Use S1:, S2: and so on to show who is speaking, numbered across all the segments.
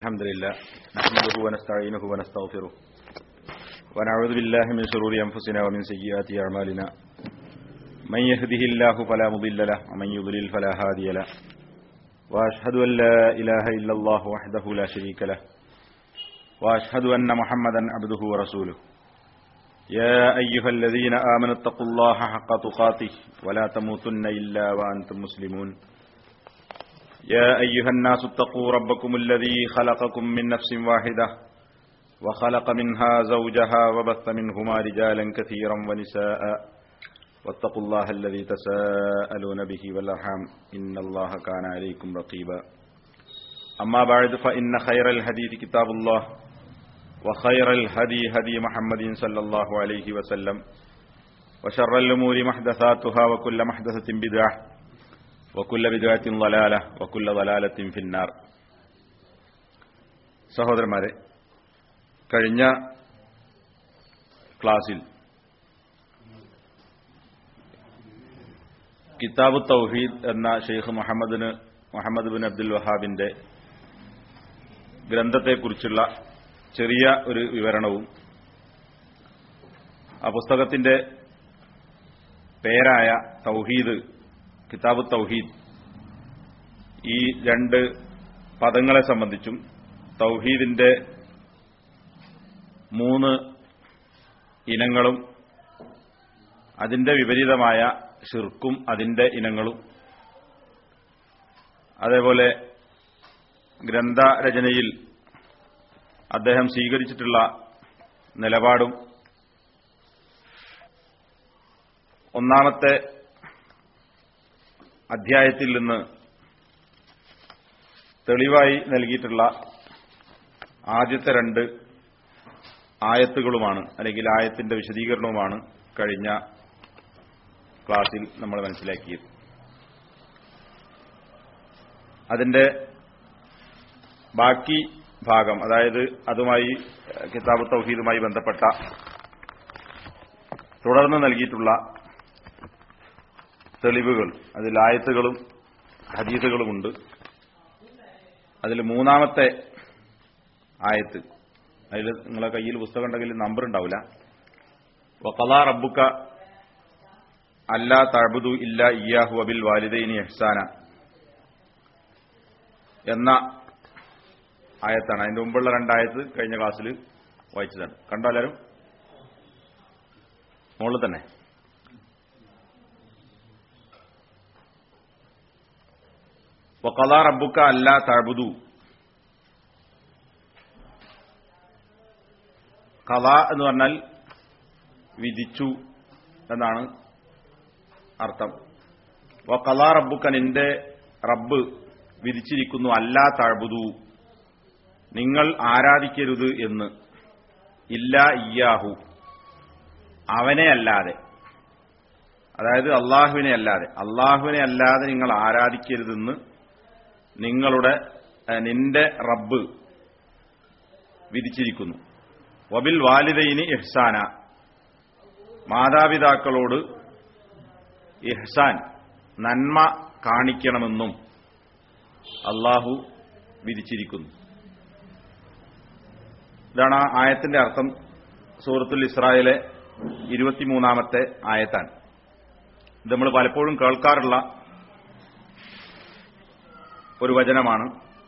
S1: الحمد لله نحمده ونستعينه ونستغفره ونعوذ بالله من شرور أنفسنا ومن سيئات أعمالنا من يهده الله فلا مضل له ومن يضلل فلا هادي له وأشهد أن لا إله إلا الله وحده لا شريك له وأشهد أن محمدا عبده ورسوله يا أيها الذين آمنوا اتقوا الله حق تقاته ولا تموتن إلا وأنتم مسلمون يا أيها الناس اتقوا ربكم الذي خلقكم من نفس واحدة وخلق منها زوجها وبث منهما رجالا كثيرا ونساء واتقوا الله الذي تساءلون به والأرحام إن الله كان عليكم رقيبا أما بعد فإن خير الحديث كتاب الله وخير الهدي هدي محمد صلى الله عليه وسلم وشر الأمور محدثاتها وكل محدثة بدعة വക്കുല്ല വിദ്യാത്തിൻ വലാല വക്കുല്ല വലാലത്തിൻ ഫിന്നാർ സഹോദരന്മാരെ കഴിഞ്ഞ ക്ലാസ്സിൽ കിതാബ് തൗഹീദ് എന്ന ഷെയ്ഖ് മുഹമ്മദിന് മുഹമ്മദ് ബിൻ അബ്ദുൽ വഹാബിന്റെ ഗ്രന്ഥത്തെക്കുറിച്ചുള്ള ചെറിയ ഒരു വിവരണവും ആ പുസ്തകത്തിന്റെ പേരായ തൗഹീദ് കിതാബ് തൗഹീദ് ഈ രണ്ട് പദങ്ങളെ സംബന്ധിച്ചും തൗഹീദിന്റെ മൂന്ന് ഇനങ്ങളും അതിന്റെ വിപരീതമായ ഷിർക്കും അതിന്റെ ഇനങ്ങളും അതേപോലെ ഗ്രന്ഥരചനയിൽ അദ്ദേഹം സ്വീകരിച്ചിട്ടുള്ള നിലപാടും ഒന്നാമത്തെ അധ്യായത്തിൽ നിന്ന് തെളിവായി നൽകിയിട്ടുള്ള ആദ്യത്തെ രണ്ട് ആയത്തുകളുമാണ് അല്ലെങ്കിൽ ആയത്തിന്റെ വിശദീകരണവുമാണ് കഴിഞ്ഞ ക്ലാസ്സിൽ നമ്മൾ മനസ്സിലാക്കിയത് അതിന്റെ ബാക്കി ഭാഗം അതായത് അതുമായി കിതാബ് തൗഹീദുമായി ബന്ധപ്പെട്ട തുടർന്ന് നൽകിയിട്ടുള്ള തെളിവുകൾ അതിൽ ആയത്തുകളും ഹദീസുകളുമുണ്ട് അതിൽ മൂന്നാമത്തെ ആയത്ത് അതിൽ നിങ്ങളെ കയ്യിൽ പുസ്തകം ഉണ്ടെങ്കിൽ നമ്പർ ഉണ്ടാവില്ല വക്കലാ റബ്ബുക്ക അല്ലാ തഴബുദു ഇല്ല ഇയാഹു അബിൽ വാലിദൈനി എഹ്സാന എന്ന ആയത്താണ് അതിന്റെ മുമ്പുള്ള രണ്ടായത്ത് കഴിഞ്ഞ ക്ലാസ്സിൽ വായിച്ചതാണ് കണ്ടോ എല്ലാവരും മുകളിൽ തന്നെ വക്കലാ റബ്ബുക്ക അല്ല തഴബുദു കല എന്ന് പറഞ്ഞാൽ വിധിച്ചു എന്നാണ് അർത്ഥം വക്കലാ റബ്ബുക്ക നിന്റെ റബ്ബ് വിധിച്ചിരിക്കുന്നു അല്ല തഴബുദു നിങ്ങൾ ആരാധിക്കരുത് എന്ന് ഇല്ല ഇയാഹു അവനെ അല്ലാതെ അതായത് അള്ളാഹുവിനെ അല്ലാതെ അള്ളാഹുവിനെ അല്ലാതെ നിങ്ങൾ ആരാധിക്കരുതെന്ന് നിങ്ങളുടെ നിന്റെ റബ്ബ് വിധിച്ചിരിക്കുന്നു വബിൽ വാലിദൈനി ഇഹ്സാന മാതാപിതാക്കളോട് ഇഹ്സാൻ നന്മ കാണിക്കണമെന്നും അള്ളാഹു വിധിച്ചിരിക്കുന്നു ഇതാണ് ആ ആയത്തിന്റെ അർത്ഥം സൂറത്തുൽ ഇസ്രായേലെ ഇരുപത്തിമൂന്നാമത്തെ ആയത്താണ് ഇത് നമ്മൾ പലപ്പോഴും കേൾക്കാറുള്ള ഒരു വചനമാണ്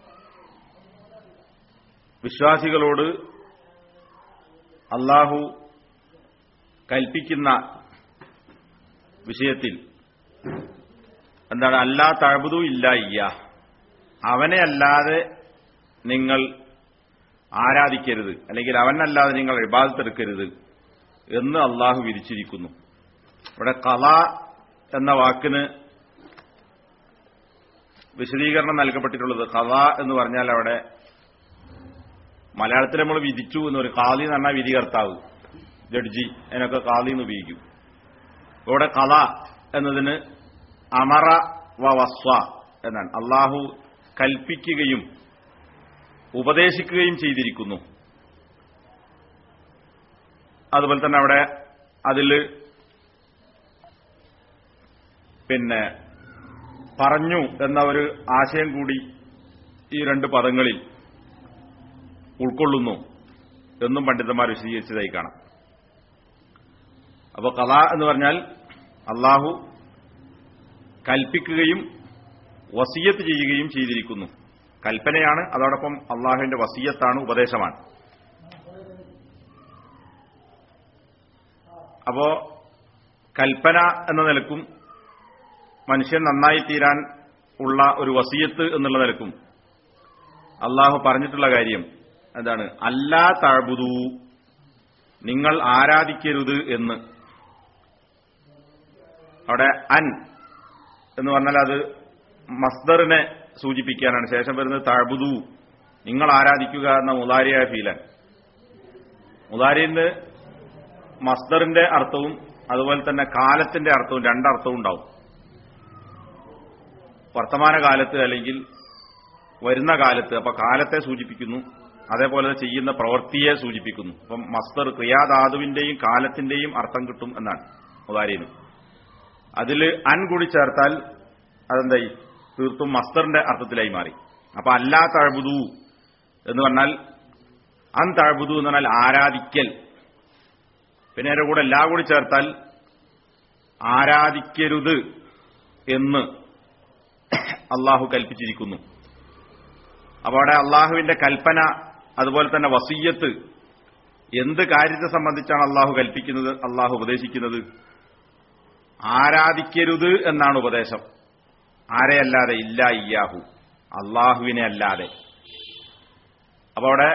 S1: വിശ്വാസികളോട് അള്ളാഹു കൽപ്പിക്കുന്ന വിഷയത്തിൽ എന്താണ് അല്ലാ തഴബുദു ഇല്ല ഇയ്യ അവനെ അല്ലാതെ നിങ്ങൾ ആരാധിക്കരുത് അല്ലെങ്കിൽ അവനല്ലാതെ നിങ്ങൾ ഇബാദത്തെടുക്കരുത് എന്ന് അള്ളാഹു വിരിച്ചിരിക്കുന്നു ഇവിടെ കല എന്ന വാക്കിന് വിശദീകരണം നൽകപ്പെട്ടിട്ടുള്ളത് കഥ എന്ന് പറഞ്ഞാൽ അവിടെ മലയാളത്തിൽ നമ്മൾ വിധിച്ചു എന്നൊരു കാളി എന്ന് പറഞ്ഞാൽ വിധികർത്താവ് ജഡ്ജി അതിനൊക്കെ കാളി എന്ന് ഉപയോഗിക്കും ഇവിടെ കഥ എന്നതിന് അമറ വ വസ്വ എന്നാണ് അള്ളാഹു കൽപ്പിക്കുകയും ഉപദേശിക്കുകയും ചെയ്തിരിക്കുന്നു അതുപോലെ തന്നെ അവിടെ അതിൽ പിന്നെ പറഞ്ഞു എന്ന ഒരു ആശയം കൂടി ഈ രണ്ട് പദങ്ങളിൽ ഉൾക്കൊള്ളുന്നു എന്നും പണ്ഡിതന്മാർ വിശദീകരിച്ചതായി കാണാം അപ്പോൾ കഥ എന്ന് പറഞ്ഞാൽ അള്ളാഹു കൽപ്പിക്കുകയും വസീയത്ത് ചെയ്യുകയും ചെയ്തിരിക്കുന്നു കൽപ്പനയാണ് അതോടൊപ്പം അള്ളാഹുവിന്റെ വസീയത്താണ് ഉപദേശമാണ് അപ്പോ കൽപ്പന എന്ന നിലക്കും മനുഷ്യൻ നന്നായി തീരാൻ ഉള്ള ഒരു വസീയത്ത് എന്നുള്ള നിലക്കും അള്ളാഹു പറഞ്ഞിട്ടുള്ള കാര്യം എന്താണ് അല്ലാ തഴബുദൂ നിങ്ങൾ ആരാധിക്കരുത് എന്ന് അവിടെ അൻ എന്ന് പറഞ്ഞാൽ അത് മസ്ദറിനെ സൂചിപ്പിക്കാനാണ് ശേഷം വരുന്നത് തഴബുദു നിങ്ങൾ ആരാധിക്കുക എന്ന മുതാരിയായ ഫീലൻ മുതാരിന്ന് മസ്ദറിന്റെ അർത്ഥവും അതുപോലെ തന്നെ കാലത്തിന്റെ അർത്ഥവും രണ്ടർത്ഥവും ഉണ്ടാവും വർത്തമാന കാലത്ത് അല്ലെങ്കിൽ വരുന്ന കാലത്ത് അപ്പൊ കാലത്തെ സൂചിപ്പിക്കുന്നു അതേപോലെ ചെയ്യുന്ന പ്രവൃത്തിയെ സൂചിപ്പിക്കുന്നു അപ്പം മസ്തർ ക്രിയാധാതുവിന്റെയും കാലത്തിന്റെയും അർത്ഥം കിട്ടും എന്നാണ് ഉദാരീനം അതിൽ അൻ കൂടി ചേർത്താൽ അതെന്തായി തീർത്തും മസ്തറിന്റെ അർത്ഥത്തിലായി മാറി അപ്പൊ അല്ലാ തഴബുദു എന്ന് പറഞ്ഞാൽ അൻ തഴബുദു എന്ന് പറഞ്ഞാൽ ആരാധിക്കൽ പിന്നെ അതിന്റെ കൂടെ എല്ലാ കൂടി ചേർത്താൽ ആരാധിക്കരുത് എന്ന് അള്ളാഹു കൽപ്പിച്ചിരിക്കുന്നു അപ്പോൾ അവിടെ അള്ളാഹുവിന്റെ കൽപ്പന അതുപോലെ തന്നെ വസീയത്ത് എന്ത് കാര്യത്തെ സംബന്ധിച്ചാണ് അള്ളാഹു കൽപ്പിക്കുന്നത് അള്ളാഹു ഉപദേശിക്കുന്നത് ആരാധിക്കരുത് എന്നാണ് ഉപദേശം ആരെയല്ലാതെ ഇല്ല ഇയാഹു അള്ളാഹുവിനെ അല്ലാതെ അപ്പൊ അവിടെ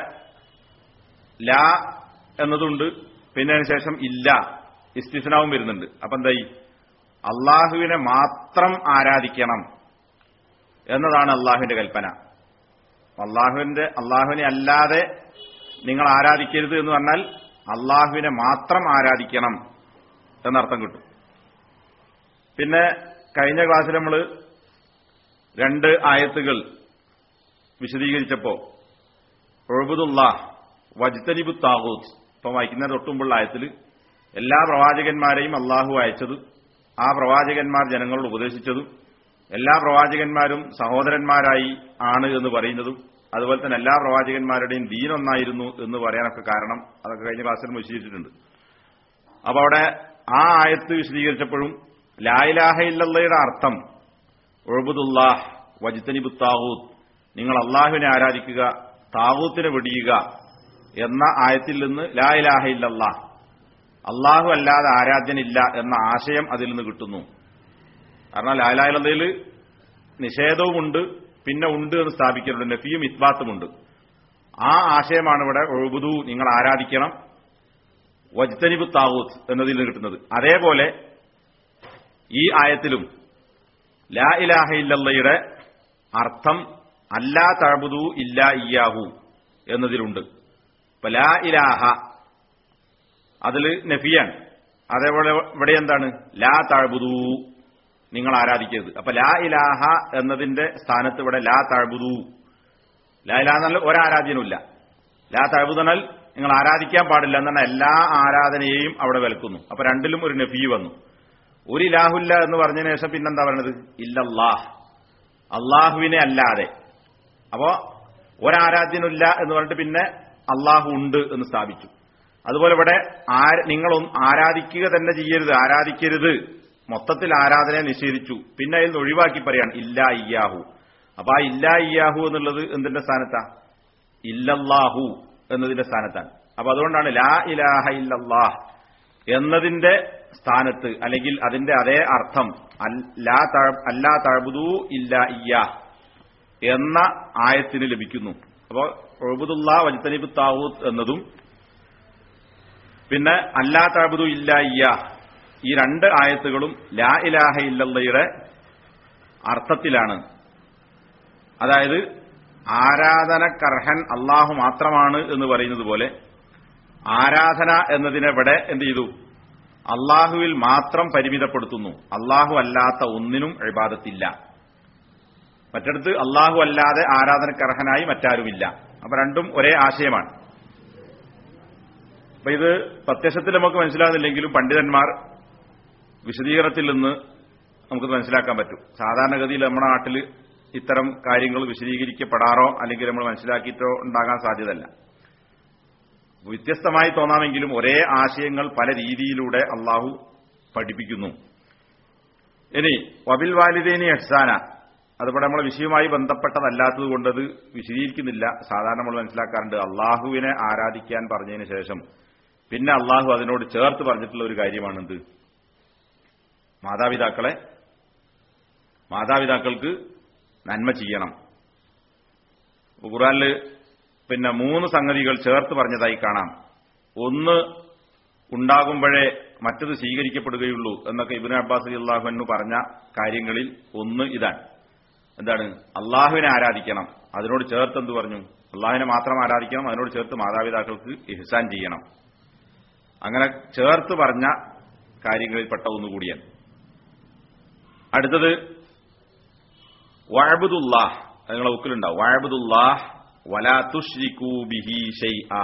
S1: ലാ എന്നതുണ്ട് പിന്നെ അതിനുശേഷം ഇല്ല ഇസ്തിഫനാവും വരുന്നുണ്ട് അപ്പൊ എന്തായി അള്ളാഹുവിനെ മാത്രം ആരാധിക്കണം എന്നതാണ് അള്ളാഹുവിന്റെ കൽപ്പന അള്ളാഹുവിന്റെ അള്ളാഹുവിനെ അല്ലാതെ നിങ്ങൾ ആരാധിക്കരുത് എന്ന് പറഞ്ഞാൽ അള്ളാഹുവിനെ മാത്രം ആരാധിക്കണം എന്നർത്ഥം കിട്ടും പിന്നെ കഴിഞ്ഞ ക്ലാസ്സിൽ നമ്മൾ രണ്ട് ആയത്തുകൾ വിശദീകരിച്ചപ്പോ ഒഴുബുദുല്ലാഹ് വജ്തനിബു താഹൂത്ത് ഇപ്പം വായിക്കുന്ന തൊട്ടുമുമ്പുള്ള ആയത്തിൽ എല്ലാ പ്രവാചകന്മാരെയും അള്ളാഹു അയച്ചത് ആ പ്രവാചകന്മാർ ജനങ്ങളോട് ഉപദേശിച്ചതും എല്ലാ പ്രവാചകന്മാരും സഹോദരന്മാരായി ആണ് എന്ന് പറയുന്നതും അതുപോലെ തന്നെ എല്ലാ പ്രവാചകന്മാരുടെയും ദീനൊന്നായിരുന്നു എന്ന് പറയാനൊക്കെ കാരണം അതൊക്കെ കഴിഞ്ഞ ക്ലാസ്സിൽ വിശദീകരിച്ചിട്ടുണ്ട് അപ്പൊ അവിടെ ആ ആയത്ത് വിശദീകരിച്ചപ്പോഴും ലായിലാഹ ഇല്ലയുടെ അർത്ഥം ഒഴുബുദുല്ലാഹ് വജിത്തനിബു താവൂത്ത് നിങ്ങൾ അള്ളാഹുവിനെ ആരാധിക്കുക താവൂത്തിനെ വെടിയുക എന്ന ആയത്തിൽ നിന്ന് ലായിലാഹ ഇല്ലല്ലാ അള്ളാഹു അല്ലാതെ ആരാധ്യനില്ല എന്ന ആശയം അതിൽ നിന്ന് കിട്ടുന്നു കാരണം ലാലായിലതയിൽ നിഷേധവുമുണ്ട് പിന്നെ ഉണ്ട് എന്ന് സ്ഥാപിക്കുന്നുണ്ട് നഫിയും ഇത്ബാത്തുമുണ്ട് ആ ആശയമാണ് ഇവിടെ ഒഴുബുദു നിങ്ങൾ ആരാധിക്കണം വജ്തനിബു താവൂത്ത് എന്നതിൽ നിന്ന് കിട്ടുന്നത് അതേപോലെ ഈ ആയത്തിലും ലാ ഇലാഹ ഇല്ലയുടെ അർത്ഥം അല്ലാ തഴബുദു ഇല്ല ഇയാഹു എന്നതിലുണ്ട് ഇപ്പൊ ലാ ഇലാഹ അതിൽ നഫിയാണ് അതേപോലെ ഇവിടെ എന്താണ് ലാ തഴബുദു നിങ്ങൾ ആരാധിക്കരുത് അപ്പൊ ലാ ഇലാഹ എന്നതിന്റെ സ്ഥാനത്ത് ഇവിടെ ലാ തഴബുദു ലാ ഇലാഹ എന്നാൽ ഒരാരാധ്യനുമില്ല ലാ തഴബുദ് എന്നാൽ നിങ്ങൾ ആരാധിക്കാൻ പാടില്ല എന്നാണ് എല്ലാ ആരാധനയെയും അവിടെ വിലക്കുന്നു അപ്പൊ രണ്ടിലും ഒരു നഫി വന്നു ഒരു ഇലാഹുല്ല എന്ന് പറഞ്ഞതിന് ശേഷം പിന്നെന്താ പറയുന്നത് ഇല്ലല്ലാഹ് അള്ളാഹുവിനെ അല്ലാതെ അപ്പോ ഒരാരാധ്യനില്ല എന്ന് പറഞ്ഞിട്ട് പിന്നെ അള്ളാഹു ഉണ്ട് എന്ന് സ്ഥാപിച്ചു അതുപോലെ ഇവിടെ നിങ്ങൾ ആരാധിക്കുക തന്നെ ചെയ്യരുത് ആരാധിക്കരുത് മൊത്തത്തിൽ ആരാധനയെ നിഷേധിച്ചു പിന്നെ അതിൽ നിന്ന് ഒഴിവാക്കി പറയാണ് ഇല്ല ഇയാഹു അപ്പൊ ആ ഇല്ല ഇയാഹു എന്നുള്ളത് എന്തിന്റെ സ്ഥാനത്താ ഇല്ലല്ലാഹു എന്നതിന്റെ സ്ഥാനത്താണ് അപ്പൊ അതുകൊണ്ടാണ് ലാ ഇലാഹ ഇല്ലല്ലാഹ് എന്നതിന്റെ സ്ഥാനത്ത് അല്ലെങ്കിൽ അതിന്റെ അതേ അർത്ഥം അല്ലാ തഴബുദൂ ഇല്ല ഇയാ എന്ന ആയത്തിന് ലഭിക്കുന്നു അപ്പോൾ ഒഴുബുദുല്ലാ വജ്തനിബ് താവൂത്ത് എന്നതും പിന്നെ അല്ലാ തഴബുദു ഇല്ല ഇയാ ഈ രണ്ട് ആയത്തുകളും ലാ ഇലാഹ ഇല്ലയുടെ അർത്ഥത്തിലാണ് അതായത് ആരാധനക്കർഹൻ അള്ളാഹു മാത്രമാണ് എന്ന് പറയുന്നത് പോലെ ആരാധന എന്നതിനെവിടെ എന്ത് ചെയ്തു അള്ളാഹുവിൽ മാത്രം പരിമിതപ്പെടുത്തുന്നു അള്ളാഹു അല്ലാത്ത ഒന്നിനും എഴുപാദത്തില്ല മറ്റിടത്ത് അള്ളാഹു അല്ലാതെ ആരാധനക്കർഹനായി മറ്റാരുമില്ല അപ്പൊ രണ്ടും ഒരേ ആശയമാണ് അപ്പൊ ഇത് പ്രത്യക്ഷത്തിൽ നമുക്ക് മനസ്സിലാകുന്നില്ലെങ്കിലും പണ്ഡിതന്മാർ വിശദീകരണത്തിൽ നിന്ന് നമുക്ക് മനസ്സിലാക്കാൻ പറ്റും സാധാരണഗതിയിൽ നമ്മുടെ നാട്ടിൽ ഇത്തരം കാര്യങ്ങൾ വിശദീകരിക്കപ്പെടാറോ അല്ലെങ്കിൽ നമ്മൾ മനസ്സിലാക്കിയിട്ടോ ഉണ്ടാകാൻ സാധ്യതയല്ല വ്യത്യസ്തമായി തോന്നാമെങ്കിലും ഒരേ ആശയങ്ങൾ പല രീതിയിലൂടെ അള്ളാഹു പഠിപ്പിക്കുന്നു ഇനി വബിൽ വാലിദേനി എഹ്സാന അതുപോലെ നമ്മളെ വിഷയവുമായി ബന്ധപ്പെട്ടതല്ലാത്തത് കൊണ്ടത് വിശദീകരിക്കുന്നില്ല സാധാരണ നമ്മൾ മനസ്സിലാക്കാറുണ്ട് അള്ളാഹുവിനെ ആരാധിക്കാൻ പറഞ്ഞതിന് ശേഷം പിന്നെ അള്ളാഹു അതിനോട് ചേർത്ത് പറഞ്ഞിട്ടുള്ള ഒരു കാര്യമാണെന്ത് മാതാപിതാക്കളെ മാതാപിതാക്കൾക്ക് നന്മ ചെയ്യണം ഖുറാനില് പിന്നെ മൂന്ന് സംഗതികൾ ചേർത്ത് പറഞ്ഞതായി കാണാം ഒന്ന് ഉണ്ടാകുമ്പോഴേ മറ്റത് സ്വീകരിക്കപ്പെടുകയുള്ളൂ എന്നൊക്കെ ഇബിൻ അബ്ബാസ് അള്ളാഹുവിനു പറഞ്ഞ കാര്യങ്ങളിൽ ഒന്ന് ഇതാണ് എന്താണ് അള്ളാഹുവിനെ ആരാധിക്കണം അതിനോട് ചേർത്ത് എന്ത് പറഞ്ഞു അള്ളാഹുവിനെ മാത്രം ആരാധിക്കണം അതിനോട് ചേർത്ത് മാതാപിതാക്കൾക്ക് ഇഹ്സാൻ ചെയ്യണം അങ്ങനെ ചേർത്ത് പറഞ്ഞ കാര്യങ്ങളിൽപ്പെട്ട ഒന്നുകൂടിയാണ് അടുത്തത് വഴബുദുല്ലാഹ് അത് നിങ്ങളെ ബുക്കിലുണ്ടാവും വഴബുദുല്ലാഹ് വലാ തുഷ്രിക്കൂ ബിഹി ഷൈആ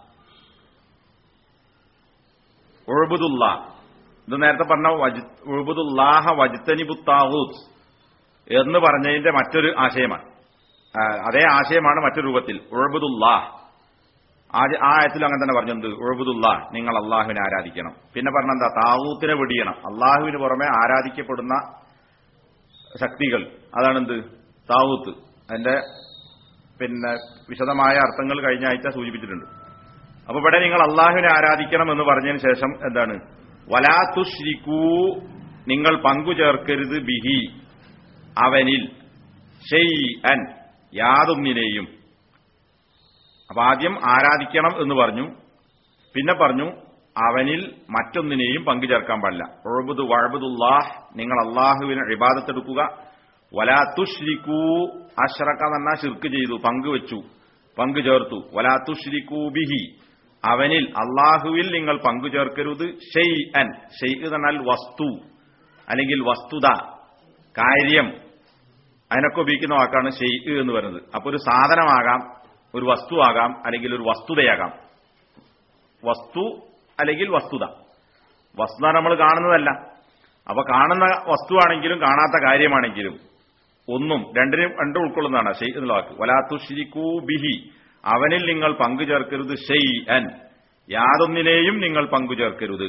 S1: ഉഴുബുദുല്ലാ ഇത് നേരത്തെ പറഞ്ഞ ഉഴുബുദുല്ലാഹ വജിത്തനിബുത്താഹൂത്ത് എന്ന് പറഞ്ഞതിന്റെ മറ്റൊരു ആശയമാണ് ആ, അതേ ആശയമാണ് മറ്റൊരു രൂപത്തിൽ ഉഴുബുദുല്ലാഹ് ആ ആ ആയത്തിൽ അങ്ങനെ തന്നെ പറഞ്ഞത് ഉഴുബുദുല്ലാ നിങ്ങൾ അള്ളാഹുവിനെ ആരാധിക്കണം പിന്നെ പറഞ്ഞെന്താ താവൂത്തിനെ വെടിയണം അള്ളാഹുവിന് പുറമെ ആരാധിക്കപ്പെടുന്ന ശക്തികൾ അതാണെന്ത് താവൂത്ത് അതിന്റെ പിന്നെ വിശദമായ അർത്ഥങ്ങൾ കഴിഞ്ഞ ആഴ്ച സൂചിപ്പിച്ചിട്ടുണ്ട് അപ്പൊ ഇവിടെ നിങ്ങൾ അള്ളാഹുവിനെ ആരാധിക്കണം എന്ന് പറഞ്ഞതിന് ശേഷം എന്താണ് വലാത്തുശ്രിക്കൂ നിങ്ങൾ പങ്കു ചേർക്കരുത് ബിഹി അവനിൽ ഷെയ് അൻ യാതൊന്നിനെയും അപ്പൊ ആദ്യം ആരാധിക്കണം എന്ന് പറഞ്ഞു പിന്നെ പറഞ്ഞു അവനിൽ മറ്റൊന്നിനെയും പങ്കു ചേർക്കാൻ പാടില്ല ഒഴുബുദ് വഴബുദുല്ലാഹ് നിങ്ങൾ അള്ളാഹുവിന് ഇബാദത്തെടുക്കുക വലാത്തുശ്രിക്കൂ അഷ്റക്ക എന്ന ഷിർക്ക് ചെയ്തു പങ്കുവെച്ചു പങ്കു ചേർത്തു വലാത്തുശ്രിക്കൂ ബിഹി അവനിൽ അള്ളാഹുവിൽ നിങ്ങൾ പങ്കു ചേർക്കരുത് ഷെയ് അൻ ഷെയ് എന്നാൽ വസ്തു അല്ലെങ്കിൽ വസ്തുത കാര്യം അതിനൊക്കെ ഉപയോഗിക്കുന്ന വാക്കാണ് ഷെയ് എന്ന് പറയുന്നത് അപ്പൊ ഒരു സാധനമാകാം ഒരു വസ്തുവാകാം അല്ലെങ്കിൽ ഒരു വസ്തുതയാകാം വസ്തു അല്ലെങ്കിൽ വസ്തുത വസ്തുത നമ്മൾ കാണുന്നതല്ല അപ്പൊ കാണുന്ന വസ്തുവാണെങ്കിലും കാണാത്ത കാര്യമാണെങ്കിലും ഒന്നും രണ്ടിനും രണ്ടും ഉൾക്കൊള്ളുന്നതാണ് ഷെയ് എന്നുള്ള വാക്ക് വലാത്തു ഷിരിക്കൂ ബിഹി അവനിൽ നിങ്ങൾ പങ്കു ചേർക്കരുത് ഷെയ് അൻ യാതൊന്നിനെയും നിങ്ങൾ പങ്കു ചേർക്കരുത്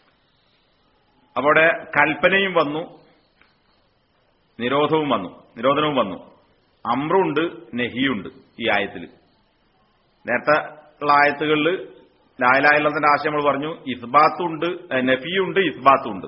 S1: അവിടെ കൽപ്പനയും വന്നു നിരോധവും വന്നു നിരോധനവും വന്നു അമ്രുണ്ട് നെഹിയുണ്ട് ഈ ആയത്തിൽ നേരത്തെ ഉള്ള ആയത്തുകളിൽ ലായലായുള്ളതിന്റെ ആശയം നമ്മൾ പറഞ്ഞു ഇസ്ബാത്തുണ്ട് നഫിയുണ്ട് ഇസ്ബാത്തുണ്ട്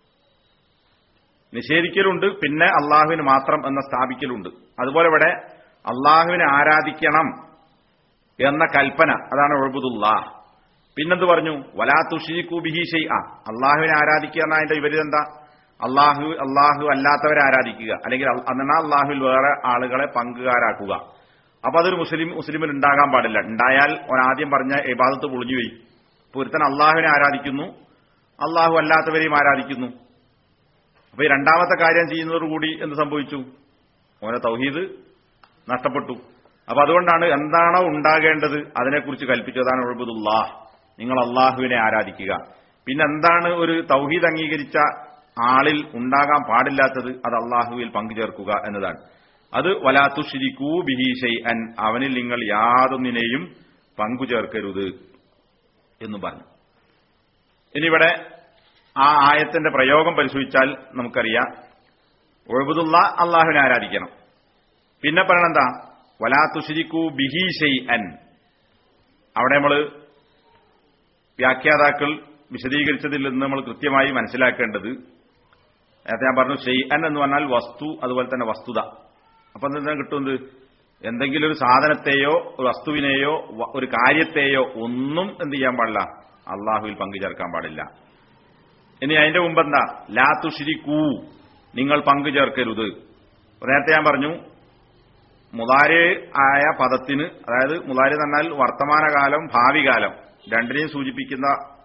S1: നിഷേധിക്കലുണ്ട് പിന്നെ അള്ളാഹുവിന് മാത്രം എന്ന സ്ഥാപിക്കലുണ്ട് അതുപോലെ ഇവിടെ അള്ളാഹുവിനെ ആരാധിക്കണം എന്ന കൽപ്പന അതാണ് ഒഴുബുദുല്ലാഹ് പിന്നെന്ത് പറഞ്ഞു വലാത്തുഷീഖു ബിഹി ഷെയ് ആ അള്ളാഹുവിനെ ആരാധിക്കുക എന്ന അതിന്റെ വിപരീതം അള്ളാഹു അള്ളാഹു അല്ലാത്തവരെ ആരാധിക്കുക അല്ലെങ്കിൽ അന്നാ അള്ളാഹുവിൽ വേറെ ആളുകളെ പങ്കുകാരാക്കുക അപ്പൊ അതൊരു മുസ്ലിം മുസ്ലിമിൽ ഉണ്ടാകാൻ പാടില്ല ഉണ്ടായാൽ അവൻ ആദ്യം പറഞ്ഞ ഇബാദത്ത് പൊളിഞ്ഞുപോയി പൊരുത്തൻ അള്ളാഹുവിനെ ആരാധിക്കുന്നു അള്ളാഹു അല്ലാത്തവരെയും ആരാധിക്കുന്നു അപ്പൊ ഈ രണ്ടാമത്തെ കാര്യം ചെയ്യുന്നതോടുകൂടി എന്ത് സംഭവിച്ചു ഓനെ തൗഹീദ് നഷ്ടപ്പെട്ടു അപ്പൊ അതുകൊണ്ടാണ് എന്താണോ ഉണ്ടാകേണ്ടത് അതിനെക്കുറിച്ച് കൽപ്പിച്ചതാണ് ഒഴുബുദുല്ലാഹ് നിങ്ങൾ അള്ളാഹുവിനെ ആരാധിക്കുക പിന്നെ എന്താണ് ഒരു തൗഹീദ് അംഗീകരിച്ച ആളിൽ ഉണ്ടാകാൻ പാടില്ലാത്തത് അത് അള്ളാഹുവിൽ പങ്കുചേർക്കുക എന്നതാണ് അത് വലാത്തു ഷിരിക്കൂ ബിഹി ഷെയ് അൻ അവനിൽ നിങ്ങൾ യാതൊന്നിനെയും പങ്കുചേർക്കരുത് എന്ന് പറഞ്ഞു ഇനിയിവിടെ ആ ആയത്തിന്റെ പ്രയോഗം പരിശോധിച്ചാൽ നമുക്കറിയാം ഒഴുബുദുള്ള അള്ളാഹുവിനെ ആരാധിക്കണം പിന്നെ പറയണെന്താ വലാത്തു ഷിരിക്കൂ ബിഹി ഷെയ് അൻ അവിടെ നമ്മൾ വ്യാഖ്യാതാക്കൾ വിശദീകരിച്ചതിൽ നിന്ന് നമ്മൾ കൃത്യമായി മനസ്സിലാക്കേണ്ടത് നേരത്തെ ഞാൻ പറഞ്ഞു ഷെയ് അൻ എന്ന് പറഞ്ഞാൽ വസ്തു അതുപോലെ തന്നെ വസ്തുത അപ്പൊ എന്താ കിട്ടുന്നത് എന്തെങ്കിലും ഒരു സാധനത്തെയോ ഒരു വസ്തുവിനെയോ വ- ഒരു കാര്യത്തെയോ ഒന്നും എന്ത് ചെയ്യാൻ പാടില്ല അള്ളാഹുവിൽ പങ്കുചേർക്കാൻ പാടില്ല ഇനി അതിന്റെ മുമ്പ് എന്താ ലാ തുഷിരിക്കൂ നിങ്ങൾ പങ്കു ചേർക്കരുത് നേരത്തെ ഞാൻ പറഞ്ഞു മുതാരി ആയ പദത്തിന് അതായത് മുതാരി എന്നാൽ വർത്തമാനകാലം ഭാവി കാലം രണ്ടിനെയും സൂചിപ്പിക്കുന്ന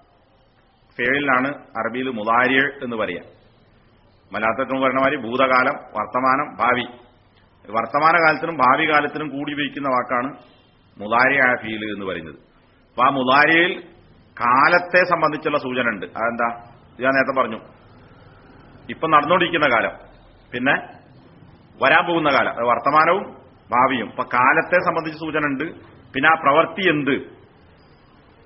S1: ഫേലിനാണ് അറബിയിൽ മുതാരിയൾ എന്ന് പറയാം മലയാളത്തിൽ പറയുന്ന മാതിരി ഭൂതകാലം വർത്തമാനം ഭാവി വർത്തമാനകാലത്തിനും ഭാവി കാലത്തിനും കൂടി ഉപയോഗിക്കുന്ന വാക്കാണ് മുതാരിയായ ഫീല് എന്ന് പറയുന്നത് അപ്പൊ ആ മുതാരിയിൽ കാലത്തെ സംബന്ധിച്ചുള്ള സൂചന ഉണ്ട് അതെന്താ ഇത് ഞാൻ നേരത്തെ പറഞ്ഞു ഇപ്പൊ നടന്നുകൊണ്ടിരിക്കുന്ന കാലം പിന്നെ വരാൻ പോകുന്ന കാലം അത് വർത്തമാനവും ഭാവിയും ഇപ്പൊ കാലത്തെ സംബന്ധിച്ച് സൂചന ഉണ്ട് പിന്നെ ആ പ്രവൃത്തി എന്ത്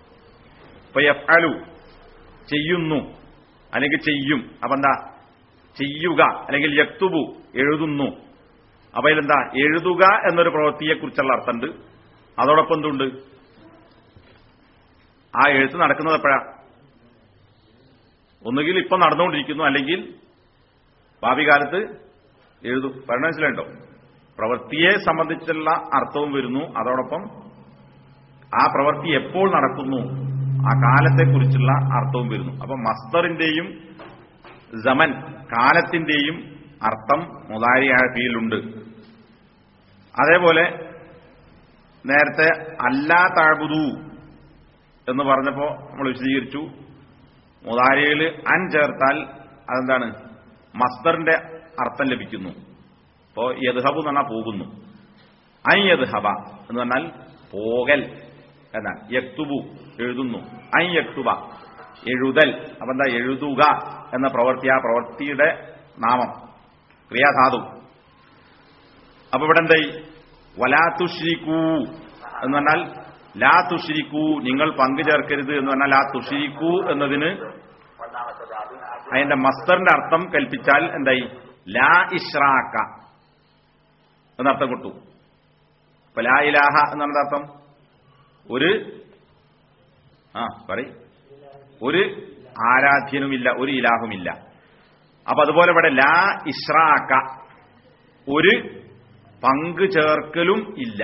S1: ഇപ്പൊ യഫ്അലു ചെയ്യുന്നു അല്ലെങ്കിൽ ചെയ്യും അപ്പൊ എന്താ ചെയ്യുക അല്ലെങ്കിൽ യക്തുബു എഴുതുന്നു അപ്പൊ ഇതിലെന്താ എഴുതുക എന്നൊരു പ്രവൃത്തിയെ കുറിച്ചുള്ള അർത്ഥമുണ്ട് അതോടൊപ്പം എന്തുണ്ട് ആ എഴുത്ത് നടക്കുന്നത് എപ്പോഴാ ഒന്നുകിൽ ഇപ്പൊ നടന്നുകൊണ്ടിരിക്കുന്നു അല്ലെങ്കിൽ ഭാവി കാലത്ത് എഴുതും പറഞ്ഞ മനസ്സിലുണ്ടോ പ്രവൃത്തിയെ സംബന്ധിച്ചുള്ള അർത്ഥവും വരുന്നു അതോടൊപ്പം ആ പ്രവൃത്തി എപ്പോൾ നടക്കുന്നു ആ കാലത്തെക്കുറിച്ചുള്ള അർത്ഥവും വരുന്നു അപ്പൊ മസ്തറിന്റെയും ജമൻ കാലത്തിന്റെയും അർത്ഥം മുതാരിയായ ഫീലുണ്ട് അതേപോലെ നേരത്തെ അല്ലാ താഴ്ബുദു എന്ന് പറഞ്ഞപ്പോ നമ്മൾ വിശദീകരിച്ചു മുതാരിയിൽ അൻ ചേർത്താൽ അതെന്താണ് മസ്തറിന്റെ അർത്ഥം ലഭിക്കുന്നു ഇപ്പോ യദ്ഹബു എന്ന് പറഞ്ഞാൽ പോകുന്നു ഐ യദ്ഹബ എന്ന് പറഞ്ഞാൽ പോകൽ എന്നാണ് യക്തുബു എഴുതുന്നു ഐ യക്തുബ എഴുതൽ അപ്പൊ എന്താ എഴുതുക എന്ന പ്രവൃത്തി ആ പ്രവൃത്തിയുടെ നാമം ക്രിയാധാതു അപ്പൊ ഇവിടെ എന്തായി വലാ തുഷ്രിക്കൂ എന്ന് പറഞ്ഞാൽ ലാ തുഷ്രിക്കൂ നിങ്ങൾ പങ്കു ചേർക്കരുത് എന്ന് പറഞ്ഞാൽ ലാ തുഷ്രിക്കൂ എന്നതിന് അതിന്റെ മസ്തറിന്റെ അർത്ഥം കൽപ്പിച്ചാൽ എന്തായി ലാ ഇഷ്റാക്ക എന്നർത്ഥം കിട്ടു അപ്പൊ ലാ ഇലാഹ എന്നാണ് അർത്ഥം ഒരു ആ പറ ഒരു ആരാധ്യനുമില്ല ഒരു ഇലാഹുമില്ല അപ്പൊ അതുപോലെ ഇവിടെ ലാ ഇഷ്റാക്ക ഒരു പങ്കു ചേർക്കലും ഇല്ല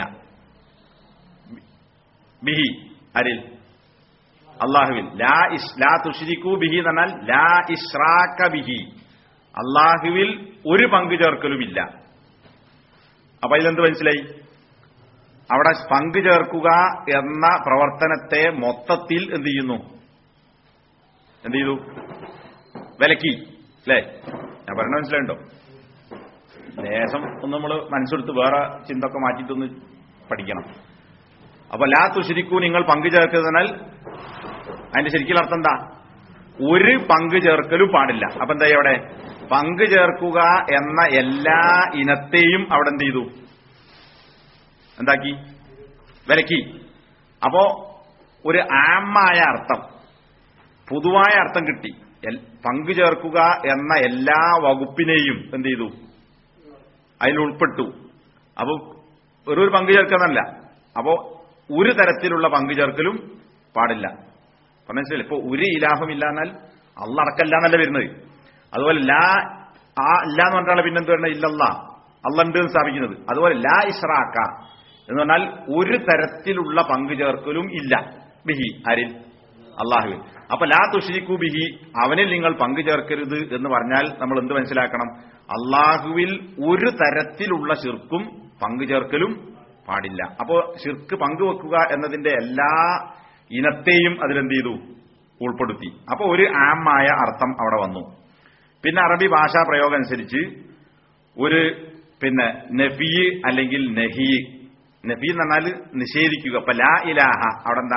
S1: ബിഹി അരിൽ അള്ളാഹുവിൽ ലാ ഇസ് ലാ തുഷിരിക്കു ബിഹി എന്ന് പറഞ്ഞാൽ ലാ ഇഷ്റാക്ക ബിഹി അള്ളാഹുവിൽ ഒരു പങ്കു ചേർക്കലുമില്ല അപ്പൊ ഇതിലെന്ത് മനസ്സിലായി അവിടെ പങ്കു ചേർക്കുക എന്ന പ്രവർത്തനത്തെ മൊത്തത്തിൽ എന്ത് ചെയ്യുന്നു എന്ത് ചെയ്തു വിലക്കി അല്ലേ ഞാൻ പറഞ്ഞ മനസ്സിലായിണ്ടോ ലേശം ഒന്ന് നമ്മൾ മനസ്സെടുത്ത് വേറെ ചിന്തൊക്കെ മാറ്റിയിട്ടൊന്ന് പഠിക്കണം അപ്പൊ ലാ തുശരിക്കൂ നിങ്ങൾ പങ്കു ചേർക്കുന്നതിനാൽ അതിന്റെ ശരിക്കും അർത്ഥം എന്താ ഒരു പങ്കു ചേർക്കലും പാടില്ല അപ്പൊ എന്താ അവിടെ പങ്കു ചേർക്കുക എന്ന എല്ലാ ഇനത്തെയും അവിടെ എന്ത് ചെയ്തു എന്താക്കി വിലക്കി അപ്പോ ഒരു ആമായ അർത്ഥം പൊതുവായ അർത്ഥം കിട്ടി എൽ- പങ്കു ചേർക്കുക എന്ന എല്ലാ വകുപ്പിനെയും എന്ത് ചെയ്തു അതിൽ ഉൾപ്പെട്ടു അപ്പൊ വെറൊരു പങ്കു ചേർക്കുന്നല്ല അപ്പോ ഒരു തരത്തിലുള്ള പങ്കു ചേർക്കലും പാടില്ല അപ്പൊ മനസ്സിലായി ഇപ്പൊ ഒരു ഇലാഹം ഇല്ല എന്നാൽ അള്ളടക്കല്ല എന്നല്ല വരുന്നത് അതുപോലെ ലാ ആ ഇല്ല എന്ന് പറഞ്ഞാൽ പിന്നെന്ത് വരുന്നത് ഇല്ലല്ല അള്ളുണ്ട് എന്ന് സ്ഥാപിക്കുന്നത് അതുപോലെ ലാ ഇഷ്റാക്ക എന്ന് പറഞ്ഞാൽ ഒരു തരത്തിലുള്ള പങ്കു ചേർക്കലും ഇല്ല ബിഹി ആരിൽ അള്ളാഹുവിൽ അപ്പൊ ലാ തുഷിരിക്കു ബിഹി അവനിൽ നിങ്ങൾ പങ്കു ചേർക്കരുത് എന്ന് പറഞ്ഞാൽ നമ്മൾ എന്ത് മനസ്സിലാക്കണം അള്ളാഹുവിൽ ഒരു തരത്തിലുള്ള ശിർക്കും പങ്കു ചേർക്കലും പാടില്ല അപ്പോ ശിർക്ക് പങ്കുവെക്കുക എന്നതിന്റെ എല്ലാ ഇനത്തെയും അതിലെന്ത് ചെയ്തു ഉൾപ്പെടുത്തി അപ്പൊ ഒരു ആമായ അർത്ഥം അവിടെ വന്നു പിന്നെ അറബി ഭാഷാ പ്രയോഗം അനുസരിച്ച് ഒരു പിന്നെ നഫി അല്ലെങ്കിൽ നഹി നഫി എന്ന് പറഞ്ഞാൽ നിഷേധിക്കുക അപ്പൊ ലാ ഇലാഹ അവിടെ എന്താ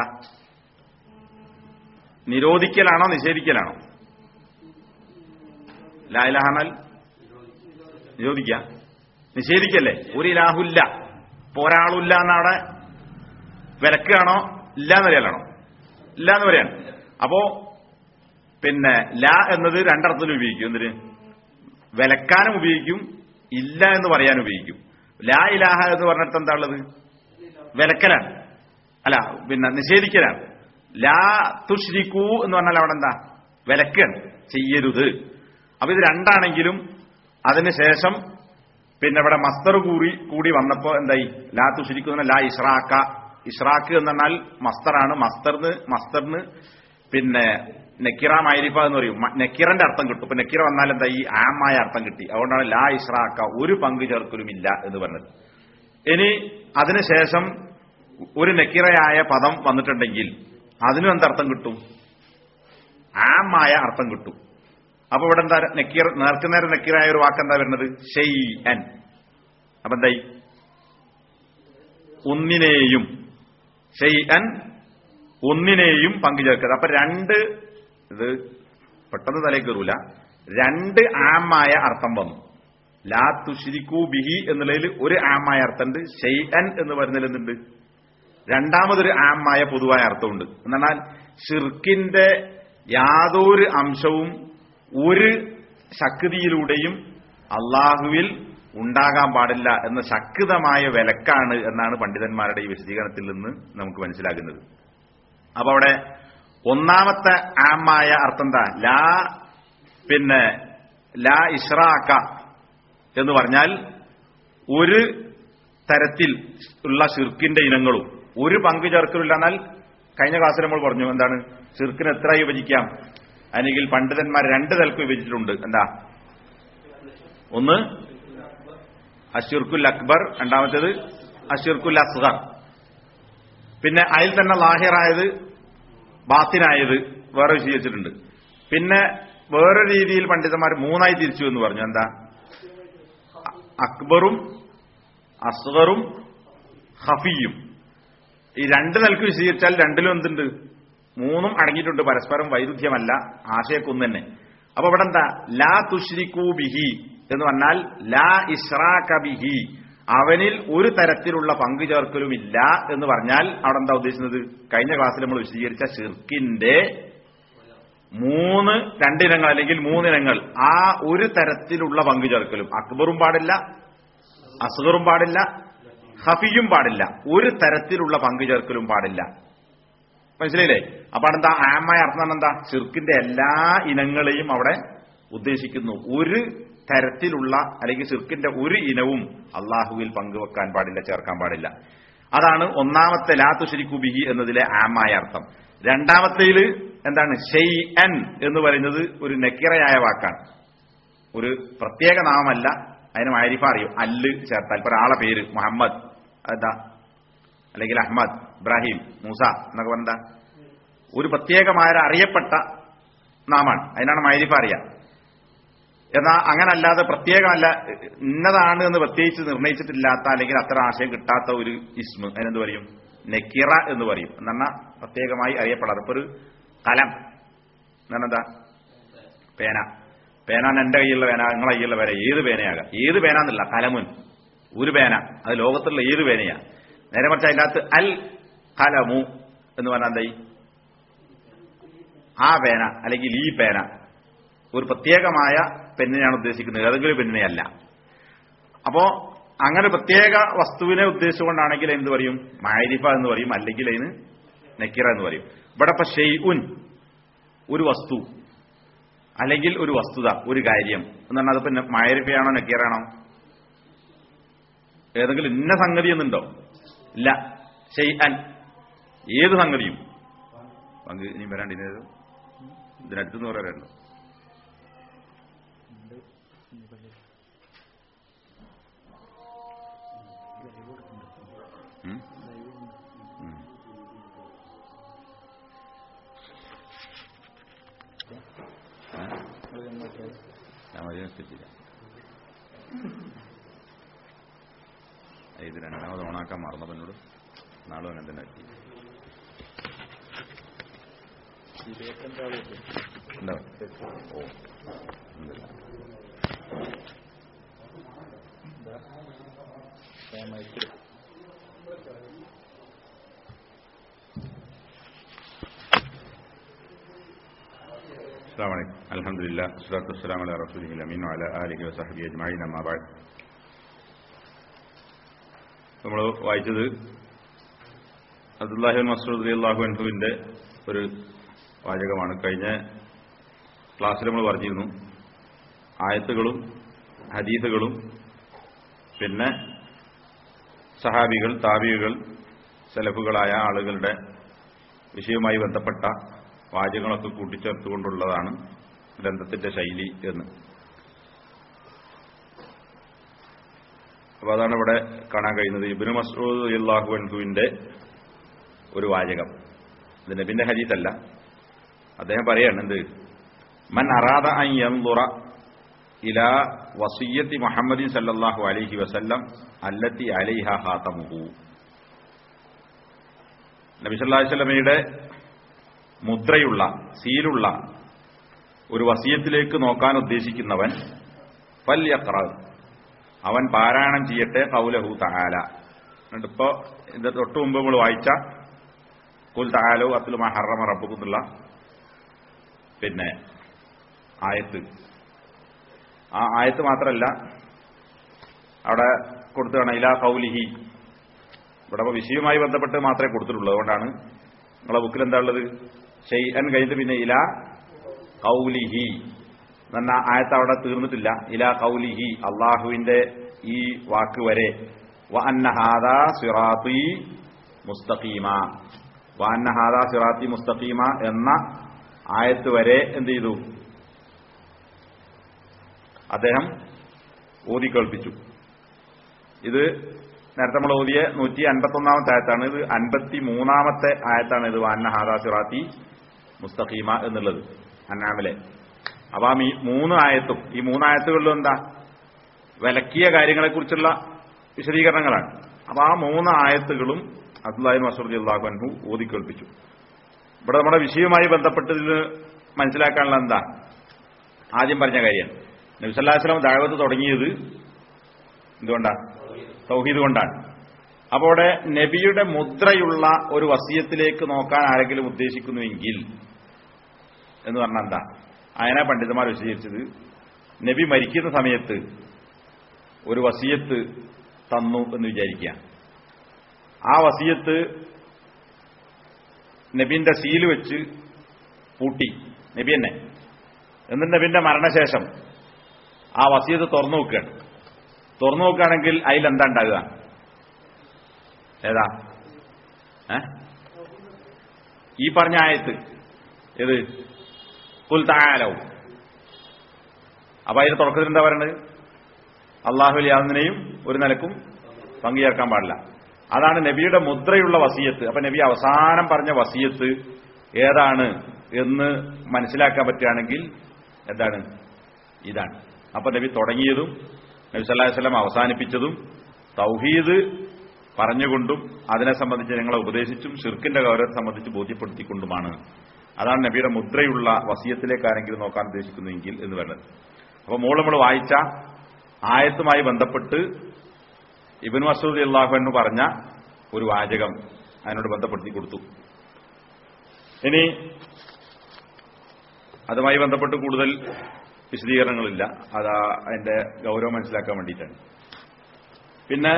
S1: നിരോധിക്കലാണോ നിഷേധിക്കലാണോ ലാ ഇലാഹ എന്നാൽ നിരോധിക്ക നിഷേധിക്കല്ലേ ഒരു ഇലാഹുല്ല ഇപ്പൊ ഒരാളുമില്ല എന്നവിടെ വിലക്കുകയാണോ ഇല്ല എന്ന് പറയലാണോ ഇല്ല എന്ന് പറയാണ് അപ്പോ പിന്നെ ല എന്നത് രണ്ടർത്ഥത്തിൽ ഉപയോഗിക്കും എന്തിന് വിലക്കാനും ഉപയോഗിക്കും ഇല്ല എന്ന് പറയാൻ ഉപയോഗിക്കും ലാ ഇലാഹ എന്ന് പറഞ്ഞിട്ട് എന്താ ഉള്ളത് വിലക്കലാണ് അല്ല പിന്നെ നിഷേധിക്കലാണ് ലാ തുഷ്രിക്കൂ എന്ന് പറഞ്ഞാൽ അവിടെ എന്താ വിലക്കാണ് ചെയ്യരുത് അപ്പൊ ഇത് രണ്ടാണെങ്കിലും അതിനുശേഷം പിന്നെ ഇവിടെ മസ്തർ കൂടി കൂടി വന്നപ്പോ എന്തായി ലാ തുഷിരിക്കു എന്ന് പറഞ്ഞാൽ ലാ ഇഷ്റാക്ക ഇഷ്റാക്ക് എന്ന് പറഞ്ഞാൽ മസ്തറാണ് മസ്തറിന് മസ്തറിന് പിന്നെ നെക്കിറ മൈരിഫ എന്ന് പറയും മ- നെക്കിറന്റെ അർത്ഥം കിട്ടും ഇപ്പൊ നെക്കിറ വന്നാൽ എന്താ ഈ ആമായ അർത്ഥം കിട്ടി അതുകൊണ്ടാണ് ലാ ഇഷ്റാക്ക ഒരു പങ്കു ചേർക്കലുമില്ല എന്ന് പറഞ്ഞത് ഇനി അതിനുശേഷം ഒരു നെക്കിറയായ പദം വന്നിട്ടുണ്ടെങ്കിൽ അതിനും എന്തർത്ഥം കിട്ടും ആമായ അർത്ഥം കിട്ടും അപ്പൊ ഇവിടെ എന്താ നെക്കീർ നേർക്കുനേരം നെക്കീറായ ഒരു വാക്ക് എന്താ വരുന്നത് ഷെയ് അൻ അപ്പൊ എന്തായി ഒന്നിനെയും ഷെയ് അൻ ഒന്നിനെയും പങ്കുചേർക്കുക അപ്പൊ രണ്ട് ഇത് പെട്ടെന്ന് തലയിൽ കയറൂല രണ്ട് ആമായ അർത്ഥം വന്നു ലാ തുഷിരിക്കൂ ബിഹി എന്നുള്ളതിൽ ഒരു ആമായ അർത്ഥമുണ്ട് ഷെയ് അൻ എന്ന് പറയുന്നതിൽ എന്തുണ്ട് രണ്ടാമതൊരു ആമായ പൊതുവായ അർത്ഥമുണ്ട് എന്നാൽ ഷിർക്കിന്റെ യാതൊരു അംശവും ഒരു ശക്തിയിലൂടെയും അള്ളാഹുവിൽ ഉണ്ടാകാൻ പാടില്ല എന്ന ശക്തമായ വിലക്കാണ് എന്നാണ് പണ്ഡിതന്മാരുടെ ഈ വിശദീകരണത്തിൽ നിന്ന് നമുക്ക് മനസ്സിലാകുന്നത് അപ്പൊ അവിടെ ഒന്നാമത്തെ ആമായ അർത്ഥം എന്താ ലാ പിന്നെ ലാ ഇഷ്റാക്ക എന്ന് പറഞ്ഞാൽ ഒരു തരത്തിൽ ഉള്ള ഷിർക്കിന്റെ ഇനങ്ങളും ഒരു പങ്കു ചേർക്കലില്ല എന്നാൽ കഴിഞ്ഞ ക്ലാസ്സിൽ നമ്മൾ പറഞ്ഞു എന്താണ് ഷിർക്കിന് എത്ര വിഭജിക്കാം അല്ലെങ്കിൽ പണ്ഡിതന്മാർ രണ്ട് തലക്ക് വിഭജിച്ചിട്ടുണ്ട് എന്താ ഒന്ന് അഷിർക്കുൽ അക്ബർ രണ്ടാമത്തേത് അഷിർക്കുൽ അസ്ഗർ പിന്നെ അതിൽ തന്നെ ലാഹിറായത് ബാത്തിനായത് വേറെ വിശദീകരിച്ചിട്ടുണ്ട് പിന്നെ വേറെ രീതിയിൽ പണ്ഡിതന്മാർ മൂന്നായി തിരിച്ചു എന്ന് പറഞ്ഞു എന്താ അക്ബറും അസ്ഗറും ഹഫിയും ഈ രണ്ട് നിലക്ക് വിശദീകരിച്ചാൽ രണ്ടിലും എന്തുണ്ട് മൂന്നും അടങ്ങിയിട്ടുണ്ട് പരസ്പരം വൈരുദ്ധ്യമല്ല ആശയക്കൊന്നു തന്നെ അപ്പൊ ഇവിടെ എന്താ ലാ തുഷ്രിക്കൂ ബിഹി എന്ന് പറഞ്ഞാൽ ലാ ഇഷ്റാക ബിഹി അവനിൽ ഒരു തരത്തിലുള്ള പങ്കു ചേർക്കലുമില്ല എന്ന് പറഞ്ഞാൽ അവിടെ എന്താ ഉദ്ദേശിക്കുന്നത് കഴിഞ്ഞ ക്ലാസ്സിൽ നമ്മൾ വിശദീകരിച്ച ഷിർക്കിന്റെ മൂന്ന് രണ്ടിനങ്ങൾ അല്ലെങ്കിൽ മൂന്നിനങ്ങൾ ആ ഒരു തരത്തിലുള്ള പങ്കു ചേർക്കലും അക്ബറും പാടില്ല അസുഖറും പാടില്ല ഹഫിയും പാടില്ല ഒരു തരത്തിലുള്ള പങ്കു ചേർക്കലും പാടില്ല മനസ്സിലായില്ലേ അപ്പൊ എന്താ ആമായ അർത്ഥം എന്താ ഷിർക്കിന്റെ എല്ലാ ഇനങ്ങളെയും അവിടെ ഉദ്ദേശിക്കുന്നു ഒരു തരത്തിലുള്ള അല്ലെങ്കിൽ ഷിർക്കിന്റെ ഒരു ഇനവും അള്ളാഹുവിൽ പങ്കുവെക്കാൻ പാടില്ല ചേർക്കാൻ പാടില്ല അതാണ് ഒന്നാമത്തെ ലാത്തു ശരിക്കു ബിഹി എന്നതിലെ ആമായ അർത്ഥം രണ്ടാമത്തേല് എന്താണ് ഷെയ് അൻ എന്ന് പറയുന്നത് ഒരു നെക്കിറയായ വാക്കാണ് ഒരു പ്രത്യേക നാമല്ല അതിന് മാരിഫ അറിയും അല്ല് ചേർത്താൽ ഇപ്പൊ ഒരാളെ പേര് മുഹമ്മദ് എന്താ അല്ലെങ്കിൽ അഹമ്മദ് ഇബ്രാഹിം മൂസ എന്നൊക്കെ പറഞ്ഞ ഒരു പ്രത്യേകമായ ഒരു അറിയപ്പെട്ട നാമാണ് അതിനാണ് മാരിഫ അറിയാം എന്നാൽ അങ്ങനല്ലാതെ പ്രത്യേകമല്ല ഇന്നതാണ് എന്ന് പ്രത്യേകിച്ച് നിർണയിച്ചിട്ടില്ലാത്ത അല്ലെങ്കിൽ അത്ര ആശയം കിട്ടാത്ത ഒരു ഇസ്മ അതിനെന്ത് പറയും നെക്കിറ എന്ന് പറയും എന്നാ പ്രത്യേകമായി അറിയപ്പെടാതെ ഇപ്പൊ ഒരു കലം എന്നാണെന്താ പേന പേന എന്റെ കയ്യിലുള്ള പേന നിങ്ങളെ കയ്യിലുള്ള പേന ഏത് പേനയാകാം ഏത് പേന എന്നല്ല കലമുൻ ഒരു പേന അത് ലോകത്തുള്ള ഏത് പേനയാ നേരെ മറിച്ച് അതിനകത്ത് അൽ കലമു എന്ന് പറഞ്ഞാൽ എന്തായി ആ പേന അല്ലെങ്കിൽ ഈ പേന ഒരു പ്രത്യേകമായ പെണ്ണിനെയാണ് ഉദ്ദേശിക്കുന്നത് ഏതെങ്കിലും പെണ്ണിനെയല്ല അപ്പോ അങ്ങനെ പ്രത്യേക വസ്തുവിനെ ഉദ്ദേശിച്ചുകൊണ്ടാണെങ്കിൽ എന്ത് പറയും മാരിഫ എന്ന് പറയും അല്ലെങ്കിൽ അതിന് നെക്കിറ എന്ന് പറയും ഇവിടെ ഇപ്പൊ ഷെയ്ഉൻ ഒരു വസ്തു അല്ലെങ്കിൽ ഒരു വസ്തുത ഒരു കാര്യം എന്ന് പറഞ്ഞാൽ അതിപ്പോ മാരിഫയാണോ നെക്കിറാണോ ഏതെങ്കിലും ഇന്ന സംഗതി എന്നുണ്ടോ ഇല്ല ഷെയ്അൻ ഏത് സംഗതിയും പങ്ക് ഇനി വരാണ്ട് ഇനി ഏത്? ഇതിനടുത്തെന്ന് പറയാറുണ്ടോ ഉം? ഉം. ഏ? ഞാൻ മതി നിർത്തിച്ചില്ല ഇത് രണ്ടാമത് ഓണാക്കാൻ മറന്നപ്പോ എന്നോട് നാളും അങ്ങനെ തന്നെ ആക്കി ഉണ്ടോ ഓ ഉണ്ടല്ല السلام عليكم الحمد لله والصلاة والسلام على رسوله الأمين وعلى آله وصحبه أجمعين أما بعد നമ്മൾ വായിച്ചത് അബ്ദുല്ലാഹിബിൻ മസൂദ് അലി അള്ളാഹു അൻഹുവിന്റെ ഒരു വാചകമാണ് കഴിഞ്ഞ ക്ലാസ്സിൽ നമ്മൾ പറഞ്ഞിരുന്നു ആയത്തുകളും ഹദീസുകളും പിന്നെ സഹാബികൾ താബികൾ സെലഫുകളായ ആളുകളുടെ വിഷയവുമായി ബന്ധപ്പെട്ട വാചകങ്ങളൊക്കെ കൂട്ടിച്ചേർത്തുകൊണ്ടുള്ളതാണ് ഗ്രന്ഥത്തിന്റെ ശൈലി എന്ന് അപ്പൊ അതാണ് ഇവിടെ കാണാൻ കഴിയുന്നത് ഇബിന് മസൂദ് അള്ളാഹു അൻഹുവിന്റെ ഒരു വാചകം ഇത് നബിന്റെ ഹദീസല്ല അദ്ദേഹം പറയാണ് എന്ത് മൻ അറാദ അൻ യൻദുറ ഇല വസിയത്തി മുഹമ്മദിൻ സല്ലല്ലാഹു അലൈഹി വസല്ലം അല്ലത്തി അലൈഹ ഹാതമുഹു നബി സല്ലല്ലാഹു അലൈഹി വസല്ലമയുടെ മുദ്രയുള്ള സീലുള്ള ഒരു വസീയത്തിലേക്ക് നോക്കാൻ ഉദ്ദേശിക്കുന്നവൻ ഫൽ യഖ്റ അവൻ പാരായണം ചെയ്യട്ടെ കൗലഹു തആല എന്നിട്ടിപ്പോ ഇത് തൊട്ട് മുമ്പ് നമ്മൾ വായിച്ച കുൽ താലോ അത്തുൽ മഹറമ റബ്ബുക്കുന്നുള്ള പിന്നെ ആയത്ത് ആ ആയത്ത് മാത്രമല്ല അവിടെ കൊടുത്തു വേണം ഇലാ കൗലിഹി ഇവിടെ ഇപ്പൊ വിഷയവുമായി ബന്ധപ്പെട്ട് മാത്രമേ കൊടുത്തിട്ടുള്ളൂ അതുകൊണ്ടാണ് നിങ്ങളെ ബുക്കിൽ എന്താ ഉള്ളത് ഷെയ്അൻ കഴിഞ്ഞിട്ട് പിന്നെ ഇലാ കൗലിഹി എന്ന ആയത്ത് അവിടെ തീർന്നിട്ടില്ല ഇലാ കൗലിഹി അള്ളാഹുവിന്റെ ഈ വാക്ക് വരെ വ അന്നഹാദ സിറാത്തി മുസ്തഖീമ വ അന്നഹാദ സിറാത്തി മുസ്തഖീമ എന്ന ആയത്ത് വരെ എന്ത് ചെയ്തു അദ്ദേഹം ഓതിക്കേൾപ്പിച്ചു ഇത് നേരത്തെ നമ്മൾ ഓതിയ നൂറ്റി അൻപത്തൊന്നാമത്തെ ആയത്താണ് ഇത് അൻപത്തി മൂന്നാമത്തെ ആയത്താണ് ഇത് വാന്ന ഹാദാ സിറാത്തി മുസ്തഖീമ എന്നുള്ളത് അന്നാമിലെ അപ്പൊ ആ മീ- മൂന്ന് ആയത്തും ഈ മൂന്നായത്തുകളിലും എന്താ വിലക്കിയ കാര്യങ്ങളെക്കുറിച്ചുള്ള വിശദീകരണങ്ങളാണ് അപ്പൊ ആ മൂന്ന് ആയത്തുകളും അബ്ദുല്ലാഹി മസൂദ് അള്ളാഹു അൻഹു ഓതിക്കേൾപ്പിച്ചു ഇവിടെ നമ്മുടെ വിഷയവുമായി ബന്ധപ്പെട്ട് ഇത് മനസ്സിലാക്കാനുള്ള എന്താ ആദ്യം പറഞ്ഞ കാര്യം നബിസല്ലാസ്ലാം ദാവത്ത് തുടങ്ങിയത് എന്തുകൊണ്ടാ തൗഹീദ് കൊണ്ടാണ് അപ്പോൾ അവിടെ നബിയുടെ മുദ്രയുള്ള ഒരു വസീയത്തിലേക്ക് നോക്കാൻ ആരെങ്കിലും ഉദ്ദേശിക്കുന്നുവെങ്കിൽ എന്ന് പറഞ്ഞാൽ എന്താ അതിനെ പണ്ഡിതന്മാർ വിശദീകരിച്ചത് നബി മരിക്കുന്ന സമയത്ത് ഒരു വസീയത്ത് തന്നു എന്ന് വിചാരിക്കുക ആ വസീയത്ത് നബിന്റെ സീല് വെച്ച് പൂട്ടി നബി തന്നെ എന്നിട്ട് നബിന്റെ മരണശേഷം ആ വസീയത്ത് തുറന്നു നോക്കുകയാണ് തുറന്നു നോക്കുകയാണെങ്കിൽ അതിൽ എന്താ ഉണ്ടാകുക ഏതാ ഏ ഈ പറഞ്ഞ ആയത്ത് ഏത് കുൽ തായാലോ അപ്പൊ അതിന്റെ തുടക്കത്തിൽ എന്താ പറയണത് അള്ളാഹുലി യാതൊന്നിനെയും ഒരു നിലക്കും പങ്കു ചേർക്കാൻ പാടില്ല അതാണ് നബിയുടെ മുദ്രയുള്ള വസീയത്ത് അപ്പൊ നബി അവസാനം പറഞ്ഞ വസീയത്ത് ഏതാണ് എന്ന് മനസ്സിലാക്കാൻ പറ്റുകയാണെങ്കിൽ എന്താണ് ഇതാണ് അപ്പൊ നബി തുടങ്ങിയതും നബി സല്ലല്ലാഹു അലൈഹി വസല്ലം അവസാനിപ്പിച്ചതും തൗഹീദ് പറഞ്ഞുകൊണ്ടും അതിനെ സംബന്ധിച്ച് ഞങ്ങളെ ഉപദേശിച്ചും ഷിർക്കിന്റെ ഗൗരവത്തെ സംബന്ധിച്ച് ബോധ്യപ്പെടുത്തിക്കൊണ്ടുമാണ് അതാണ് നബിയുടെ മുദ്രയുള്ള വസീയത്തിലേക്ക് ആരെങ്കിലും നോക്കാൻ ഉദ്ദേശിക്കുന്നുവെങ്കിൽ എന്ന് പറയുന്നത് അപ്പൊ മോള് നമ്മൾ വായിച്ച ആയത്തുമായി ബന്ധപ്പെട്ട് ഇബിൻ മസൂദ് അള്ളാഹു എന്ന് പറഞ്ഞ ഒരു വാചകം അതിനോട് ബന്ധപ്പെടുത്തി കൊടുത്തു ഇനി അതുമായി ബന്ധപ്പെട്ട് കൂടുതൽ വിശദീകരണങ്ങളില്ല അത് അതിന്റെ ഗൗരവം മനസ്സിലാക്കാൻ വേണ്ടിയിട്ടാണ് പിന്നെ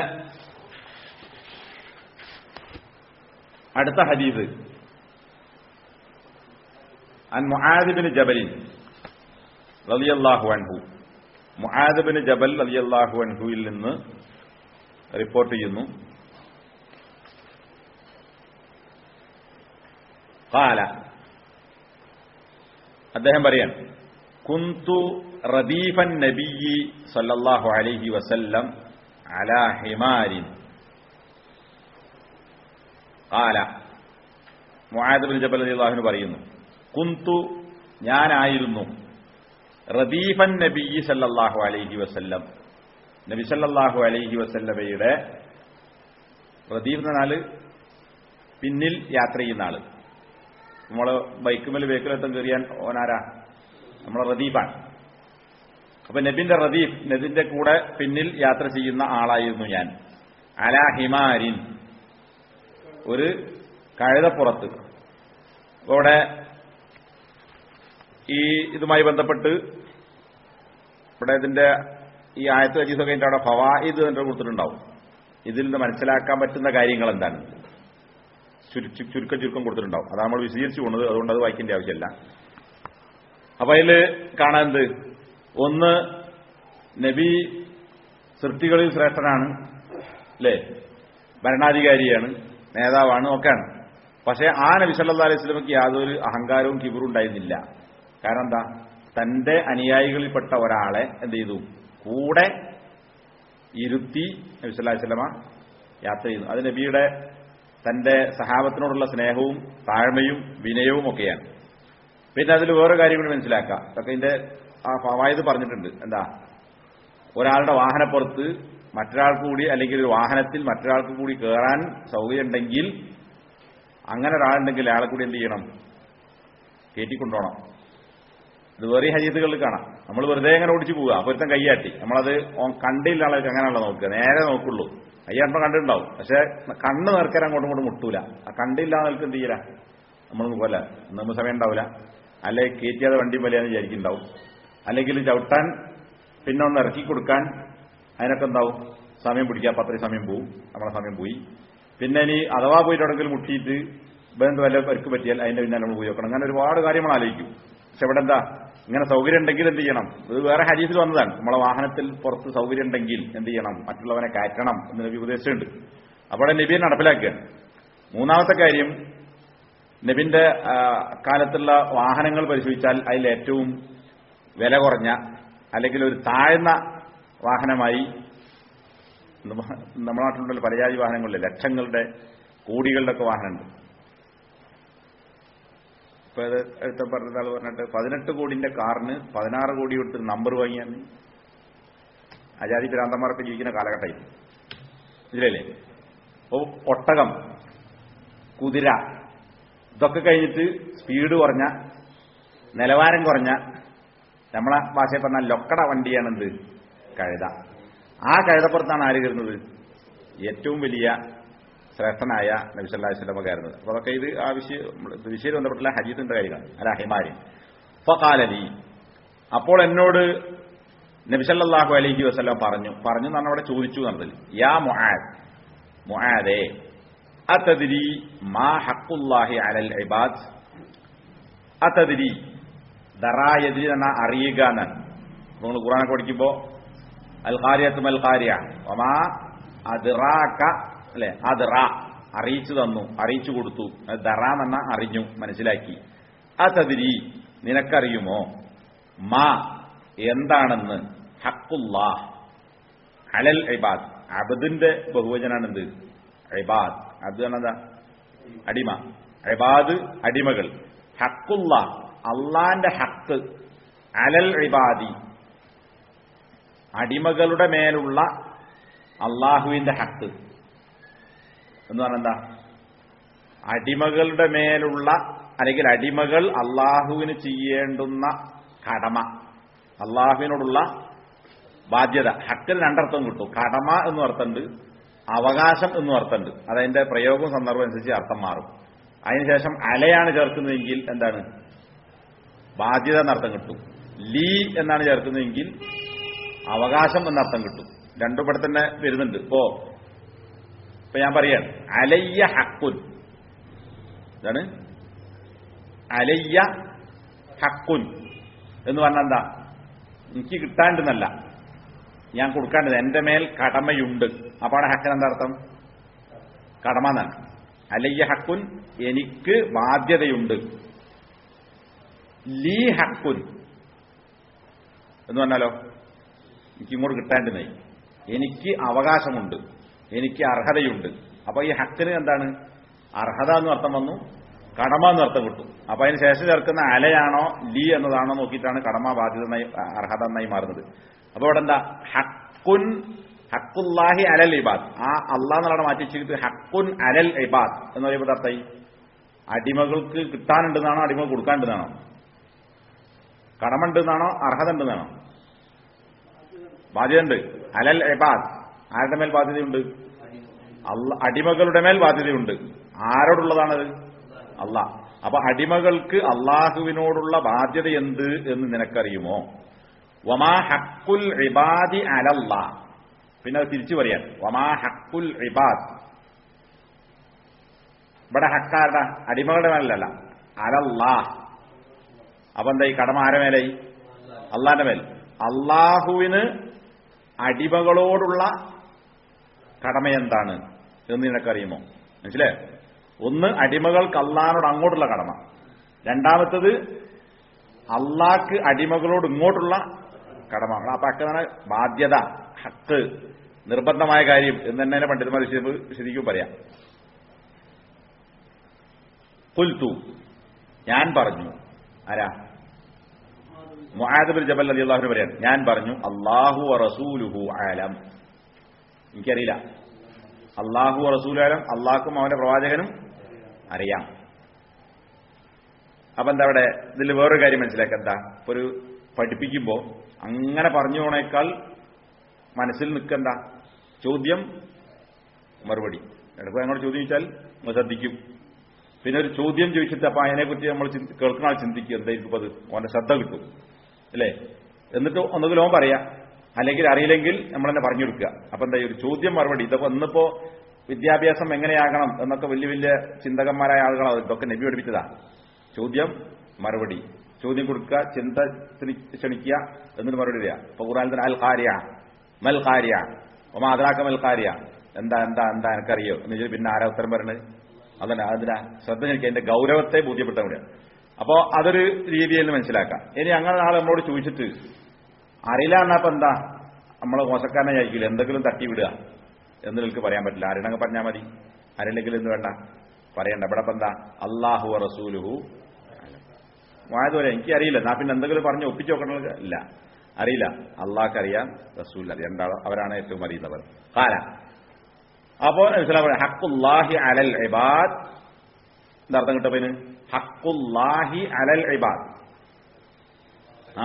S1: അടുത്ത ഹദീസ് അൻ മുആദിബിന് ജബലിൻ റളിയല്ലാഹു അൻഹു മുആദിബിന് ജബൽ റളിയല്ലാഹു അൻഹുവിൽ നിന്ന് റിപ്പോർട്ട് ചെയ്യുന്നു കാല അദ്ദേഹം പറയാൻ കുന്തു റദീഫൻ നബിയി സല്ലല്ലാഹു അലൈഹി വസല്ലം അലാ ഹിമാരിൻ കാല മുആദ് ബിൻ ജബൽ റളിയല്ലാഹു പറയുന്നു കുന്തു ഞാനായിരുന്നു റദീഫൻ നബിയി സല്ലല്ലാഹു അലൈഹി വസല്ലം നബി സല്ലല്ലാഹു അലൈഹി വസല്ലമയുടെ റദീഫ് എന്ന ആള് പിന്നിൽ യാത്ര ചെയ്യുന്ന ആള് നമ്മള് ബൈക്കുമേൽ വേക്കിലെത്തും കയറിയാൻ ഓനാരാ നമ്മളെ റദീഫാണ് അപ്പൊ നബിന്റെ റദീഫ് നബിന്റെ കൂടെ പിന്നിൽ യാത്ര ചെയ്യുന്ന ആളായിരുന്നു ഞാൻ അലാ ഹിമാരിൻ ഒരു കഴുതപ്പുറത്ത് ഇവിടെ ഈ ഇതുമായി ബന്ധപ്പെട്ട് ഇവിടെ ഇതിന്റെ ഈ ആയത്ത് ഹജീസൊക്കെ അതിന്റെ അവിടെ ഫവായിദ് എன்ற കൊടുത്തിട്ടുണ്ടാവും ഇതിൽ നിന്ന് മനസ്സിലാക്കാൻ പറ്റുന്ന കാര്യങ്ങൾ എന്താണ് ചുരു- ചുരുക്കം ചുരുക്കം കൊടുത്തിട്ടുണ്ടാവും അതാണ് നമ്മൾ വിശദീകരിച്ചു പോകുന്നത് അതുകൊണ്ട് അത് വായിക്കേണ്ട ആവശ്യമില്ല അപ്പൊ അതിൽ കാണാൻ എന്ത് ഒന്ന് നബി സൃഷ്ടികളിൽ ശ്രേഷ്ഠനാണ് അല്ലേ ഭരണാധികാരിയാണ് നേതാവാണ് ഒക്കെയാണ് പക്ഷേ ആ നബി സല്ലാ അലൈഹി സ്വലമക്ക് യാതൊരു അഹങ്കാരവും കിബറും ഉണ്ടായിരുന്നില്ല കാരണം എന്താ തന്റെ അനുയായികളിൽപ്പെട്ട ഒരാളെ എന്ത് ചെയ്തു കൂടെ ഇരുത്തി നബി സല്ലാ വല്ലമ യാത്ര ചെയ്യുന്നു അത് നബിയുടെ തന്റെ സഹാബത്തിനോടുള്ള സ്നേഹവും താഴ്മയും വിനയവും ഒക്കെയാണ് പിന്നെ അതിൽ വേറെ കാര്യം കൂടി മനസ്സിലാക്കാം അതൊക്കെ ഇതിന്റെ ആ ഫവായത് പറഞ്ഞിട്ടുണ്ട് എന്താ ഒരാളുടെ വാഹനപ്പുറത്ത് മറ്റൊരാൾക്ക് കൂടി അല്ലെങ്കിൽ ഒരു വാഹനത്തിൽ മറ്റൊരാൾക്ക് കൂടി കയറാൻ സൗകര്യം ഉണ്ടെങ്കിൽ അങ്ങനെ ഒരാളുണ്ടെങ്കിൽ അയാളെ കൂടി എന്ത് ചെയ്യണം കയറ്റിക്കൊണ്ടോണം ഇത് വേറെ ഹരീതുകളിൽ കാണാം നമ്മൾ വെറുതെ അങ്ങനെ ഓടിച്ചു പോവുക പൊരുത്തം കൈയാട്ടി നമ്മളത് ഓൻ കണ്ടില്ല ആൾക്ക് അങ്ങനെയുള്ള നോക്കുക നേരെ നോക്കുള്ളൂ അയ്യാറിന് കണ്ടിട്ടുണ്ടാവും പക്ഷെ കണ്ണ് നേർക്കാൻ അങ്ങോട്ടും ഇങ്ങോട്ടും മുട്ടൂല ആ കണ്ടില്ല നിൽക്ക് എന്ത് ചെയ്യില്ല നമ്മൾ പോലെ നമ്മൾ സമയം ഉണ്ടാവില്ല അല്ലെങ്കിൽ കയറ്റിയാതെ വണ്ടി പോലെയാന്ന് വിചാരിക്കുന്നുണ്ടാവും അല്ലെങ്കിൽ ചവിട്ടാൻ പിന്നെ ഒന്ന് ഇറക്കി കൊടുക്കാൻ അതിനൊക്കെ എന്താവും സമയം പിടിക്കുക അപ്പൊ അത്രയും സമയം പോവും നമ്മളെ സമയം പോയി പിന്നെ ഇനി അഥവാ പോയിട്ട് എവിടെങ്കിലും മുട്ടിയിട്ട് ബന്ധു വല്ല പരിക്ക് പറ്റിയാൽ അതിന്റെ പിന്നാലെ നമ്മൾ പോയി നോക്കണം അങ്ങനെ ഒരുപാട് കാര്യങ്ങൾ ആലോചിക്കും പക്ഷെ ഇവിടെ എന്താ ഇങ്ങനെ സൗകര്യം ഉണ്ടെങ്കിൽ എന്ത് ചെയ്യണം ഇത് വേറെ ഹരീസിൽ വന്നതാണ് നമ്മളെ വാഹനത്തിൽ പുറത്ത് സൗകര്യം ഉണ്ടെങ്കിൽ എന്ത് ചെയ്യണം മറ്റുള്ളവനെ കയറ്റണം എന്ന് നബി ഉപദേശിച്ചിട്ടുണ്ട് അവിടെ നബിയെ നടപ്പിലാക്കുകയാണ് മൂന്നാമത്തെ കാര്യം നബിന്റെ ആ, കാലത്തുള്ള വാഹനങ്ങൾ പരിശോധിച്ചാൽ അതിൽ ഏറ്റവും വില കുറഞ്ഞ അല്ലെങ്കിൽ ഒരു താഴ്ന്ന വാഹനമായി നമ്മ- നമ്മുടെ നാട്ടിലുള്ള പലജാതി വാഹനങ്ങളിലെ ലക്ഷങ്ങളുടെ കോടികളുടെ ഒക്കെ വാഹനമുണ്ട് ഇപ്പൊ ഇത് അടുത്ത പറഞ്ഞ ആൾ പറഞ്ഞിട്ട് പതിനെട്ട് കോടിന്റെ കാറിന് പതിനാറ് കോടി കൊടുത്ത് നമ്പർ വാങ്ങിയാണ് അജാതി ഭ്രാന്തന്മാരൊക്കെ ജീവിക്കുന്ന കാലഘട്ടത്തിൽ ഇതിലല്ലേ അപ്പോ ഒട്ടകം കുതിര ഇതൊക്കെ കഴിഞ്ഞിട്ട് സ്പീഡ് കുറഞ്ഞ നിലവാരം കുറഞ്ഞ നമ്മളെ ഭാഷയിൽ പറഞ്ഞാൽ ലൊക്കട വണ്ടിയാണെന്ത് കഴുത ആ കഴുതപ്പുറത്താണ് ആര് കയറുന്നത് ഏറ്റവും വലിയ ശ്രേഷ്ഠനായ നബിസല്ലാസ്ലമ കയറുന്നത് അപ്പൊ അതൊക്കെ ഇത് ആ വിഷയം ഇത് വിഷയം ബന്ധപ്പെട്ടുള്ള ഹജീത്തിന്റെ കാര്യമാണ് അല്ല ഹിമാരി ഫാലലി അപ്പോൾ എന്നോട് നബിസല്ലാഹു അലൈഹി വസ്ലം പറഞ്ഞു പറഞ്ഞു എന്നാണ് അവിടെ ചോദിച്ചു നടന്നത് യാ മുആദ് മുആദേ അതദ്രി മാ ഹഖുല്ലാഹി അലൽ ഇബാദ് അതദ്രി ദറായദ്രി എന്ന അറിയുക എന്നാണ് നമ്മൾ ഖുറാനൊക്കെ പഠിക്കുമ്പോ അൽ ഖാരിയത്തും അൽ ഖാരിയ ഒമാ അദ്റാക അല്ലെ അദ്റ അറിയിച്ചു തന്നു അറിയിച്ചു കൊടുത്തു അത് ദറ എന്ന അറിഞ്ഞു മനസ്സിലാക്കി അതദ്രി നിനക്കറിയുമോ മാ എന്താണെന്ന് ഹക്കുല്ലാ അലൽ ഇബാദ് അബദിന്റെ ബഹുവചനാണെന്ത് ഇബാദ് അത് എന്താ അടിമ ഇബാദ് അടിമകൾ ഹക്കുള്ള അള്ളാന്റെ ഹക്ക് അലൽ ഇബാദി അടിമകളുടെ മേലുള്ള അള്ളാഹുവിന്റെ ഹക്ക് എന്ന് പറഞ്ഞെന്താ അടിമകളുടെ മേലുള്ള അല്ലെങ്കിൽ അടിമകൾ അള്ളാഹുവിന് ചെയ്യേണ്ടുന്ന കടമ അള്ളാഹുവിനോടുള്ള ബാധ്യത ഹക്കിൽ രണ്ടർത്ഥം കിട്ടും കടമ എന്ന് അർത്ഥമുണ്ട് അവകാശം എന്ന് അർത്ഥമുണ്ട് അതതിന്റെ പ്രയോഗവും സന്ദർഭം അനുസരിച്ച് അർത്ഥം മാറും അതിനുശേഷം അലയാണ് ചേർക്കുന്നതെങ്കിൽ എന്താണ് ബാധ്യത എന്നർത്ഥം കിട്ടും ലീ എന്നാണ് ചേർക്കുന്നതെങ്കിൽ അവകാശം എന്നർത്ഥം കിട്ടും രണ്ടും ഇവിടെ തന്നെ വരുന്നുണ്ട് ഇപ്പോ ഇപ്പൊ ഞാൻ പറയാണ് അലയ്യ ഹക്കുൻ എന്താണ് അലയ്യ ഹക്കുൻ എന്ന് പറഞ്ഞാൽ എന്താ എനിക്ക് കിട്ടാണ്ടെന്നല്ല ഞാൻ കൊടുക്കാണ്ടത് എന്റെ മേൽ കടമയുണ്ട് അപ്പൊ അവിടെ ഹക്കൻ എന്താ അർത്ഥം കടമ എന്നാണ് അലയ്യ ഹക്കുൻ എനിക്ക് ബാധ്യതയുണ്ട് ലീ ഹക്കുൻ എന്ന് പറഞ്ഞാലോ എനിക്ക് ഇങ്ങോട്ട് കിട്ടാണ്ടെന്നായി എനിക്ക് അവകാശമുണ്ട് എനിക്ക് അർഹതയുണ്ട് അപ്പൊ ഈ ഹക്കിന് എന്താണ് അർഹത എന്ന് അർത്ഥം വന്നു കടമ എന്ന് അർത്ഥം കിട്ടും അപ്പൊ അതിന് ശേഷം ചേർക്കുന്ന അലയാണോ ലീ എന്നതാണോ നോക്കിയിട്ടാണ് കടമ ബാധ്യത എന്നായി അർഹത എന്നായി മാറുന്നത് അപ്പൊ ഇവിടെ എന്താ ഹക്കുൻ ഹക്കുല്ലാഹി അലൽ ഇബാദ് ആ അള്ളാഹ് എന്നുള്ള മാറ്റി വെച്ചിട്ട് ഹക്കുൻ അലൽ ഇബാദ് എന്ന് പറയുമ്പോൾ അർത്ഥമായി അടിമകൾക്ക് കിട്ടാനുണ്ടെന്നാണോ അടിമകൾ കൊടുക്കാണ്ടെന്നാണോ കടമുണ്ടെന്നാണോ അർഹത ഉണ്ടെന്നാണോ ബാധ്യതയുണ്ട് അലൽ ഇബാദ് ആരുടെ മേൽ ബാധ്യതയുണ്ട് അല്ല അടിമകളുടെ മേൽ ബാധ്യതയുണ്ട് ആരോടുള്ളതാണത് അല്ല അപ്പൊ അടിമകൾക്ക് അള്ളാഹുവിനോടുള്ള ബാധ്യത എന്ത് എന്ന് നിനക്കറിയുമോ വമാ ഹക്കുൽ ഇബാദി അലല്ല പിന്നെ അത് തിരിച്ചു പറയാൻ വമാ ഹക്കുൽ ഇബാദ് ഇവിടെ ഹക്കാരുടെ അടിമകളുടെ മേലല്ല അലല്ലാ അപ്പൊ എന്താ ഈ കടമ ആരെ മേലായി അള്ളാന്റെ മേൽ അള്ളാഹുവിന് അടിമകളോടുള്ള കടമ എന്താണ് എന്ന് നിനക്കറിയുമോ മനസ്സിലേ ഒന്ന് അടിമകൾക്ക് അള്ളഹാനോട് അങ്ങോട്ടുള്ള കടമ രണ്ടാമത്തത് അള്ളാഹ്ക്ക് അടിമകളോട് ഇങ്ങോട്ടുള്ള കടമ അപ്പൊ അക്കാണ് ബാധ്യത ഹക്ക് നിർബന്ധമായ കാര്യം എന്ന് തന്നെ പണ്ഡിതന്മാർ വിശദ- വിശദീകരിക്കും പറയാം പുൽത്തു ഞാൻ പറഞ്ഞു ആരാ മുആദബിൽ ജബൽ അലി അള്ളാഹുന് പറയാൻ ഞാൻ പറഞ്ഞു അള്ളാഹു റസൂലുഹു ആലം എനിക്കറിയില്ല അള്ളാഹു റസൂൽ ആലം അള്ളാഹുക്കും അവന്റെ പ്രവാചകനും അറിയാം അപ്പൊ എന്താ അവിടെ ഇതിൽ വേറൊരു കാര്യം മനസ്സിലാക്കുക എന്താ ഇപ്പൊ ഒരു പഠിപ്പിക്കുമ്പോ അങ്ങനെ പറഞ്ഞു പോണേക്കാൾ മനസ്സിൽ നിൽക്കണ്ട ചോദ്യം മറുപടി ഇടയ്ക്ക് ഞങ്ങൾ ചോദ്യം ചോദിച്ചാൽ നമ്മൾ ശ്രദ്ധിക്കും പിന്നെ ഒരു ചോദ്യം ചോദിച്ചിട്ട് അപ്പൊ അതിനെക്കുറിച്ച് നമ്മൾ ചിന്തി- കേൾക്കുന്ന ആൾ ചിന്തിക്കും എന്തായിരിക്കും ഇപ്പൊ അത് ഓന്റെ ശ്രദ്ധ കിട്ടും അല്ലേ എന്നിട്ട് ഒന്നുകിൽ ഓൻ പറയാം അല്ലെങ്കിൽ അറിയില്ലെങ്കിൽ നമ്മൾ തന്നെ പറഞ്ഞു കൊടുക്കുക അപ്പൊ എന്താ ഈ ഒരു ചോദ്യം മറുപടി ഇതൊക്കെ ഇന്നിപ്പോ വിദ്യാഭ്യാസം എങ്ങനെയാകണം എന്നൊക്കെ വലിയ വലിയ ചിന്തകന്മാരായ ആളുകളാണ് ഇതൊക്കെ നബി പഠിപ്പിച്ചതാ ചോദ്യം മറുപടി ചോദ്യം കൊടുക്കുക ചിന്ത ക്ഷണി- ക്ഷണിക്കുക എന്നിട്ട് മറുപടി തരിക ഇപ്പൊ ഖുറാൻ തന്നെ അൽ കാരിയ മൽ കാരിയ ഒമാ അതിനാക്ക മൽ കാരിയ എന്താ എന്താ എന്താ എനിക്കറിയോ എന്ന് ചോദിച്ചാൽ പിന്നെ ആരാ ഉത്തരം പറയണത് അതന്നെ അതിനാ ശ്രദ്ധ ക്ഷണിക്കുക അതിന്റെ ഗൗരവത്തെ ബോധ്യപ്പെടുത്താൻ കൂടിയാണ് അപ്പോ അതൊരു രീതിയിൽ മനസ്സിലാക്കാം ഇനി അങ്ങനെ ആൾ നമ്മളോട് ചോദിച്ചിട്ട് അറിയില്ല എന്നപ്പോ എന്താ നമ്മളെ മോശക്കാരനെ ചോദിക്കില്ല എന്തെങ്കിലും തട്ടി വിടുക എന്ന് നിങ്ങൾക്ക് പറയാൻ പറ്റില്ല ആരെണ്ണങ്ങ് പറഞ്ഞാൽ മതി ആരെങ്കിലും എന്ന് വേണ്ട പറയണ്ട ഇവിടെ ഇപ്പൊ എന്താ അള്ളാഹു റസൂലുഹു വായതുവരെ എനിക്കറിയില്ല എന്നാ പിന്നെ എന്തെങ്കിലും പറഞ്ഞ് ഒപ്പിച്ചു നോക്കണത് ഇല്ല അറിയില്ല അള്ളാഹ്ക്ക് അറിയാം റസൂൽ അറിയാം രണ്ടാളും അവരാണ് ഏറ്റവും അറിയുന്നവർ കാല അപ്പോ മനസ്സിലാവുക ഹക്കുല്ലാഹി അലൽ ഇബാദ് എന്താ അർത്ഥം കിട്ടപ്പോ ഹക്കുല്ലാഹി അലൽ ഇബാദ് ആ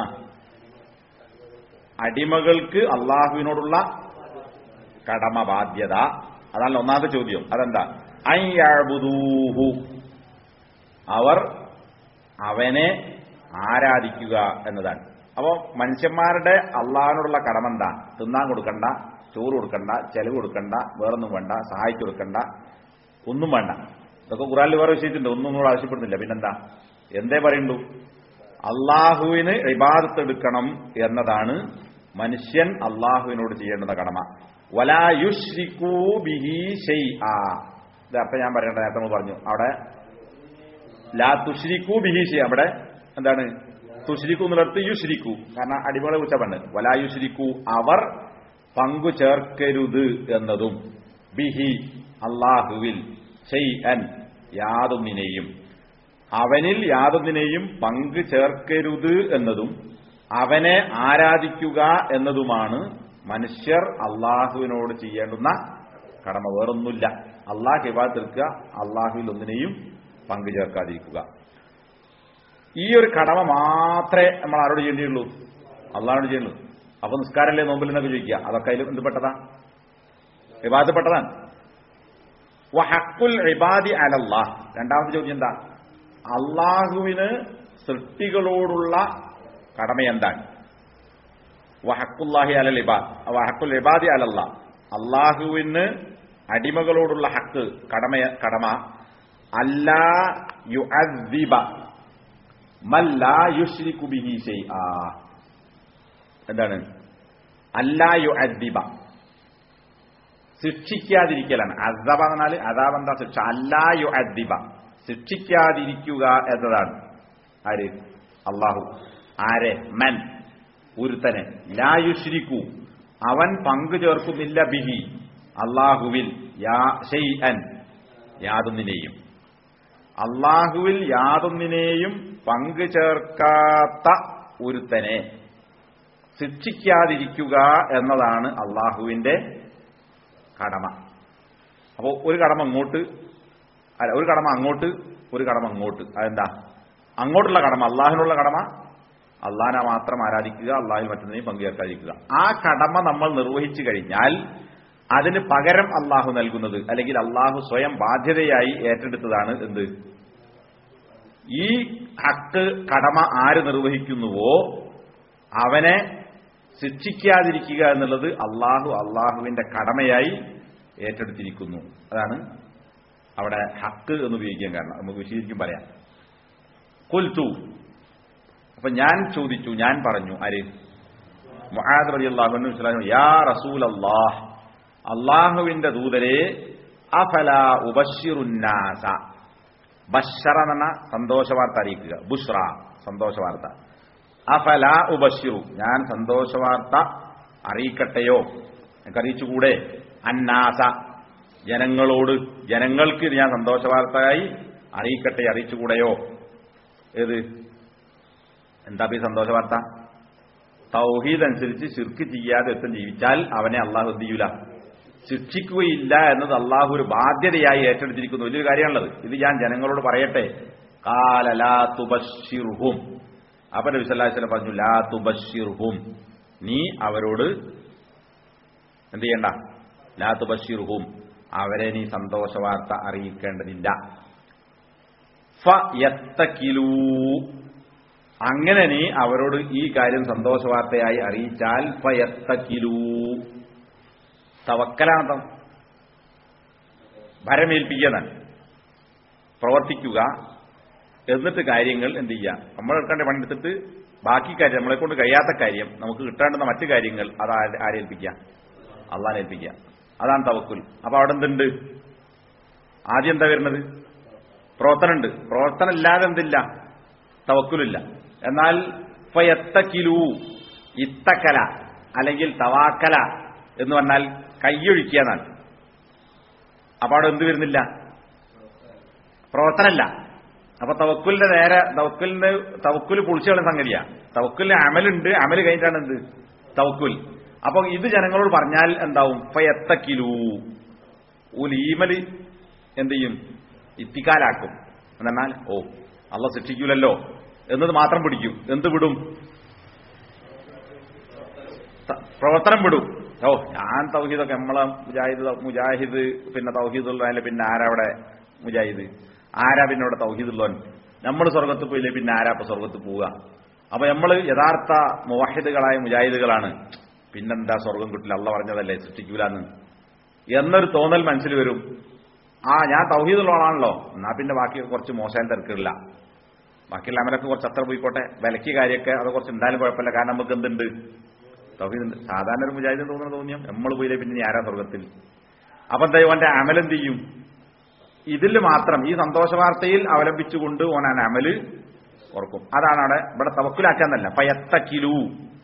S1: അടിമകൾക്ക് അള്ളാഹുവിനോടുള്ള കടമ ബാധ്യത അതാണ് ഒന്നാമത്തെ ചോദ്യം അതെന്താ അയ്യാബുദൂഹു അവർ അവനെ ആരാധിക്കുക എന്നതാണ് അപ്പോ മനുഷ്യന്മാരുടെ അള്ളാഹിനോടുള്ള കടമ എന്താ തിന്നാൻ കൊടുക്കണ്ട ചോറ് കൊടുക്കണ്ട ചെലവ് കൊടുക്കണ്ട വേറൊന്നും വേണ്ട സഹായിച്ചു കൊടുക്കണ്ട ഒന്നും വേണ്ട ഇതൊക്കെ ഖുറാനിൽ വേറെ വിഷയത്തിണ്ട് ഒന്നും നമ്മൾ ആവശ്യപ്പെടുന്നില്ല പിന്നെന്താ എന്തേ പറയുള്ളൂ അള്ളാഹുവിന് ഇബാദത്ത് എടുക്കണം എന്നതാണ് മനുഷ്യൻ അള്ളാഹുവിനോട് ചെയ്യേണ്ടുന്ന കടമ വലായുഷ്രിക്കൂ ബിഹി ഷൈആ ഇത് അപ്പൊ ഞാൻ പറയേണ്ട നേരത്തെ നമ്മൾ പറഞ്ഞു അവിടെ ലാ തുഷ്രിക്കൂ ബിഹി ഷെയ് അവിടെ എന്താണ് തുഷ്രിക്കു എന്നുള്ളടത്ത് യുഷ്രിക്കു കാരണം അടിമകളെ കുറിച്ച പറഞ്ഞ് വലായുഷ്രിക്കു അവർ പങ്കു ചേർക്കരുത് എന്നതും ബിഹി അള്ളാഹുവിൽ ഷെയ്അൻ യാതൊന്നിനെയും അവനിൽ യാതൊന്നിനെയും പങ്കു ചേർക്കരുത് എന്നതും അവനെ ആരാധിക്കുക എന്നതുമാണ് മനുഷ്യർ അള്ളാഹുവിനോട് ചെയ്യേണ്ടുന്ന കടമ വേറൊന്നുമില്ല അള്ളാഹ് ഇബാദത്ത് എടുക്കുക അള്ളാഹുവിൽ ഒന്നിനെയും പങ്കു ചേർക്കാതിരിക്കുക ഈ ഒരു കടമ മാത്രമേ നമ്മൾ ആരോട് ചെയ്യേണ്ടിയുള്ളൂ അള്ളാഹിനോട് ചെയ്യുള്ളൂ അപ്പൊ നിസ്കാരല്ലേ നോമ്പിൽ എന്നൊക്കെ ചോദിക്കുക അതൊക്കെ അതിൽ എന്ത് പെട്ടതാ ഇബാദത്ത് പെട്ടതാണ് വഹക്കുൽ ഇബാദി അലല്ലാഹ് രണ്ടാമത്തെ ചോദ്യം എന്താ അള്ളാഹുവിന് സൃഷ്ടികളോടുള്ള കടമ എന്താണ് വഹക്കുല്ലാഹി അലൽ ഇബാദ് വഹക്കുൽ ഇബാദി അലല്ല അള്ളാഹുവിന് അടിമകളോടുള്ള ഹക്ക് കടമ കടമ അല്ലാ യുഅദ്ദിബ മല്ലാ യുശ്രിക്കു ബിഹി ഷൈആ എന്താണ് അല്ലാ യുഅദ്ദിബ ശിക്ഷിക്കാതിരിക്കലാണ് അസബ എന്നാൽ അതാബ് എന്താ ശിക്ഷ അല്ലാ യുഅദ്ദിബ ശിക്ഷിക്കാതിരിക്കുക എന്നതാണ് ആര് അള്ളാഹു ആരെ മൻ ഒരുത്തനെ ലായുശ്രിക്കു അവൻ പങ്കു ചേർക്കുന്നില്ല ബിഹി അള്ളാഹുവിൽ യാ ഷെയ്അൻ യാതൊന്നിനെയും അള്ളാഹുവിൽ യാതൊന്നിനെയും പങ്കു ചേർക്കാത്ത ഒരുത്തനെ ശിക്ഷിക്കാതിരിക്കുക എന്നതാണ് അള്ളാഹുവിന്റെ കടമ അപ്പോ ഒരു കടമ അങ്ങോട്ട് അല്ല ഒരു കടമ അങ്ങോട്ട് ഒരു കടമ അങ്ങോട്ട് അതെന്താ അങ്ങോട്ടുള്ള കടമ അള്ളാഹിനുള്ള കടമ അള്ളാഹിനെ മാത്രം ആരാധിക്കുക അള്ളാഹിൽ മറ്റൊന്നിനെയും പങ്കുചേർക്കാതിരിക്കുക ആ കടമ നമ്മൾ നിർവഹിച്ചു കഴിഞ്ഞാൽ അതിന് പകരം അള്ളാഹു നൽകുന്നത് അല്ലെങ്കിൽ അള്ളാഹു സ്വയം ബാധ്യതയായി ഏറ്റെടുത്തതാണ് എന്ത് ഈ ഹക്ക് കടമ ആര് നിർവഹിക്കുന്നുവോ അവനെ ശിക്ഷിക്കാതിരിക്കുക എന്നുള്ളത് അള്ളാഹു അള്ളാഹുവിന്റെ കടമയായി ഏറ്റെടുത്തിരിക്കുന്നു അതാണ് അവിടെ ഹക്ക് എന്ന് ഉപയോഗിക്കാൻ കാരണം നമുക്ക് വിശദീകരിക്കും പറയാം കൊൽത്തു അപ്പൊ ഞാൻ ചോദിച്ചു ഞാൻ പറഞ്ഞു ആര് മുഹാദ് റബി അള്ളാഹു യാ റസൂൽ അള്ളാഹ് അള്ളാഹുവിന്റെ ദൂതരെ അഫല ഉബഷിറുന്നാസ ബഷറ എന്ന സന്തോഷ വാർത്ത അറിയിക്കുക ബുഷ്ര സന്തോഷ വാർത്ത അഫല ഉബഷിറു ഞാൻ സന്തോഷ വാർത്ത അറിയിക്കട്ടെയോ എനിക്ക് അറിയിച്ചുകൂടെ അന്നാസ ജനങ്ങളോട് ജനങ്ങൾക്ക് ഞാൻ സന്തോഷ വാർത്തയായി അറിയിക്കട്ടെ അറിയിച്ചുകൂടെയോ ഏത് എന്താ ഈ സന്തോഷ വാർത്ത തൗഹീദ് അനുസരിച്ച് ശിർക്ക് ചെയ്യാതെ എത്തും ജീവിച്ചാൽ അവനെ അള്ളാഹു എന്ത് ചെയ്യൂല ശിക്ഷിക്കുകയില്ല എന്നത് അള്ളാഹു ഒരു ബാധ്യതയായി ഏറ്റെടുത്തിരിക്കുന്ന വലിയൊരു കാര്യമാണുള്ളത് ഇത് ഞാൻ ജനങ്ങളോട് പറയട്ടെ കാലലാ തുബഷിർഹും അപ്പൊ നബി സല്ലല്ലാഹു അലൈഹി വസല്ലം പറഞ്ഞു ലാ തുബഷിർഹും നീ അവരോട് എന്ത് ചെയ്യണ്ട ലാ തുബഷിർഹും അവരെ നീ സന്തോഷ വാർത്ത അറിയിക്കേണ്ടതില്ല ഫ യത്തക്കിലൂ അങ്ങനെ നീ അവരോട് ഈ കാര്യം സന്തോഷ വാർത്തയായി അറിയിച്ചാൽ ഫ യത്തക്കിലൂ തവക്കലാന്തം ഭരമേൽപ്പിക്കുന്നതാണ് പ്രവർത്തിക്കുക എന്നിട്ട് കാര്യങ്ങൾ എന്ത് ചെയ്യുക നമ്മൾ എടുക്കേണ്ട പണിയെടുത്തിട്ട് ബാക്കി കാര്യം നമ്മളെ കൊണ്ട് കഴിയാത്ത കാര്യം നമുക്ക് കിട്ടേണ്ടുന്ന മറ്റു കാര്യങ്ങൾ അത് ആരെ- ആരെ ഏൽപ്പിക്കുക അള്ളാനെ ഏൽപ്പിക്കുക അതാണ് തവക്കുൽ അപ്പൊ അവിടെ എന്തുണ്ട് ആദ്യം എന്താ വരുന്നത് പ്രവർത്തനമുണ്ട് പ്രവർത്തനം ഇല്ലാതെ എന്തില്ല തവക്കുലില്ല എന്നാൽ ഫയത്തക്കിലു ഇത്തക്കല അല്ലെങ്കിൽ തവാക്കല എന്ന് പറഞ്ഞാൽ കൈയൊഴിക്കുക എന്നാണ് അപ്പൊ അവിടെ എന്ത് വരുന്നില്ല പ്രവർത്തനമല്ല അപ്പൊ തവക്കുലിന്റെ നേരെ തവക്കുലിന് തവക്കുൽ പൊളിച്ചുകളെ സംഗതിയാ തവക്കുലിന് അമലുണ്ട് അമല് കഴിഞ്ഞിട്ടാണ് എന്ത് തവക്കുൽ അപ്പൊ ഇത് ജനങ്ങളോട് പറഞ്ഞാൽ എന്താവും ഫയത്തക്കിലൂ ഉലീമല് എന്ത് ചെയ്യും ഇത്തിക്കാലാക്കും എന്നാൽ ഓ അള്ള ശിക്ഷിക്കൂലല്ലോ എന്നത് മാത്രം പിടിക്കും എന്ത് വിടും ത- പ്രവർത്തനം വിടും ഓ ഞാൻ തൗഹീദൊക്കെ നമ്മളെ മുജാഹിദ് മുജാഹിദ് പിന്നെ തൗഹീദുള്ള പിന്നെ ആരാ അവിടെ മുജാഹിദ് ആരാ പിന്നെ അവിടെ തൗഹീദുള്ളവൻ നമ്മൾ സ്വർഗത്ത് പോയില്ലേ പിന്നെ ആരാ ഇപ്പൊ സ്വർഗത്ത് പോവുക അപ്പൊ നമ്മൾ യഥാർത്ഥ മുവാഹിദുകളായ മുജാഹിദുകളാണ് പിന്നെന്താ സ്വർഗം കിട്ടില്ല അള്ള പറഞ്ഞതല്ലേ സൃഷ്ടിക്കൂലെന്ന് എന്നൊരു തോന്നൽ മനസ്സിൽ വരും ആ ഞാൻ തൗഹീദുള്ളവളാണല്ലോ എന്നാ പിന്നെ ബാക്കി കുറച്ച് മോശം തിരക്കില്ല ബാക്കിയുള്ള അമലൊക്കെ കുറച്ച് അത്ര പോയിക്കോട്ടെ വിലക്ക് കാര്യമൊക്കെ അത് കുറച്ച് ഉണ്ടായാലും കുഴപ്പമില്ല കാരണം നമുക്ക് എന്തുണ്ട് തൗഹീദുണ്ട് സാധാരണ ഒരു മുജാഹിദ് തോന്നുന്ന തോന്നിയോ നമ്മൾ പോയില്ലേ പിന്നെ ഇനി ആരാ സ്വർഗത്തിൽ അപ്പൊ എന്താ ഓന്റെ അമലെന്ത് ചെയ്യും ഇതിൽ മാത്രം ഈ സന്തോഷ വാർത്തയിൽ അവലംബിച്ചുകൊണ്ട് ഓൻ ആ അമല് ഓർക്കും അതാണ് അവിടെ ഇവിടെ തവക്കുലാക്കാന്നല്ല പയത്തക്കിലു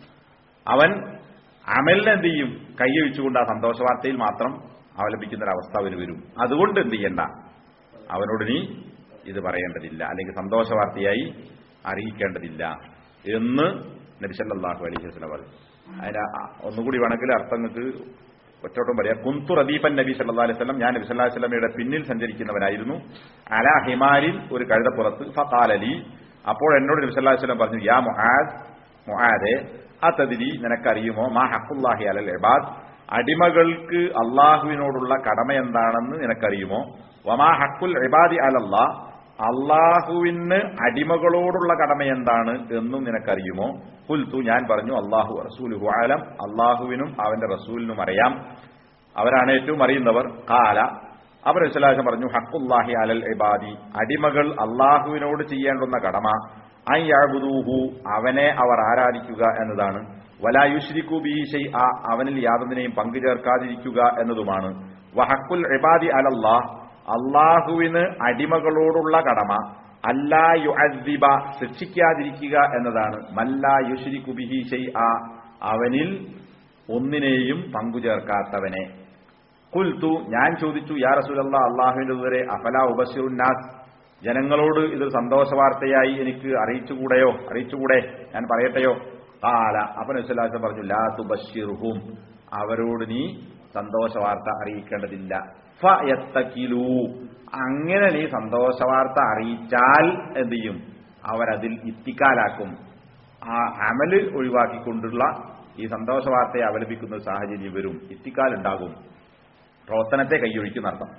S1: അവൻ അമലിനെ എന്ത് ചെയ്യും കൈയൊഴിച്ചുകൊണ്ട് ആ സന്തോഷ വാർത്തയിൽ മാത്രം അവലംബിക്കുന്ന ഒരു അവസ്ഥ അവന് വരും അതുകൊണ്ട് എന്ത് ചെയ്യണ്ട അവനോട് നീ ഇത് പറയേണ്ടതില്ല അല്ലെങ്കിൽ സന്തോഷ വാർത്തയായി അറിയിക്കേണ്ടതില്ല എന്ന് നബിസല്ലാഹു അലൈഹി വസ്ലം പറഞ്ഞു അതിന് ആ- ഒന്നുകൂടി വേണമെങ്കിൽ അർത്ഥം നിങ്ങൾക്ക് ഒറ്റോട്ടം പറയാം കുന്തു റദീഫൻ നബി സല്ലാ അലൈഹി സ്വലം ഞാൻ നബി സല്ലാ വസ്ലമയുടെ പിന്നിൽ സഞ്ചരിക്കുന്നവനായിരുന്നു അല ഹിമാലിൻ ഒരു കഴുതപ്പുറത്ത് ഫാലലി അപ്പോൾ എന്നോട് നബി സല്ലാ വസ്ലം പറഞ്ഞു യാ മുഹാദ് മുഹാദെ അതതിരി നിനക്കറിയുമോ മാ ഹക്കുല്ലാഹി അലൽ ഇബാദ് അടിമകൾക്ക് അള്ളാഹുവിനോടുള്ള കടമ എന്താണെന്ന് നിനക്കറിയുമോ വമാ ഹക്കുൽ ഇബാദി അലല്ലാ അള്ളാഹുവിന് അടിമകളോടുള്ള കടമ എന്താണ് എന്നും നിനക്കറിയുമോ കുൽത്തു ഞാൻ പറഞ്ഞു അള്ളാഹു റസൂലുഹു ആലം അള്ളാഹുവിനും അവന്റെ റസൂലിനും അറിയാം അവരാണ് ഏറ്റവും അറിയുന്നവർ കാല അവർ വിശലാശം പറഞ്ഞു ഹക്കുല്ലാഹി അലൽ ഇബാദി അടിമകൾ അള്ളാഹുവിനോട് ചെയ്യേണ്ടുന്ന കടമ ഐ യാബുദൂഹു അവനെ അവർ ആരാധിക്കുക എന്നതാണ് വലായുശ്രിക്കു ബി ഷൈ ആ അവനിൽ യാതൊന്നിനെയും പങ്കു ചേർക്കാതിരിക്കുക എന്നതുമാണ് വഹക്കുൽ ഇബാദി അലല്ലാഹ് അള്ളാഹുവിന് അടിമകളോടുള്ള കടമ അല്ലാ യുഅദ്ദിബ ശിക്ഷിക്കാതിരിക്കുക എന്നതാണ് മല്ലാ യുശ്രിക്കു ബിഹി ഷൈ ആ അവനിൽ ഒന്നിനെയും പങ്കു ചേർക്കാത്തവനെ കുൽത്തു ഞാൻ ചോദിച്ചു യാ റസൂലല്ല അള്ളാഹുവിന്റെ ദൂരെ അഫല ഉബസിറുന്നാസ് ജനങ്ങളോട് ഇത് സന്തോഷ വാർത്തയായി എനിക്ക് അറിയിച്ചുകൂടെയോ അറിയിച്ചുകൂടെ ഞാൻ പറയട്ടെയോ കാല അപ്പൻ വിശ്വലാസം പറഞ്ഞു ലാ തുബഷിർഹും അവരോട് നീ സന്തോഷ വാർത്ത അറിയിക്കേണ്ടതില്ല ഫ യത്തക്കിലൂ അങ്ങനെ നീ സന്തോഷ വാർത്ത അറിയിച്ചാൽ എന്ത് ചെയ്യും അവരതിൽ ഇത്തിക്കാലാക്കും ആ അമല് ഒഴിവാക്കിക്കൊണ്ടുള്ള ഈ സന്തോഷ വാർത്തയെ അവലംബിക്കുന്ന ഒരു സാഹചര്യം വരും ഇത്തിക്കാൽ ഉണ്ടാകും പ്രവർത്തനത്തെ കൈയൊഴിക്കുന്ന അർത്ഥം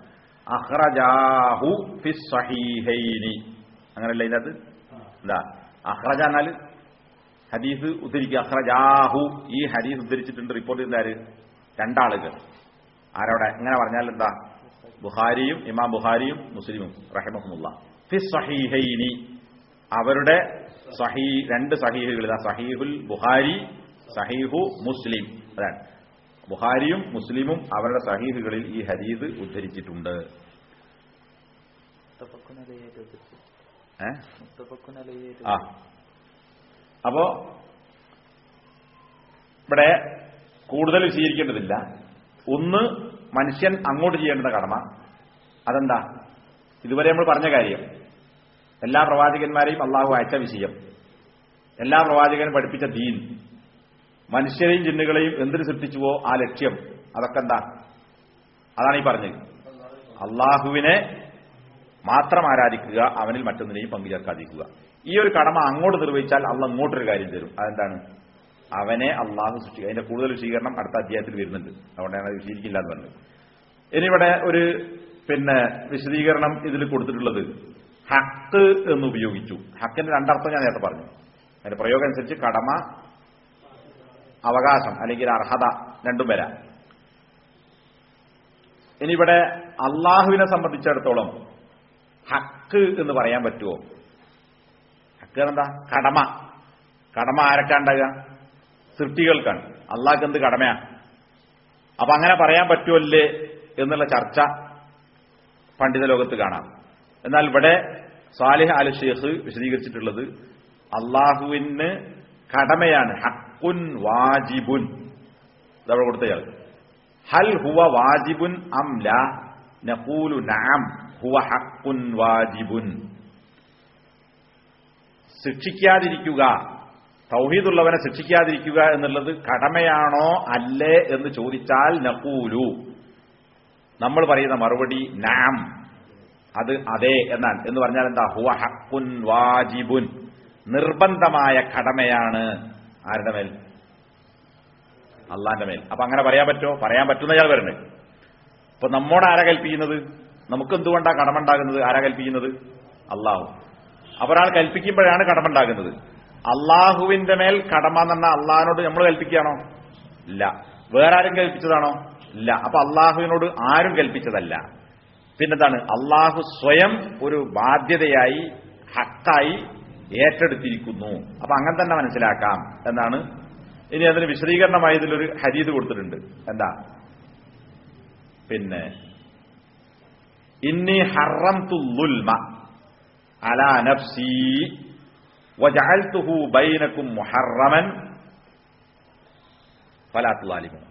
S1: അഹ്റജാഹു ഫി സഹീഹൈനി അങ്ങനല്ല ഇതിനകത്ത് എന്താ അഹ്റജ എന്നാല് ഹദീസ് ഉദ്ധരിക്കുക അഹ്റജാഹു ഈ ഹദീസ് ഉദ്ധരിച്ചിട്ടുണ്ട് റിപ്പോർട്ട് ചെയ്ത ആര് രണ്ടാളുകൾ ആരവിടെ എങ്ങനെ പറഞ്ഞാൽ എന്താ ബുഹാരിയും ഇമാം ബുഹാരിയും മുസ്ലിമും റഹിമഹമുല്ല ഫി സഹീഹൈനി അവരുടെ സഹീ രണ്ട് സഹീഹുകൾ ഇതാ സഹീഹുൽ ബുഹാരി സഹീഹു മുസ്ലിം അതാണ് ബുഹാരിയും മുസ്ലിമും അവരുടെ സഹീഹുകളിൽ ഈ ഹദീദ് ഉദ്ധരിച്ചിട്ടുണ്ട്
S2: മുത്തഫഖുൻ അലൈഹി ഉദ്ധരിച്ചു.
S1: ഏ?
S2: മുത്തഫഖുൻ അലൈഹി
S1: ആ അപ്പോ ഇവിടെ കൂടുതൽ വിശദീകരിക്കേണ്ടതില്ല ഒന്ന് മനുഷ്യൻ അങ്ങോട്ട് ചെയ്യേണ്ടുന്ന കടമ അതെന്താ ഇതുവരെ നമ്മൾ പറഞ്ഞ കാര്യം എല്ലാ പ്രവാചകന്മാരെയും അള്ളാഹു അയച്ച വിഷയം എല്ലാ പ്രവാചകനും പഠിപ്പിച്ച ദീൻ മനുഷ്യരെയും ജിന്നുകളെയും എന്തിനു സൃഷ്ടിച്ചുവോ ആ ലക്ഷ്യം അതൊക്കെ എന്താ അതാണ് ഈ പറഞ്ഞത് അള്ളാഹുവിനെ മാത്രം ആരാധിക്കുക അവനിൽ മറ്റൊന്നിനെയും പങ്കുചേർക്കാതിരിക്കുക ഈ ഒരു കടമ അങ്ങോട്ട് നിർവഹിച്ചാൽ അള്ള അങ്ങോട്ടൊരു കാര്യം തരും അതെന്താണ് അവനെ അള്ളാഹു സൃഷ്ടിക്കുക അതിന്റെ കൂടുതൽ വിശീകരണം അടുത്ത അധ്യായത്തിൽ വരുന്നുണ്ട് അതുകൊണ്ടാണ് അത് വിശീലിക്കില്ല എന്ന് പറഞ്ഞത് ഇനിയിവിടെ ഒരു പിന്നെ വിശദീകരണം ഇതിൽ കൊടുത്തിട്ടുള്ളത് ഹക്ക് എന്ന് ഉപയോഗിച്ചു ഹക്കിന്റെ രണ്ടർത്ഥം ഞാൻ നേരത്തെ പറഞ്ഞു അതിന്റെ പ്രയോഗം അനുസരിച്ച് കടമ അവകാശം അല്ലെങ്കിൽ അർഹത രണ്ടും വരാം ഇനിയിവിടെ അള്ളാഹുവിനെ സംബന്ധിച്ചിടത്തോളം ഹക്ക് എന്ന് പറയാൻ പറ്റുമോ ഹക്ക് എന്താ കടമ കടമ ആരൊക്കെ ഉണ്ടാകുക സൃഷ്ടികൾക്കാണ് അള്ളാഹ്ക്ക് എന്ത് കടമയാ അപ്പൊ അങ്ങനെ പറയാൻ പറ്റുമല്ലേ എന്നുള്ള ചർച്ച പണ്ഡിത ലോകത്ത് കാണാം എന്നാൽ ഇവിടെ സാലിഹ് അൽ ഷേഖ് വിശദീകരിച്ചിട്ടുള്ളത് അള്ളാഹുവിന് കടമയാണ് ഹക്കുൻ വാജിബുൻ ഇതവിടെ കൊടുത്തയാൾ ഹൽ ഹുവ വാജിബുൻ അം ലാ നഖൂലു നഅം ഹുവ ഹക്കുൻ വാജിബുൻ ശിക്ഷിക്കാതിരിക്കുക തൗഹീദുള്ളവനെ ശിക്ഷിക്കാതിരിക്കുക എന്നുള്ളത് കടമയാണോ അല്ലേ എന്ന് ചോദിച്ചാൽ നഖൂലു നമ്മൾ പറയുന്ന മറുപടി നാം അത് അതെ എന്നാൽ എന്ന് പറഞ്ഞാൽ എന്താ ഹുവ ഹക്കുൻ വാജിബുൻ നിർബന്ധമായ കടമയാണ് ആരുടെ മേൽ അള്ളാന്റെ മേൽ അപ്പൊ അങ്ങനെ പറയാൻ പറ്റുമോ പറയാൻ പറ്റുന്ന ഞാൻ വരുന്നത് അപ്പൊ നമ്മോട് ആരാ കൽപ്പിക്കുന്നത് നമുക്ക് എന്തുകൊണ്ടാണ് കടമ ഉണ്ടാകുന്നത് ആരാ കൽപ്പിക്കുന്നത് അള്ളാഹു അപ്പൊ ഒരാൾ കൽപ്പിക്കുമ്പോഴാണ് കടമ ഉണ്ടാകുന്നത് അള്ളാഹുവിന്റെ മേൽ കടമ എന്ന് പറഞ്ഞാൽ അള്ളാഹിനോട് നമ്മൾ കൽപ്പിക്കുകയാണോ ഇല്ല വേറെ ആരും കൽപ്പിച്ചതാണോ ഇല്ല അപ്പൊ അള്ളാഹുവിനോട് ആരും കൽപ്പിച്ചതല്ല പിന്നെന്താണ് അള്ളാഹു സ്വയം ഒരു ബാധ്യതയായി ഹക്കായി ഏറ്റെടുത്തിരിക്കുന്നു അപ്പൊ അങ്ങനെ തന്നെ മനസ്സിലാക്കാം എന്നാണ് ഇനി അതിന് വിശദീകരണമായി ഇതിലൊരു ഹരീത് കൊടുത്തിട്ടുണ്ട് എന്താ പിന്നെ ഇന്നി ഹറം തുൽമ അലാ നഫ്സി വജഅൽതുഹു ബൈനക്കും മുഹറമൻ ഫലാ തുലാലിമു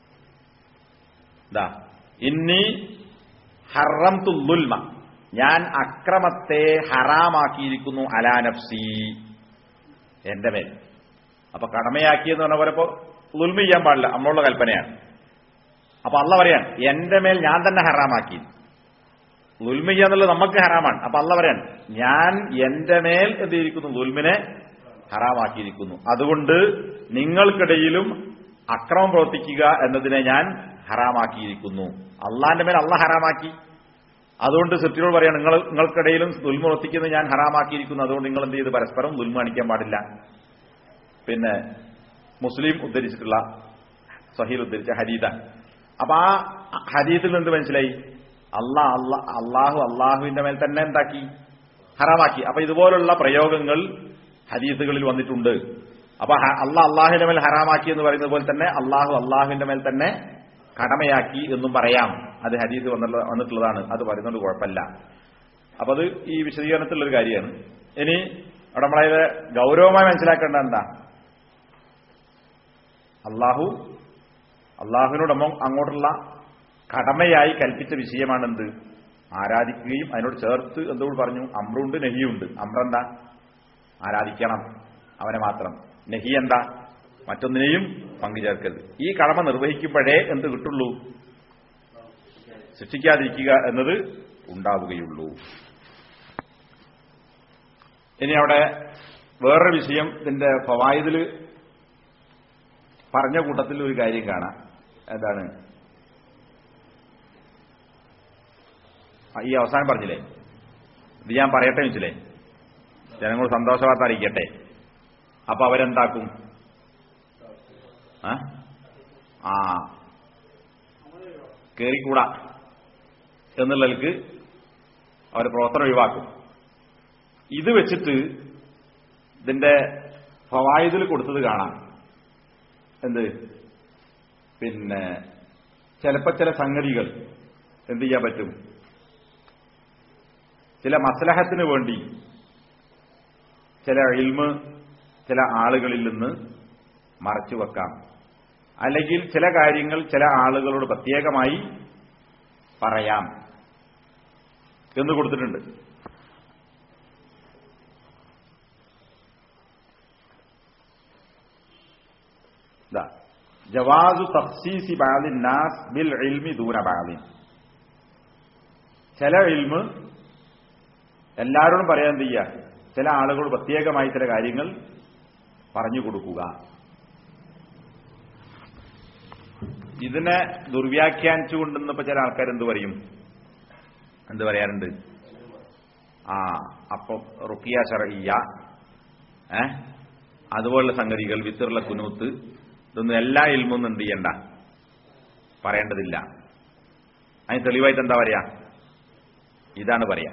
S1: ദാ ഇന്നി ഹറം തുൽമ ഞാൻ അക്രമത്തെ ഹറാമാക്കിയിരിക്കുന്നു അലാ നഫ്സി എന്റെ മേൽ അപ്പൊ കടമയാക്കിയെന്ന് പറഞ്ഞ പോലെ ഇപ്പോ ലുൽമ ചെയ്യാൻ പാടില്ല നമ്മളുള്ള കൽപ്പനയാണ് അപ്പൊ അല്ല പറയാൻ എന്റെ മേൽ ഞാൻ തന്നെ ഹറാമാക്കി ലുൽമ ചെയ്യാന്നുള്ളത് നമുക്ക് ഹറാമാണ് അപ്പൊ അല്ല പറയാൻ ഞാൻ എന്റെ മേൽ എന്ത് ചെയ്തിരിക്കുന്നു ലുൽമിനെ ഹറാമാക്കിയിരിക്കുന്നു അതുകൊണ്ട് നിങ്ങൾക്കിടയിലും അക്രമം പ്രവർത്തിക്കുക എന്നതിനെ ഞാൻ ഹറാമാക്കിയിരിക്കുന്നു അള്ളാന്റെ മേൽ അള്ള ഹറാമാക്കി അതുകൊണ്ട് സൃഷ്ടിയോട് പറയാം നിങ്ങൾ നിങ്ങൾക്കിടയിലും ദുൽമ പ്രവർത്തിക്കുന്നത് ഞാൻ ഹറാമാക്കിയിരിക്കുന്നു അതുകൊണ്ട് നിങ്ങൾ എന്ത് ചെയ്ത് പരസ്പരം ദുൽമ കാണിക്കാൻ പാടില്ല പിന്നെ മുസ്ലിം ഉദ്ധരിച്ചിട്ടുള്ള സഹീൽ ഉദ്ധരിച്ച ഹരീത അപ്പൊ ആ ഹരീത്തിൽ നിന്ന് മനസ്സിലായി അള്ളാ അള്ളാ അള്ളാഹു അള്ളാഹുവിന്റെ മേൽ തന്നെ എന്താക്കി ഹറാമാക്കി അപ്പൊ ഇതുപോലുള്ള പ്രയോഗങ്ങൾ ഹദീസുകളിൽ വന്നിട്ടുണ്ട് അപ്പൊ അള്ളാഹ് അള്ളാഹുവിന്റെ മേൽ ഹറാമാക്കി എന്ന് പറയുന്നത് പോലെ തന്നെ അള്ളാഹു അള്ളാഹുവിന്റെ മേൽ തന്നെ കടമയാക്കി എന്നും പറയാം അത് ഹദീസ് വന്നുള്ള വന്നിട്ടുള്ളതാണ് അത് പറയുന്നത് കുഴപ്പമില്ല അപ്പൊ അത് ഈ വിശദീകരണത്തിലുള്ള ഒരു കാര്യമാണ് ഇനി അവിടെ നമ്മളതിലെ ഗൗരവമായി മനസ്സിലാക്കേണ്ട എന്താ അള്ളാഹു അള്ളാഹുവിനോട് അങ്ങോട്ടുള്ള കടമയായി കൽപ്പിച്ച വിഷയമാണെന്ത് ആരാധിക്കുകയും അതിനോട് ചേർത്ത് എന്തോട് പറഞ്ഞു അമ്രുണ്ട് നെഹിയുണ്ട് അമ്രെന്താ ആരാധിക്കണം അവനെ മാത്രം നെഹി എന്താ മറ്റൊന്നിനെയും പങ്കുചേർക്കരുത് ഈ കടമ നിർവഹിക്കുമ്പോഴേ എന്ത് കിട്ടുള്ളൂ ശിക്ഷിക്കാതിരിക്കുക എന്നത് ഉണ്ടാവുകയുള്ളൂ ഇനി അവിടെ വേറൊരു വിഷയം ഇതിന്റെ ഫവായതിൽ പറഞ്ഞ കൂട്ടത്തിൽ ഒരു കാര്യം കാണാം എന്താണ് ഈ അവസാനം പറഞ്ഞില്ലേ ഇത് ഞാൻ പറയട്ടെ വെച്ചില്ലേ ജനങ്ങൾ സന്തോഷവാർത്ത അറിയിക്കട്ടെ അപ്പൊ അവരെന്താക്കും ആ കേറിക്കൂടാ എന്നുള്ളവർക്ക് അവർ പ്രവർത്തനം ഒഴിവാക്കും ഇത് വെച്ചിട്ട് ഇതിന്റെ ഫവായുതിൽ കൊടുത്തത് കാണാം എന്ത് പിന്നെ ചിലപ്പോ ചില സംഗതികൾ എന്ത് ചെയ്യാൻ പറ്റും ചില മസലഹത്തിന് വേണ്ടി ചില ഇൽമ് ചില ആളുകളിൽ നിന്ന് മറച്ചു വെക്കാം അല്ലെങ്കിൽ ചില കാര്യങ്ങൾ ചില ആളുകളോട് പ്രത്യേകമായി പറയാം എന്ന് കൊടുത്തിട്ടുണ്ട് ജവാസു തഫ്സീസി ബാലിൻ നാസ് ബിൽ ഇൽമി ദൂന ബാലിൻ ചില ഇൽമ് എല്ലാവരോടും പറയാൻ എന്ത് ചെയ്യുക ചില ആളുകൾ പ്രത്യേകമായി ചില കാര്യങ്ങൾ പറഞ്ഞു കൊടുക്കുക ഇതിനെ ദുർവ്യാഖ്യാനിച്ചുകൊണ്ടെന്ന് ഇപ്പൊ ചില ആൾക്കാർ എന്ത് പറയും എന്ത് പറയാറുണ്ട് ആ അപ്പൊ റുക്കിയ ഷറയ്യ ഏ അതുപോലുള്ള സംഗതികൾ വിത്തുള്ള കുനൂത്ത് ഇതൊന്നും എല്ലാ ഇൽമൊന്നും എന്ത് ചെയ്യണ്ട പറയേണ്ടതില്ല അതിന് തെളിവായിട്ട് എന്താ പറയാ ഇതാണ് പറയാ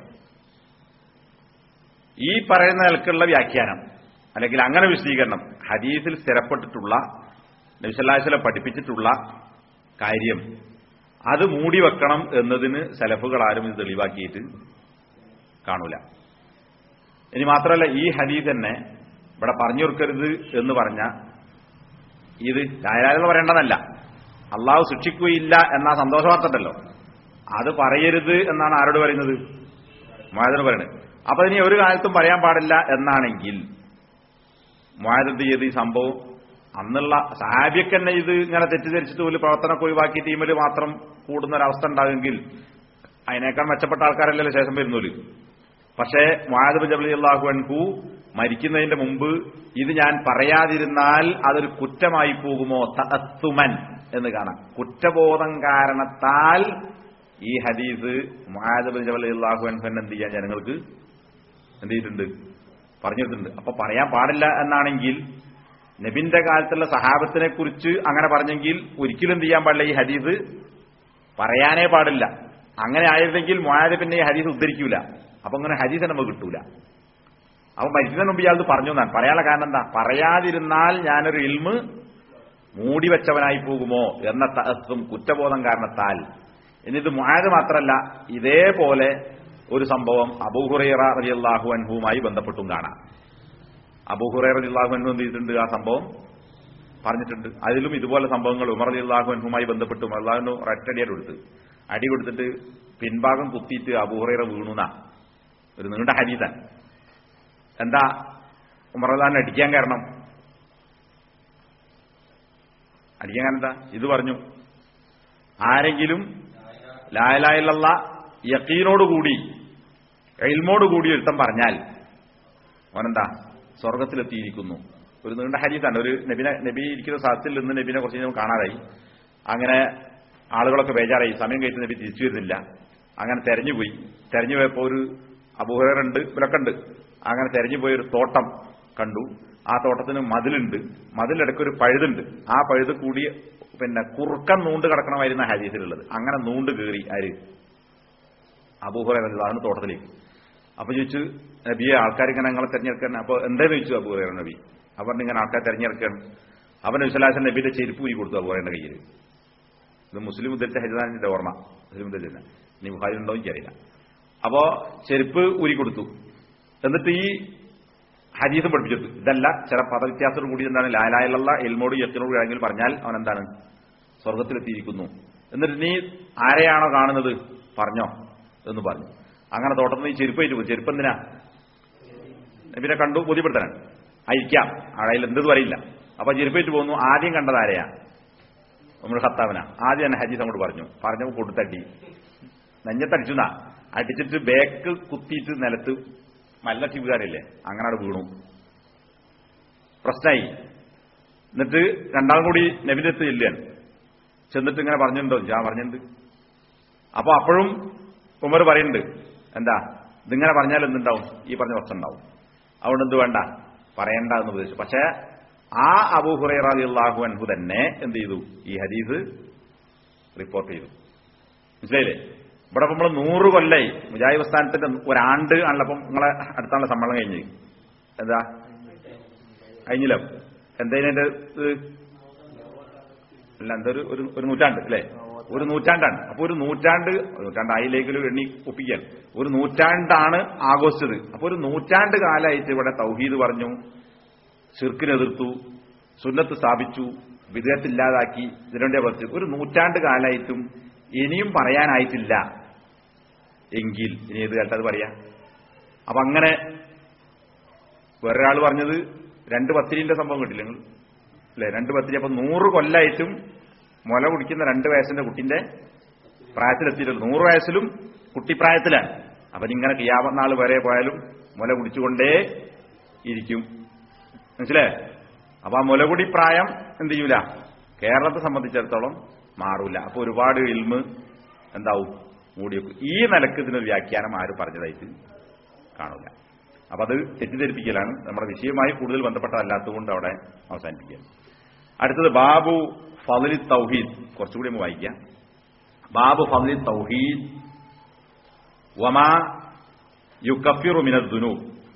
S1: ഈ പറയുന്ന നിലക്കുള്ള വ്യാഖ്യാനം അല്ലെങ്കിൽ അങ്ങനെ വിശദീകരണം ഹദീസിൽ സ്ഥിരപ്പെട്ടിട്ടുള്ള നബിസല്ലാസ്ല പഠിപ്പിച്ചിട്ടുള്ള കാര്യം അത് മൂടി വെക്കണം എന്നതിന് സെലഫുകൾ ആരും ഇത് തെളിവാക്കിയിട്ട് കാണൂല ഇനി മാത്രമല്ല ഈ ഹദീസ് തന്നെ ഇവിടെ പറഞ്ഞു കൊടുക്കരുത് എന്ന് പറഞ്ഞ ഇത് ലായാലെന്ന് പറയേണ്ടതല്ല അള്ളാഹു ശിക്ഷിക്കുകയില്ല എന്ന സന്തോഷവാർത്തണ്ടല്ലോ അത് പറയരുത് എന്നാണ് ആരോട് പറയുന്നത് മുഹാദിന് പറയുന്നത് അപ്പൊ ഇനി ഒരു കാലത്തും പറയാൻ പാടില്ല എന്നാണെങ്കിൽ മുഹാദത്ത് ചെയ്ത് ഈ സംഭവം അന്നുള്ള സാഹാബിയൊക്കെ തന്നെ ഇത് ഇങ്ങനെ തെറ്റിദ്ധരിച്ചിട്ട് ഒരു പ്രവർത്തനമൊക്കെ ഒഴിവാക്കി ടീമിൽ മാത്രം കൂടുന്ന ഒരവസ്ഥ ഉണ്ടാകുമെങ്കിൽ അതിനേക്കാൾ മെച്ചപ്പെട്ട ആൾക്കാരല്ലല്ലോ ശേഷം വരുന്നോല് പക്ഷേ മുഹാദബ് ജബലി അള്ളാഹു അൻഹു മരിക്കുന്നതിന്റെ മുമ്പ് ഇത് ഞാൻ പറയാതിരുന്നാൽ അതൊരു കുറ്റമായി പോകുമോ തഅസ്സുമൻ എന്ന് കാണാം കുറ്റബോധം കാരണത്താൽ ഈ ഹദീസ് മുഹാദബ് ജബലി അള്ളാഹു അൻഹു എന്ത് ചെയ്യാൻ ജനങ്ങൾക്ക് എന്ത് ചെയ്തിട്ടുണ്ട് പറഞ്ഞിട്ടുണ്ട് അപ്പൊ പറയാൻ പാടില്ല എന്നാണെങ്കിൽ നബിന്റെ കാലത്തുള്ള സഹാബത്തിനെ കുറിച്ച് അങ്ങനെ പറഞ്ഞെങ്കിൽ ഒരിക്കലും എന്ത് ചെയ്യാൻ പാടില്ല ഈ ഹദീസ് പറയാനേ പാടില്ല അങ്ങനെ ആയിരുന്നെങ്കിൽ മുഹാദ് പിന്നെ ഈ ഹദീസ് ഉദ്ധരിക്കൂല അപ്പൊ അങ്ങനെ ഹദീസ് നമുക്ക് കിട്ടൂല അപ്പൊ മരിക്കുന്നതിന് മുമ്പ് ഇയാൾ പറഞ്ഞു എന്നാണ് പറയാനുള്ള കാരണം എന്താ പറയാതിരുന്നാൽ ഞാനൊരു ഇൽമ് മൂടിവെച്ചവനായി പോകുമോ എന്ന തഹസ്സും കുറ്റബോധം കാരണത്താൽ എന്നിത് മുഹാദ് മാത്രമല്ല ഇതേപോലെ ഒരു സംഭവം അബൂഹുറൈറ റളിയല്ലാഹു അൻഹുവുമായി ബന്ധപ്പെട്ടും കാണാം അബൂഹുറൈറ റളിയല്ലാഹു അൻഹു എന്ത് ചെയ്തിട്ടുണ്ട് ആ സംഭവം പറഞ്ഞിട്ടുണ്ട് അതിലും ഇതുപോലെ സംഭവങ്ങൾ ഉമർ റളിയല്ലാഹു അൻഹുമായി ബന്ധപ്പെട്ട് അള്ളാഹുവിന് ഒരൊറ്റടിയായിട്ട് കൊടുത്ത് അടി കൊടുത്തിട്ട് പിൻഭാഗം കുത്തിയിട്ട് അബൂഹുറൈറ വീണുന ഒരു നീണ്ട ഹരീതൻ എന്താ ഉമർദാൻ അടിക്കാൻ കാരണം അടിക്കാൻ കാരണം എന്താ ഇത് പറഞ്ഞു ആരെങ്കിലും ലായലായുള്ള യക്കീനോടുകൂടി എൽമോടുകൂടി ഒരുത്തം പറഞ്ഞാൽ അവനെന്താ സ്വർഗത്തിലെത്തിയിരിക്കുന്നു ഒരു നീണ്ട ഹരീതാണ് ഒരു നബിനെ നബി ഇരിക്കുന്ന സ്ഥലത്തിൽ നിന്ന് നബിനെ കുറച്ച് കഴിഞ്ഞാൽ കാണാതായി അങ്ങനെ ആളുകളൊക്കെ ബേജാറായി സമയം കഴിച്ച് നബി തിരിച്ചു വരുന്നില്ല അങ്ങനെ തെരഞ്ഞുപോയി തെരഞ്ഞു പോയപ്പോൾ ഒരു അപൂഹറുണ്ട് ഇവരൊക്കെ ഉണ്ട് അങ്ങനെ തെരഞ്ഞു പോയ ഒരു തോട്ടം കണ്ടു ആ തോട്ടത്തിന് മതിലുണ്ട് മതിലിടയ്ക്ക് ഒരു പഴുതുണ്ട് ആ പഴുത് കൂടി പിന്നെ കുറുക്കൻ നൂണ്ട് കിടക്കണമായിരുന്ന ഹരീസിലുള്ളത് അങ്ങനെ നൂണ്ട് കയറി ആര് അബൂഹുറ അതാണ് തോട്ടത്തിലേക്ക് അപ്പൊ ചോദിച്ചു നബിയെ ആൾക്കാർ ഇങ്ങനെ ഞങ്ങളെ തെരഞ്ഞെടുക്കാൻ അപ്പൊ എന്താന്ന് ചോദിച്ചു അബൂഹുറ നബി അവർ ഇങ്ങനെ ആൾക്കാർ തെരഞ്ഞെടുക്കാൻ അവൻ വിശ്വലാസൻ നബിയുടെ ചെരുപ്പ് ഊരി കൊടുത്തു അബൂഹുറയുടെ കയ്യിൽ ഇത് മുസ്ലിം ഉദ്ധരിച്ച ഹരിതാനിന്റെ ഓർമ്മ മുസ്ലിം ഉദ്ധരിച്ച ഇനി ബുഹാരി ഉണ്ടോ എനിക്കറിയില്ല അപ്പോ ചെരുപ്പ് ഊരി കൊടുത്തു എന്നിട്ട് ഈ ഹദീസും പഠിപ്പിച്ചെടുത്തു ഇതല്ല ചില പദവ്യത്യാസത്തോടു കൂടി എന്താണ് ലാലായുള്ള എൽമോട് യത്തിനോട് ആണെങ്കിൽ പറഞ്ഞാൽ അവൻ എന്താണ് സ്വർഗത്തിലെത്തിയിരിക്കുന്നു എന്നിട്ട് നീ ആരെയാണോ കാണുന്നത് പറഞ്ഞോ എന്ന് പറഞ്ഞു അങ്ങനെ തോട്ടത്തിൽ നീ ചെരുപ്പേറ്റ് പോയി ചെരുപ്പ് എന്തിനാ പിന്നെ കണ്ടു ബോധ്യപ്പെടുത്താനാണ് അയക്കാം ആളയിൽ എന്തെന്ന് പറയില്ല അപ്പൊ ചെരുപ്പേറ്റ് പോകുന്നു ആദ്യം കണ്ടത് ആരെയാ നമ്മൾ ഹത്താവന ആദ്യം തന്നെ ഹജീസ് അങ്ങോട്ട് പറഞ്ഞു പറഞ്ഞപ്പോൾ കൊടുത്തടി നെഞ്ഞത്തടിച്ചുന്നാ അടിച്ചിട്ട് ബേക്ക് കുത്തിയിട്ട് നിലത്ത് മല്ല ടിവുകാരില്ലേ അങ്ങനെ അവിടെ വീണു പ്രശ്നമായി എന്നിട്ട് രണ്ടാളും കൂടി നബിനെത്ത് ചെല്ലുകയാണ് ചെന്നിട്ട് ഇങ്ങനെ പറഞ്ഞിട്ടുണ്ടോ ഞാൻ പറഞ്ഞിട്ടുണ്ട് അപ്പൊ അപ്പോഴും ഉമർ പറയുന്നുണ്ട് എന്താ ഇതിങ്ങനെ പറഞ്ഞാൽ എന്തുണ്ടാവും ഈ പറഞ്ഞ പ്രശ്നം ഉണ്ടാവും അതുകൊണ്ട് എന്ത് വേണ്ട പറയണ്ട എന്ന് ഉപദേശിച്ചു പക്ഷേ ആ അബൂഹുറൈറാദി അള്ളാഹു അൻഹു തന്നെ എന്ത് ചെയ്തു ഈ ഹദീസ് റിപ്പോർട്ട് ചെയ്തു മനസ്സിലായില്ലേ ഇവിടെ നമ്മൾ നൂറ് കൊല്ലായി മുജാഹിദ് സ്ഥാനത്തിന്റെ ഒരാണ്ട് ആണല്ലോ അപ്പം നിങ്ങളെ അടുത്താണല്ലോ സമ്മേളനം കഴിഞ്ഞ് എന്താ കഴിഞ്ഞില്ല എന്തതിനെ അല്ല എന്തൊരു ഒരു ഒരു നൂറ്റാണ്ട് അല്ലേ ഒരു നൂറ്റാണ്ടാണ് അപ്പൊ ഒരു നൂറ്റാണ്ട് നൂറ്റാണ്ട് ആയില്ലെങ്കിലും എണ്ണി ഒപ്പിക്കാൻ ഒരു നൂറ്റാണ്ടാണ് ആഘോഷിച്ചത് അപ്പൊ ഒരു നൂറ്റാണ്ട് കാലമായിട്ട് ഇവിടെ തൗഹീദ് പറഞ്ഞു ഷിർക്കിനെതിർത്തു സുന്നത്ത് സ്ഥാപിച്ചു വിദേഹത്തില്ലാതാക്കി ഇതിനുവേണ്ടി പ്രവർത്തിച്ചു ഒരു നൂറ്റാണ്ട് കാലമായിട്ടും ഇനിയും പറയാനായിട്ടില്ല എങ്കിൽ ഇനി ഏത് കാലത്ത് അത് പറയാം അപ്പൊ അങ്ങനെ വേറൊരാൾ പറഞ്ഞത് രണ്ട് പത്തിരിന്റെ സംഭവം കിട്ടില്ല നിങ്ങൾ അല്ലെ രണ്ട് പത്തിരി അപ്പൊ നൂറ് കൊല്ലായിട്ടും മുല കുടിക്കുന്ന രണ്ട് വയസ്സിന്റെ കുട്ടിന്റെ പ്രായത്തിലെത്തിയിട്ടുള്ളൂ നൂറ് വയസ്സിലും കുട്ടിപ്രായത്തിലാണ് അപ്പൊ ഇങ്ങനെ കിയാമനാൾ വരെ പോയാലും മുല കുടിച്ചുകൊണ്ടേ ഇരിക്കും മനസ്സിലേ അപ്പൊ ആ മുലകുടി പ്രായം എന്ത് ചെയ്യൂല കേരളത്തെ സംബന്ധിച്ചിടത്തോളം മാറൂല അപ്പൊ ഒരുപാട് ഇൽമ് എന്താവും മൂടിവെക്കും ഈ നിലക്ക് ഇതിനൊരു വ്യാഖ്യാനം ആരും പറഞ്ഞതായിട്ട് കാണൂല അപ്പൊ അത് തെറ്റിദ്ധരിപ്പിക്കലാണ് നമ്മുടെ വിഷയവുമായി കൂടുതൽ ബന്ധപ്പെട്ടതല്ലാത്തതുകൊണ്ട് അവിടെ അവസാനിപ്പിക്കുക അടുത്തത് ബാബു ഫലി തൗഹീദ് കുറച്ചുകൂടി ഒന്ന് വായിക്കാം ബാബു ഫലി തൗഹീദ് വമാ യുക്കഫിറു മിന ദുനു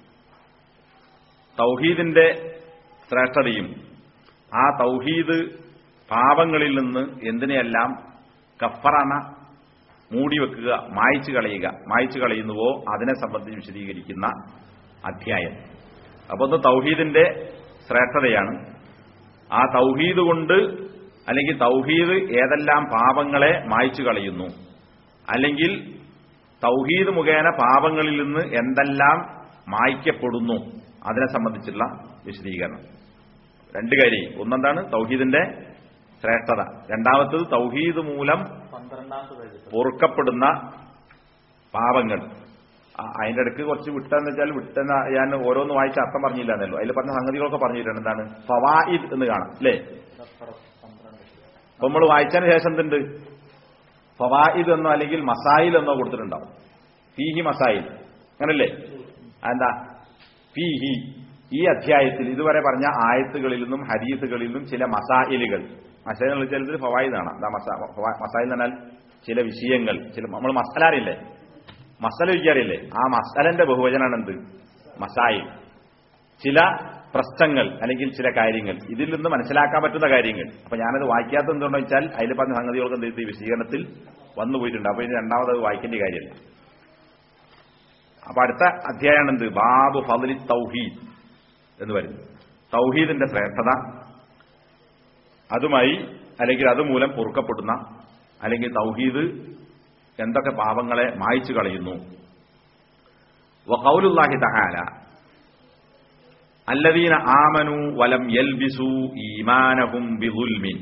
S1: തൗഹീദിന്റെ ശ്രേഷ്ഠതയും ആ തൗഹീദ് പാപങ്ങളിൽ നിന്ന് എന്തിനെയെല്ലാം കഫറണ മൂടിവെക്കുക മായ്ച്ചു കളയുക മായ്ച്ചു കളയുന്നുവോ അതിനെ സംബന്ധിച്ച് വിശദീകരിക്കുന്ന അധ്യായം അപ്പൊ ഒന്ന് തൗഹീദിന്റെ ശ്രേഷ്ഠതയാണ് ആ തൗഹീദ് കൊണ്ട് അല്ലെങ്കിൽ തൗഹീദ് ഏതെല്ലാം പാപങ്ങളെ മായ്ച്ചു കളയുന്നു അല്ലെങ്കിൽ തൗഹീദ് മുഖേന പാപങ്ങളിൽ നിന്ന് എന്തെല്ലാം മായ്ക്കപ്പെടുന്നു അതിനെ സംബന്ധിച്ചുള്ള വിശദീകരണം രണ്ട് കാര്യം ഒന്നെന്താണ് തൗഹീദിന്റെ ശ്രേഷ്ഠത രണ്ടാമത്തത് തൗഹീദ് മൂലം
S2: പന്ത്രണ്ടാമത്തെ പേജ്
S1: പൊറുക്കപ്പെടുന്ന പാപങ്ങൾ ആ, അതിന്റെ ഇടയ്ക്ക് കുറച്ച് വിട്ടെന്ന് വെച്ചാൽ വിട്ടെന്ന ഞാൻ ഓരോന്ന് വായിച്ച അർത്ഥം പറഞ്ഞില്ല എന്നല്ലോ അതിൽ പറഞ്ഞ സംഗതികളൊക്കെ പറഞ്ഞിട്ടുണ്ട് എന്താണ് ഫവായിദ് എന്ന് കാണാം അല്ലേ
S2: പന്ത്രണ്ട്
S1: അപ്പൊ നമ്മൾ വായിച്ചതിന് ശേഷം എന്തുണ്ട് ഫവായിദ് എന്നോ അല്ലെങ്കിൽ മസായിൽ എന്നോ കൊടുത്തിട്ടുണ്ടാവും ഫീഹി മസായിൽ അങ്ങനല്ലേ എന്താ ഫീഹി ഈ അധ്യായത്തിൽ ഇതുവരെ പറഞ്ഞ ആയത്തുകളിൽ നിന്നും ഹദീസുകളിൽ നിന്നും ചില മസായിലുകൾ മസായിൽ എന്ന് വെച്ചാൽ ഇതിൽ ഫവായിദാണ് എന്താ മസാ ഫവാ- മസായിൽ എന്ന് പറഞ്ഞാൽ ചില വിഷയങ്ങൾ ചില നമ്മൾ മസാല അറിയില്ലേ മസാല വിളിക്കാറില്ലേ ആ മസാലന്റെ ബഹുവചനാണ് എന്ത് മസായിൽ ചില പ്രശ്നങ്ങൾ അല്ലെങ്കിൽ ചില കാര്യങ്ങൾ ഇതിൽ നിന്ന് മനസ്സിലാക്കാൻ പറ്റുന്ന കാര്യങ്ങൾ അപ്പൊ ഞാനത് വായിക്കാത്തത് എന്തുകൊണ്ടെന്ന് വെച്ചാൽ അതിൽ പറഞ്ഞ സംഗതികളൊക്കെ എന്ത് ചെയ്തു? ഈ വിശദീകരണത്തിൽ വന്നു പോയിട്ടുണ്ട് അപ്പൊ ഇനി രണ്ടാമത് അത് വായിക്കേണ്ട കാര്യമല്ല അപ്പൊ അടുത്ത അധ്യായമാണ് എന്ത് ബാബു ഫലി തൗഹീദ് എന്ന് വരുന്നു തൗഹീദിന്റെ ശ്രേഷ്ഠത അതുമായി അല്ലെങ്കിൽ അതുമൂലം പൊറുക്കപ്പെടുന്ന അല്ലെങ്കിൽ തൗഹീദ് എന്തൊക്കെ പാപങ്ങളെ മായ്ച്ചു കളയുന്നു വഖൗലുല്ലാഹി തആല അല്ലദീന ആമനു വലം യൽബിസു ഈമാനഹും ബിദുൽമിൻ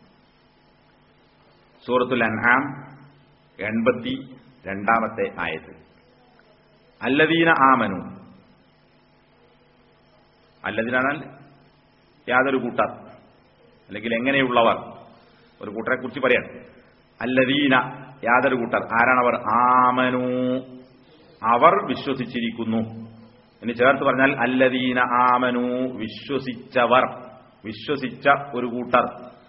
S1: സൂറത്തുൽ അൻആം എൺപത്തി രണ്ടാമത്തെ ആയത്ത് അല്ലദീന ആമനു അല്ലദീനാൽ യാതൊരു കൂട്ടർ അല്ലെങ്കിൽ എങ്ങനെയുള്ളവർ ഒരു കൂട്ടരെ കുറിച്ച് പറയാം അല്ലദീന യാതൊരു കൂട്ടർ ആരാണവർ ആമനു അവർ വിശ്വസിച്ചിരിക്കുന്നു ഇനി ചേർത്ത് പറഞ്ഞാൽ അല്ലദീന ആമനു വിശ്വസിച്ചവർ വിശ്വസിച്ച ഒരു കൂട്ടർ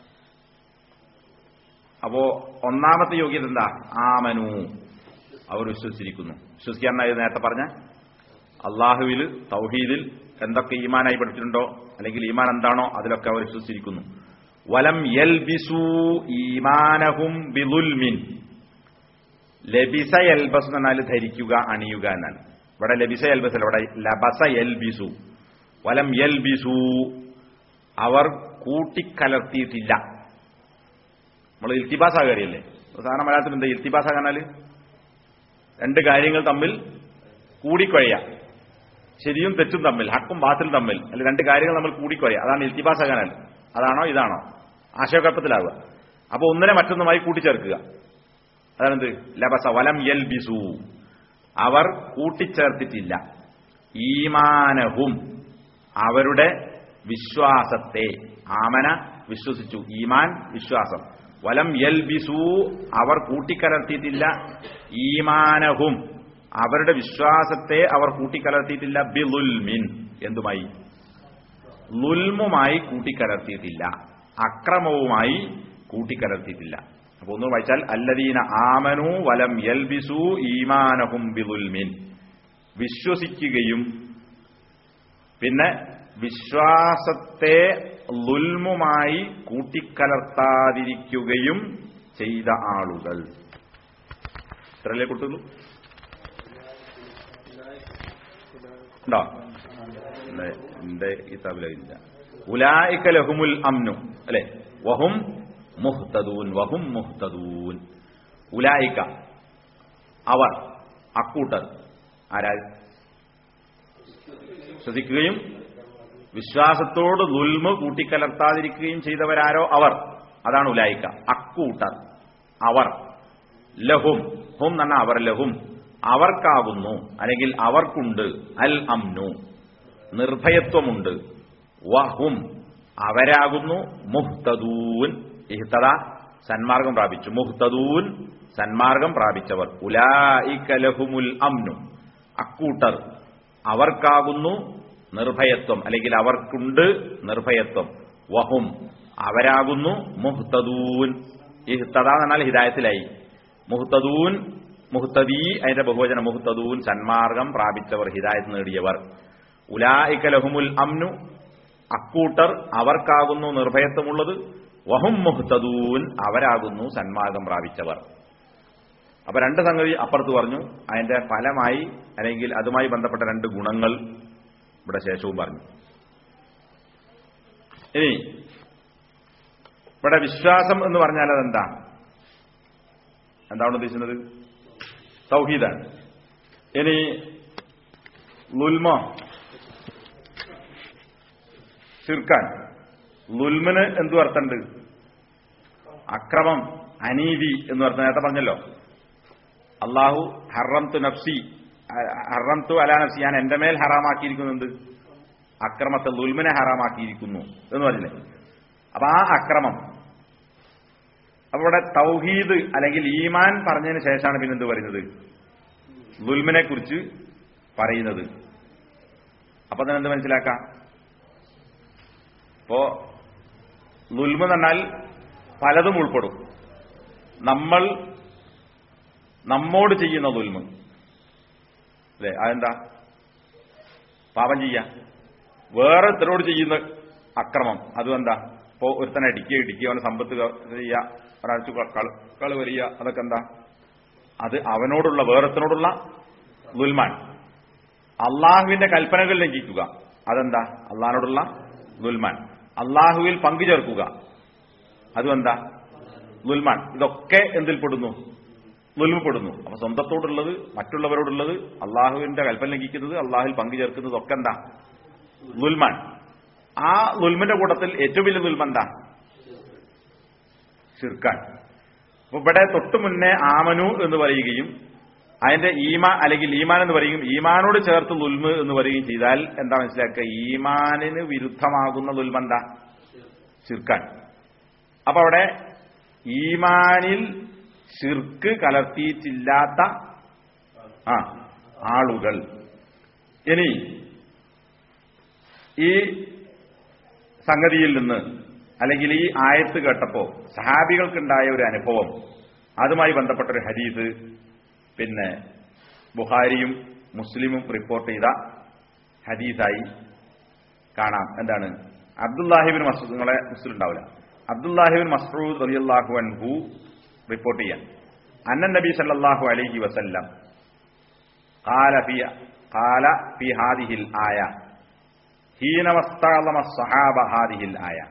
S1: അപ്പോ ഒന്നാമത്തെ യോഗ്യത എന്താ ആമനു അവർ വിശ്വസിച്ചിരിക്കുന്നു വിശ്വസിക്കാൻ എന്നാ നേരത്തെ പറഞ്ഞ അള്ളാഹുവിൽ തൗഹീദിൽ എന്തൊക്കെ ഈമാനായി പഠിച്ചിട്ടുണ്ടോ അല്ലെങ്കിൽ ഈമാൻ എന്താണോ അതിലൊക്കെ അവർ വിശ്വസിച്ചിരിക്കുന്നു വലം യൽബിസു ഈമാനഹും ബിദുൽമിൻ ലബിസ എൽബസ് എന്ന് പറഞ്ഞാൽ ധരിക്കുക അണിയുക എന്നാണ് ഇവിടെ ലബിസ എൽബസ് അല്ല ഇവിടെ ലബസ എൽബിസു വലം എൽബിസു അവർ കൂട്ടിക്കലർത്തിയിട്ടില്ല നമ്മൾ ഇൽത്തിബാസ് ആകാരിയല്ലേ സാധാരണ മലയാളത്തിൽ എന്താ ഇൽത്തിബാസ് ആകാനാല് രണ്ട് കാര്യങ്ങൾ തമ്മിൽ കൂടിക്കൊഴയാം ശരിയും തെറ്റും തമ്മിൽ ഹക്കും ബാത്തിലും തമ്മിൽ അല്ലെ രണ്ട് കാര്യങ്ങൾ തമ്മിൽ കൂടിക്കൊഴയാം അതാണ് ഇൽത്തിബാസ് ആകാനാൽ അതാണോ ഇതാണോ ആശയക്കുഴപ്പത്തിലാവുക അപ്പൊ ഒന്നിനെ മറ്റൊന്നുമായി കൂട്ടിച്ചേർക്കുക അതാണെന്ത് ലബസ വലം യൽ ബിസു അവർ കൂട്ടിച്ചേർത്തിട്ടില്ല ഈമാനഹും അവരുടെ വിശ്വാസത്തെ ആമന വിശ്വസിച്ചു ഈമാൻ വിശ്വാസം വലം യൽ ബിസു അവർ കൂട്ടിക്കലർത്തിയിട്ടില്ല ഈമാനഹും അവരുടെ വിശ്വാസത്തെ അവർ കൂട്ടിക്കലർത്തിയിട്ടില്ല ബിലുൽമിൻ എന്തുമായി ലുൽമുമായി കൂട്ടിക്കലർത്തിയിട്ടില്ല അക്രമവുമായി കൂട്ടിക്കലർത്തിയിട്ടില്ല അപ്പൊ ഒന്ന് വായിച്ചാൽ അല്ലദീന ആമനു വലം യൽബിസു ഈമാനഹും ബിദുൽമിൻ വിശ്വസിക്കുകയും പിന്നെ വിശ്വാസത്തെ ലുൽമുമായി കൂട്ടിക്കലർത്താതിരിക്കുകയും ചെയ്ത ആളുകൾ ഇത്രയല്ലേ കൂട്ടുന്നു ഉണ്ടോ ഇല്ല, എന്റെ കിതാബിലില്ല ഉലായിക്ക ലഹുമുൽ അമ്നു അല്ലെ വഹും മുഹ്തദൂൻ വഹും മുഹ്തദൂൻ ഉലായിക്ക അവർ അക്കൂട്ടർ ആരാ ശ്രദ്ധിക്കുകയും വിശ്വാസത്തോട് ദുൽമ കൂട്ടിക്കലർത്താതിരിക്കുകയും ചെയ്തവരാരോ അവർ അതാണ് ഉലായിക്ക അക്കൂട്ടർ അവർ ലഹും ഹും എന്നാണ് അവർ ലഹും അവർക്കാകുന്നു അല്ലെങ്കിൽ അവർക്കുണ്ട് അൽ അംനു നിർഭയത്വമുണ്ട് വഹും അവരാകുന്നു മുഹ്തദൂൻ ഇഹ്തദ സന്മാർഗം പ്രാപിച്ചു മുഹ്തദൂൻ സന്മാർഗം പ്രാപിച്ചവർ ഉലായിക്കലഹുമുൽ അംനു അക്കൂട്ടർ അവർക്കാകുന്നു നിർഭയത്വം അല്ലെങ്കിൽ അവർക്കുണ്ട് നിർഭയത്വം വഹും അവരാകുന്നു മുഹ്തദൂൻ ഇഹ്തദ എന്ന് പറഞ്ഞാൽ ഹിദായത്തിലായി മുഹ്തദൂൻ മുഹ്തദീ അതിന്റെ ബഹുവചനം മുഹ്തദൂൻ സന്മാർഗം പ്രാപിച്ചവർ ഹിദായത്ത് നേടിയവർ ഉലായിക്കലഹുമുൽ അംനു അക്കൂട്ടർ അവർക്കാകുന്നു നിർഭയത്വമുള്ളത് വഹും മുഹ്തദൂൻ അവരാകുന്നു സന്മാർഗം പ്രാപിച്ചവർ അപ്പൊ രണ്ട് സംഗതി അപ്പുറത്ത് പറഞ്ഞു അതിന്റെ ഫലമായി അല്ലെങ്കിൽ അതുമായി ബന്ധപ്പെട്ട രണ്ട് ഗുണങ്ങൾ ഇവിടെ ശേഷവും പറഞ്ഞു ഇനി ഇവിടെ വിശ്വാസം എന്ന് പറഞ്ഞാൽ അതെന്താ എന്താണ് ഉദ്ദേശിക്കുന്നത് തൗഹീദാണ് ഇനി ലുൽമോ ഷിർക്കാൻ ലുൽമിന് എന്തു അർത്ഥമുണ്ട് അക്രമം അനീതി എന്ന് പറഞ്ഞ നേരത്തെ പറഞ്ഞല്ലോ അള്ളാഹു ഹറം തു നഫ്സി ഹറം തു അലാ നഫ്സി ഞാൻ എന്റെ മേൽ ഹറാമാക്കിയിരിക്കുന്നുണ്ട് അക്രമത്തെ ലുൽമിനെ ഹറാമാക്കിയിരിക്കുന്നു എന്ന് പറഞ്ഞില്ലേ അപ്പൊ ആ അക്രമം അപ്പൊ ഇവിടെ തൗഹീദ് അല്ലെങ്കിൽ ഈമാൻ പറഞ്ഞതിന് ശേഷമാണ് പിന്നെ എന്ത് പറയുന്നത് ലുൽമിനെ കുറിച്ച് പറയുന്നത് അപ്പൊ തന്നെ എന്ത് മനസ്സിലാക്കാം ഇപ്പോ ലുൽമ എന്ന് പറഞ്ഞാൽ പലതും ഉൾപ്പെടും നമ്മൾ നമ്മോട് ചെയ്യുന്ന ലുൽമ അല്ലേ അതെന്താ പാപം ചെയ്യാം വേറെ ഇത്തരോട് ചെയ്യുന്ന അക്രമം അതും എന്താ ഇപ്പോ ഒരുത്തനെ ഇടിക്കുക ഇടിക്കുക അവനെ സമ്പത്ത് ചെയ്യുക ഒരാഴ്ച കള് വരിക അതൊക്കെ എന്താ അത് അവനോടുള്ള വേറെത്തിനോടുള്ള ലുൽമാൻ അള്ളാഹുവിന്റെ കൽപ്പനകൾ ലംഘിക്കുക അതെന്താ അള്ളാഹിനോടുള്ള ലുൽമാൻ അള്ളാഹുവിൽ പങ്കുചേർക്കുക അതും എന്താ ലുൽമാൻ ഇതൊക്കെ എന്തിൽ പെടുന്നു ലുൽമപ്പെടുന്നു അപ്പൊ സ്വന്തത്തോടുള്ളത് മറ്റുള്ളവരോടുള്ളത് അള്ളാഹുവിന്റെ കൽപ്പന ലംഘിക്കുന്നത് അള്ളാഹുവിൽ പങ്കുചേർക്കുന്നത് ഒക്കെ എന്താ ലുൽമാൻ ആ ലുൽമിന്റെ കൂട്ടത്തിൽ ഏറ്റവും വലിയ ലുൽമ എന്താ ഷിർക്കാൻ അപ്പൊ ഇവിടെ തൊട്ടു മുന്നേ ആമനു എന്ന് പറയുകയും അതിന്റെ ഈമാ അല്ലെങ്കിൽ ഈമാൻ എന്ന് പറയും ഈമാനോട് ചേർത്ത് ലുൽമ് എന്ന് പറയുകയും ചെയ്താൽ എന്താ മനസ്സിലാക്കുക ഈമാനിന് വിരുദ്ധമാകുന്ന ലുൽമ എന്താ ഷിർക്കാൻ അപ്പൊ അവിടെ ഈമാനിൽ ഷിർക്ക് കലർത്തിയിട്ടില്ലാത്ത ആ ആളുകൾ ഇനി ഈ സംഗതിയിൽ നിന്ന് അല്ലെങ്കിൽ ഈ ആയത്ത് കേട്ടപ്പോ സഹാബികൾക്കുണ്ടായ ഒരു അനുഭവം അതുമായി ബന്ധപ്പെട്ട ഒരു ഹദീസ് പിന്നെ ബുഹാരിയും മുസ്ലിമും റിപ്പോർട്ട് ചെയ്ത ഹദീസായി കാണാം എന്താണ് അബ്ദുല്ലാഹിബിൻ മസൂദ് നിങ്ങളെ മുസ്ലിം ഉണ്ടാവില്ല അബ്ദുല്ലാഹിബിൻ മസൂദ് റളിയല്ലാഹു അൻഹു റിപ്പോർട്ട് ചെയ്യാൻ അന്നൻ നബി സല്ലല്ലാഹു അലൈഹി വസല്ലം قال في قال في هذه الآية حين واستعظم الصحابة هذه الآية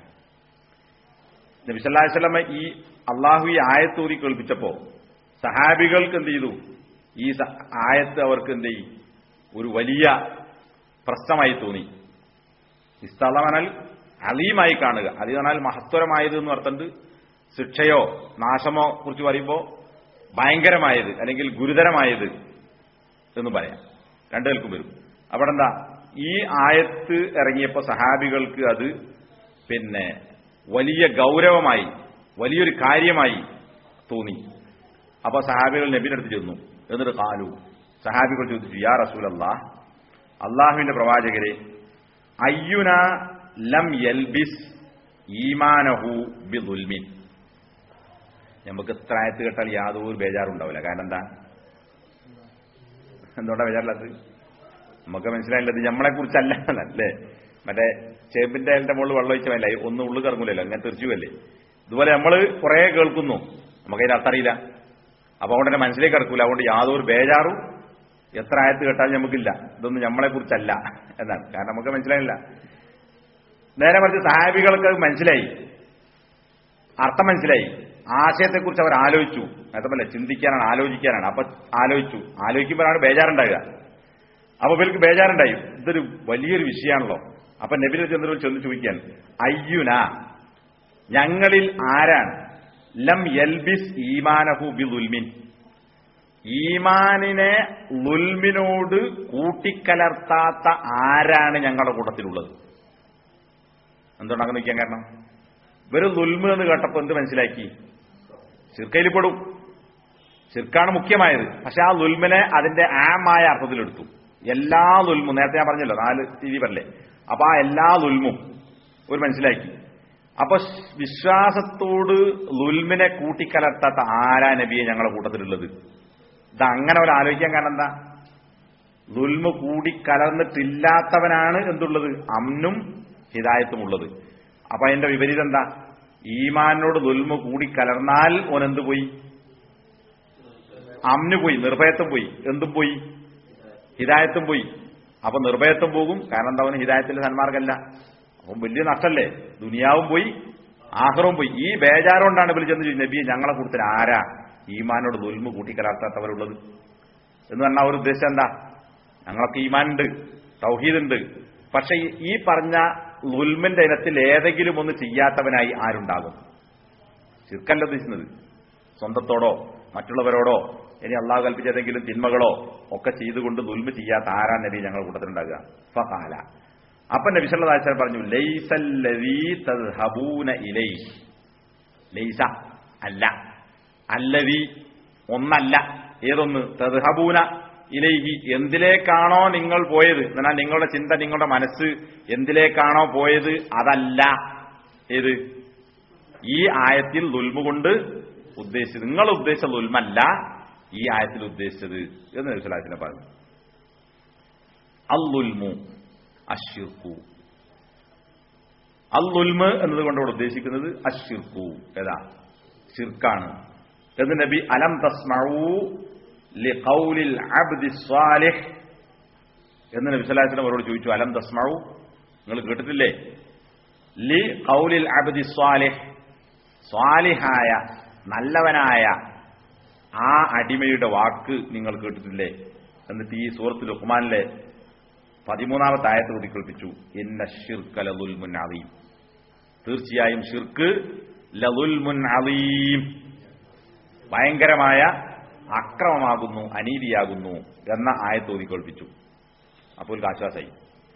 S1: നബി സല്ലല്ലാഹു അലൈഹി വസല്ലം ഈ അള്ളാഹു ഈ ആയത്ത് ഊതി കേൾപ്പിച്ചപ്പോ സഹാബികൾക്ക് എന്ത് ചെയ്തു ഈ സ- ആയത്ത് അവർക്ക് എന്ത് ചെയ്യും ഒരു വലിയ പ്രശ്നമായി തോന്നി ഇസ്തളമനൽ അലീമായി കാണുക അത് പറഞ്ഞാൽ മഹത്വരമായത് എന്ന് പറഞ്ഞിട്ട് ശിക്ഷയോ നാശമോ കുറിച്ച് പറയുമ്പോൾ ഭയങ്കരമായത് അല്ലെങ്കിൽ ഗുരുതരമായത് എന്ന് പറയാം രണ്ടു കേൾക്കും വരും അവിടെ എന്താ ഈ ആയത്ത് ഇറങ്ങിയപ്പോൾ സഹാബികൾക്ക് അത് പിന്നെ വലിയ ഗൗരവമായി വലിയൊരു കാര്യമായി തോന്നി അപ്പൊ സഹാബികൾ നബിയുടെ അടുത്ത് ചെന്നു എന്നിട്ട് കാലു സഹാബികൾ ചോദിച്ചു യാ റസൂൽ അള്ളാഹ് അള്ളാഹുവിന്റെ പ്രവാചകരെ അയ്യുന ലം യൽബിസ് ഈമാനഹു ബിദുൽമിൻ നമുക്ക് ഇത്ര ആയത്ത് കേട്ടാൽ യാതൊരു ബേജാറുണ്ടാവില്ല കാരണം എന്താ എന്തുകൊണ്ടാ ബേജാറില്ലാത്തത് നമുക്ക് മനസ്സിലായില്ലത് നമ്മളെ കുറിച്ചല്ല അല്ലേ മറ്റേ ചേമ്പിന്റെ അയലിന്റെ മുകളിൽ വെള്ളം ഒഴിച്ച മേലെ ഒന്നും ഉള്ളു കറങ്ങൂലല്ലോ അങ്ങനെ തെറിച്ചുവല്ലേ ഇതുപോലെ നമ്മൾ കുറെ കേൾക്കുന്നു നമുക്കതിന് അർത്ഥം അറിയില്ല അപ്പൊ അതുകൊണ്ട് തന്നെ മനസ്സിലേക്ക് കിടക്കൂല അതുകൊണ്ട് യാതൊരു ബേജാറും എത്ര ആയത്ത് കേട്ടാൽ നമുക്കില്ല ഇതൊന്നും നമ്മളെ കുറിച്ചല്ല എന്നാണ് കാരണം നമുക്ക് മനസ്സിലായില്ല നേരെ മറിച്ച് സഹാബികൾക്ക് അത് മനസ്സിലായി അർത്ഥം മനസ്സിലായി ആശയത്തെക്കുറിച്ച് അവർ ആലോചിച്ചു അതേപോലെ ചിന്തിക്കാനാണ് ആലോചിക്കാനാണ് അപ്പൊ ആലോചിച്ചു ആലോചിക്കുമ്പോഴാണ് ബേജാറുണ്ടാകുക അപ്പൊ ഇവർക്ക് ബേജാറുണ്ടായി ഇതൊരു വലിയൊരു വിഷയമാണല്ലോ അപ്പൊ നബിലെ ചന്ദ്രൻ ചെന്ന് ചോദിക്കാൻ അയ്യുന ഞങ്ങളിൽ ആരാണ് ലം യൽബിസ് ഈമാനഹു ബി ലുൽമിൻ ഈമാനിനെ ലുൽമിനോട് കൂട്ടിക്കലർത്താത്ത ആരാണ് ഞങ്ങളുടെ കൂട്ടത്തിലുള്ളത് എന്തുകൊണ്ട് അങ്ങനെ നിൽക്കാൻ കാരണം ഇവര് ലുൽമ് എന്ന് കേട്ടപ്പോ എന്ത് മനസ്സിലാക്കി ശിർക്കയിൽ പെടും ശിർക്കാണ് മുഖ്യമായത് പക്ഷെ ആ ലുൽമിനെ അതിന്റെ ആമായ അർത്ഥത്തിലെടുത്തു എല്ലാ ലുൽമും നേരത്തെ ഞാൻ പറഞ്ഞല്ലോ നാല് രീതി പറഞ്ഞേ അപ്പൊ ആ എല്ലാ ലുൽമും ഒരു മനസ്സിലാക്കി അപ്പൊ വിശ്വാസത്തോട് ലുൽമിനെ കൂട്ടിക്കലർത്താത്ത ആരാ നബിയെ ഞങ്ങളുടെ കൂട്ടത്തിലുള്ളത് ഇത് അങ്ങനെ ഒരു ആലോചിക്കാൻ കാരണം എന്താ ലുൽമ് കൂടി കലർന്നിട്ടില്ലാത്തവനാണ് എന്തുള്ളത് അമ്നും ഹിദായത്തും ഉള്ളത് അപ്പൊ അതിന്റെ വിപരീതം എന്താ ഈമാനോട് ലുൽമ് കൂടി കലർന്നാൽ ഓൻ എന്ത് പോയി അമ്ന് പോയി നിർഭയത്വം പോയി എന്തും പോയി ഹിദായത്തും പോയി അപ്പൊ നിർഭയത്വം പോകും കാരണം എന്താ അവന് ഹിദായത്തിന്റെ സന്മാർഗമല്ല അപ്പം വലിയ നഷ്ടല്ലേ ദുനിയാവും പോയി ആഹ്റവും പോയി ഈ ബേജാറുകൊണ്ടാണ് വിളിച്ചെന്ന് ചോദിച്ചു നബിയെ ഞങ്ങളെ കൂടുതൽ ആരാ ഈമാനോട് ദുൽമ് കൂട്ടിക്കലർത്താത്തവരുള്ളത് എന്ന് പറഞ്ഞാൽ അവർ ഉദ്ദേശം എന്താ ഞങ്ങളൊക്കെ ഈമാനുണ്ട് തൗഹീദുണ്ട് പക്ഷെ ഈ- ഈ പറഞ്ഞ ലുൽമിന്റെ ഇനത്തിൽ ഏതെങ്കിലും ഒന്ന് ചെയ്യാത്തവനായി ആരുണ്ടാകും ചിർക്കല്ല ഉദ്ദേശിക്കുന്നത് സ്വന്തത്തോടോ മറ്റുള്ളവരോടോ ഇനി അള്ളാഹു കൽപ്പിച്ച ഏതെങ്കിലും തിന്മകളോ ഒക്കെ ചെയ്തുകൊണ്ട് ദുൽമ ചെയ്യാത്ത ആരാ നബി ഞങ്ങളുടെ കൂട്ടത്തിലുണ്ടാകുക ഫഖാല അപ്പൊ നബി സല്ലല്ലാഹു അലൈഹി വസല്ലം പറഞ്ഞു ലൈസല്ലദീ തദ്ഹബൂന ഇലൈഹി ലൈസ അല്ല അല്ലവി ഒന്നല്ല ഏതൊന്ന് തദ്ഹബൂന ഇലൈഹി എന്തിലേക്കാണോ നിങ്ങൾ പോയത് എന്നാൽ നിങ്ങളുടെ ചിന്ത നിങ്ങളുടെ മനസ്സ് എന്തിലേക്കാണോ പോയത് അതല്ല ഏത് ഈ ആയത്തിൽ ദുൽമ കൊണ്ട് ഉദ്ദേശിച്ചത് നിങ്ങൾ ഉദ്ദേശിച്ച ദുൽമല്ല ഈ ആയത്തിൽ ഉദ്ദേശിച്ചത് എന്ന് നബിസ്വലാസിനെ പറഞ്ഞു അല്ലുൽമു അഷിർക്കു അല്ലുൽമ് എന്നതുകൊണ്ട് ഇവിടെ ഉദ്ദേശിക്കുന്നത് അഷിർക്കു ഏതാ ഷിർക്കാണ് എന്ന് നബി അലം തസ്മഊ ലിഖൗലിൽ അബ്ദി സ്വാലിഹ് എന്ന് നബി സല്ലല്ലാഹു അവരോട് ചോദിച്ചു അലം തസ്മഊ നിങ്ങൾ കേട്ടിട്ടില്ലേ ലി ഖൗലിൽ അബ്ദി സ്വാലിഹ് സ്വാലിഹായ നല്ലവനായ ആ അടിമയുടെ വാക്ക് നിങ്ങൾ കേട്ടിട്ടില്ലേ എന്നിട്ട് ഈ സൂറത്ത് ലുഖ്മാനിലെ പതിമൂന്നാമത്തെ ആയത്ത് കൂടി കേൾപ്പിച്ചു ഇന്ന ഷിർക്ക് ലതുൽമുൻ അലീം തീർച്ചയായും ഷിർക്ക് ലതുൽമുൻ അലീം ഭയങ്കരമായ അക്രമമാകുന്നു അനീതിയാകുന്നു എന്ന ആയത്ത് ഓതി കേൾപ്പിച്ചു അപ്പോൾ ഒരു ആശ്വാസമായി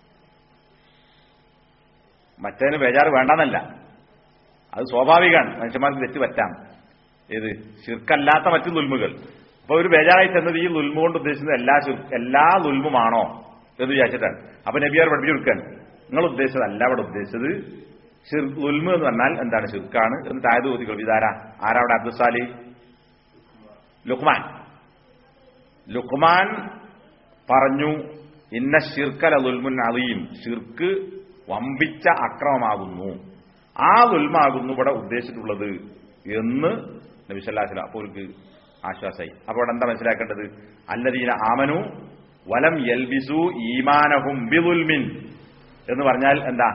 S1: മറ്റേതിന് ബേജാറ് വേണ്ടെന്നല്ല അത് സ്വാഭാവികമാണ് മനുഷ്യന്മാർക്ക് തെറ്റ് പറ്റാം ഏത് ശിർക്കല്ലാത്ത മറ്റു നുൽമുകൾ അപ്പൊ ഒരു ബേജാറായി ചെന്നത് ഈ നുൽമ കൊണ്ട് ഉദ്ദേശിച്ചത് എല്ലാ ശിർ- എല്ലാ നുൽമുമാണോ എന്ന് വിചാരിച്ചിട്ടാണ് അപ്പൊ നബിയാർ പഠിപ്പിച്ചു കൊടുക്കാൻ നിങ്ങൾ ഉദ്ദേശിച്ചത് അല്ല അവിടെ ഉദ്ദേശിച്ചത് ഷിർ നുൽമ എന്ന് പറഞ്ഞാൽ എന്താണ് ഷിർക്കാണ് എന്നിട്ട് ആയത് ഓതി ഇതാരാ ആരാ അവിടെ അബ്ദുസാലി ലുക്മാൻ ലുക്മാൻ പറഞ്ഞു ഇന്ന ഷിർക്കല ദുൽമുൻ അലീം ഷിർക്ക് വമ്പിച്ച അക്രമമാകുന്നു ആ ദുൽമാകുന്നു ഇവിടെ ഉദ്ദേശിച്ചിട്ടുള്ളത് എന്ന് നബിസല്ലാസ്ല അപ്പോൾ അവർക്ക് ആശ്വാസമായി അപ്പോൾ അവിടെ എന്താ മനസ്സിലാക്കേണ്ടത് അല്ലദീന ആമനു വലം യൽബിസു ഈമാനഹും ബിദുൽമിൻ എന്ന് പറഞ്ഞാൽ എന്താ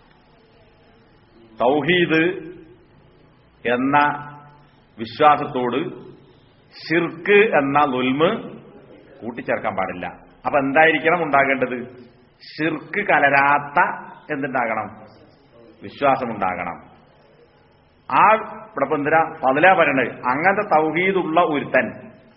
S1: തൗഹീദ് എന്ന വിശ്വാസത്തോട് ഷിർക്ക് എന്ന ലുൽമ് കൂട്ടിച്ചേർക്കാൻ പാടില്ല അപ്പൊ എന്തായിരിക്കണം ഉണ്ടാകേണ്ടത് ഷിർക്ക് കലരാത്ത എന്തുണ്ടാകണം വിശ്വാസമുണ്ടാകണം ആ ഇവിടെ ഇപ്പൊ എന്തിനാ പതിലാ പറയണത് അങ്ങനത്തെ തൗഹീദുള്ള ഒരുത്തൻ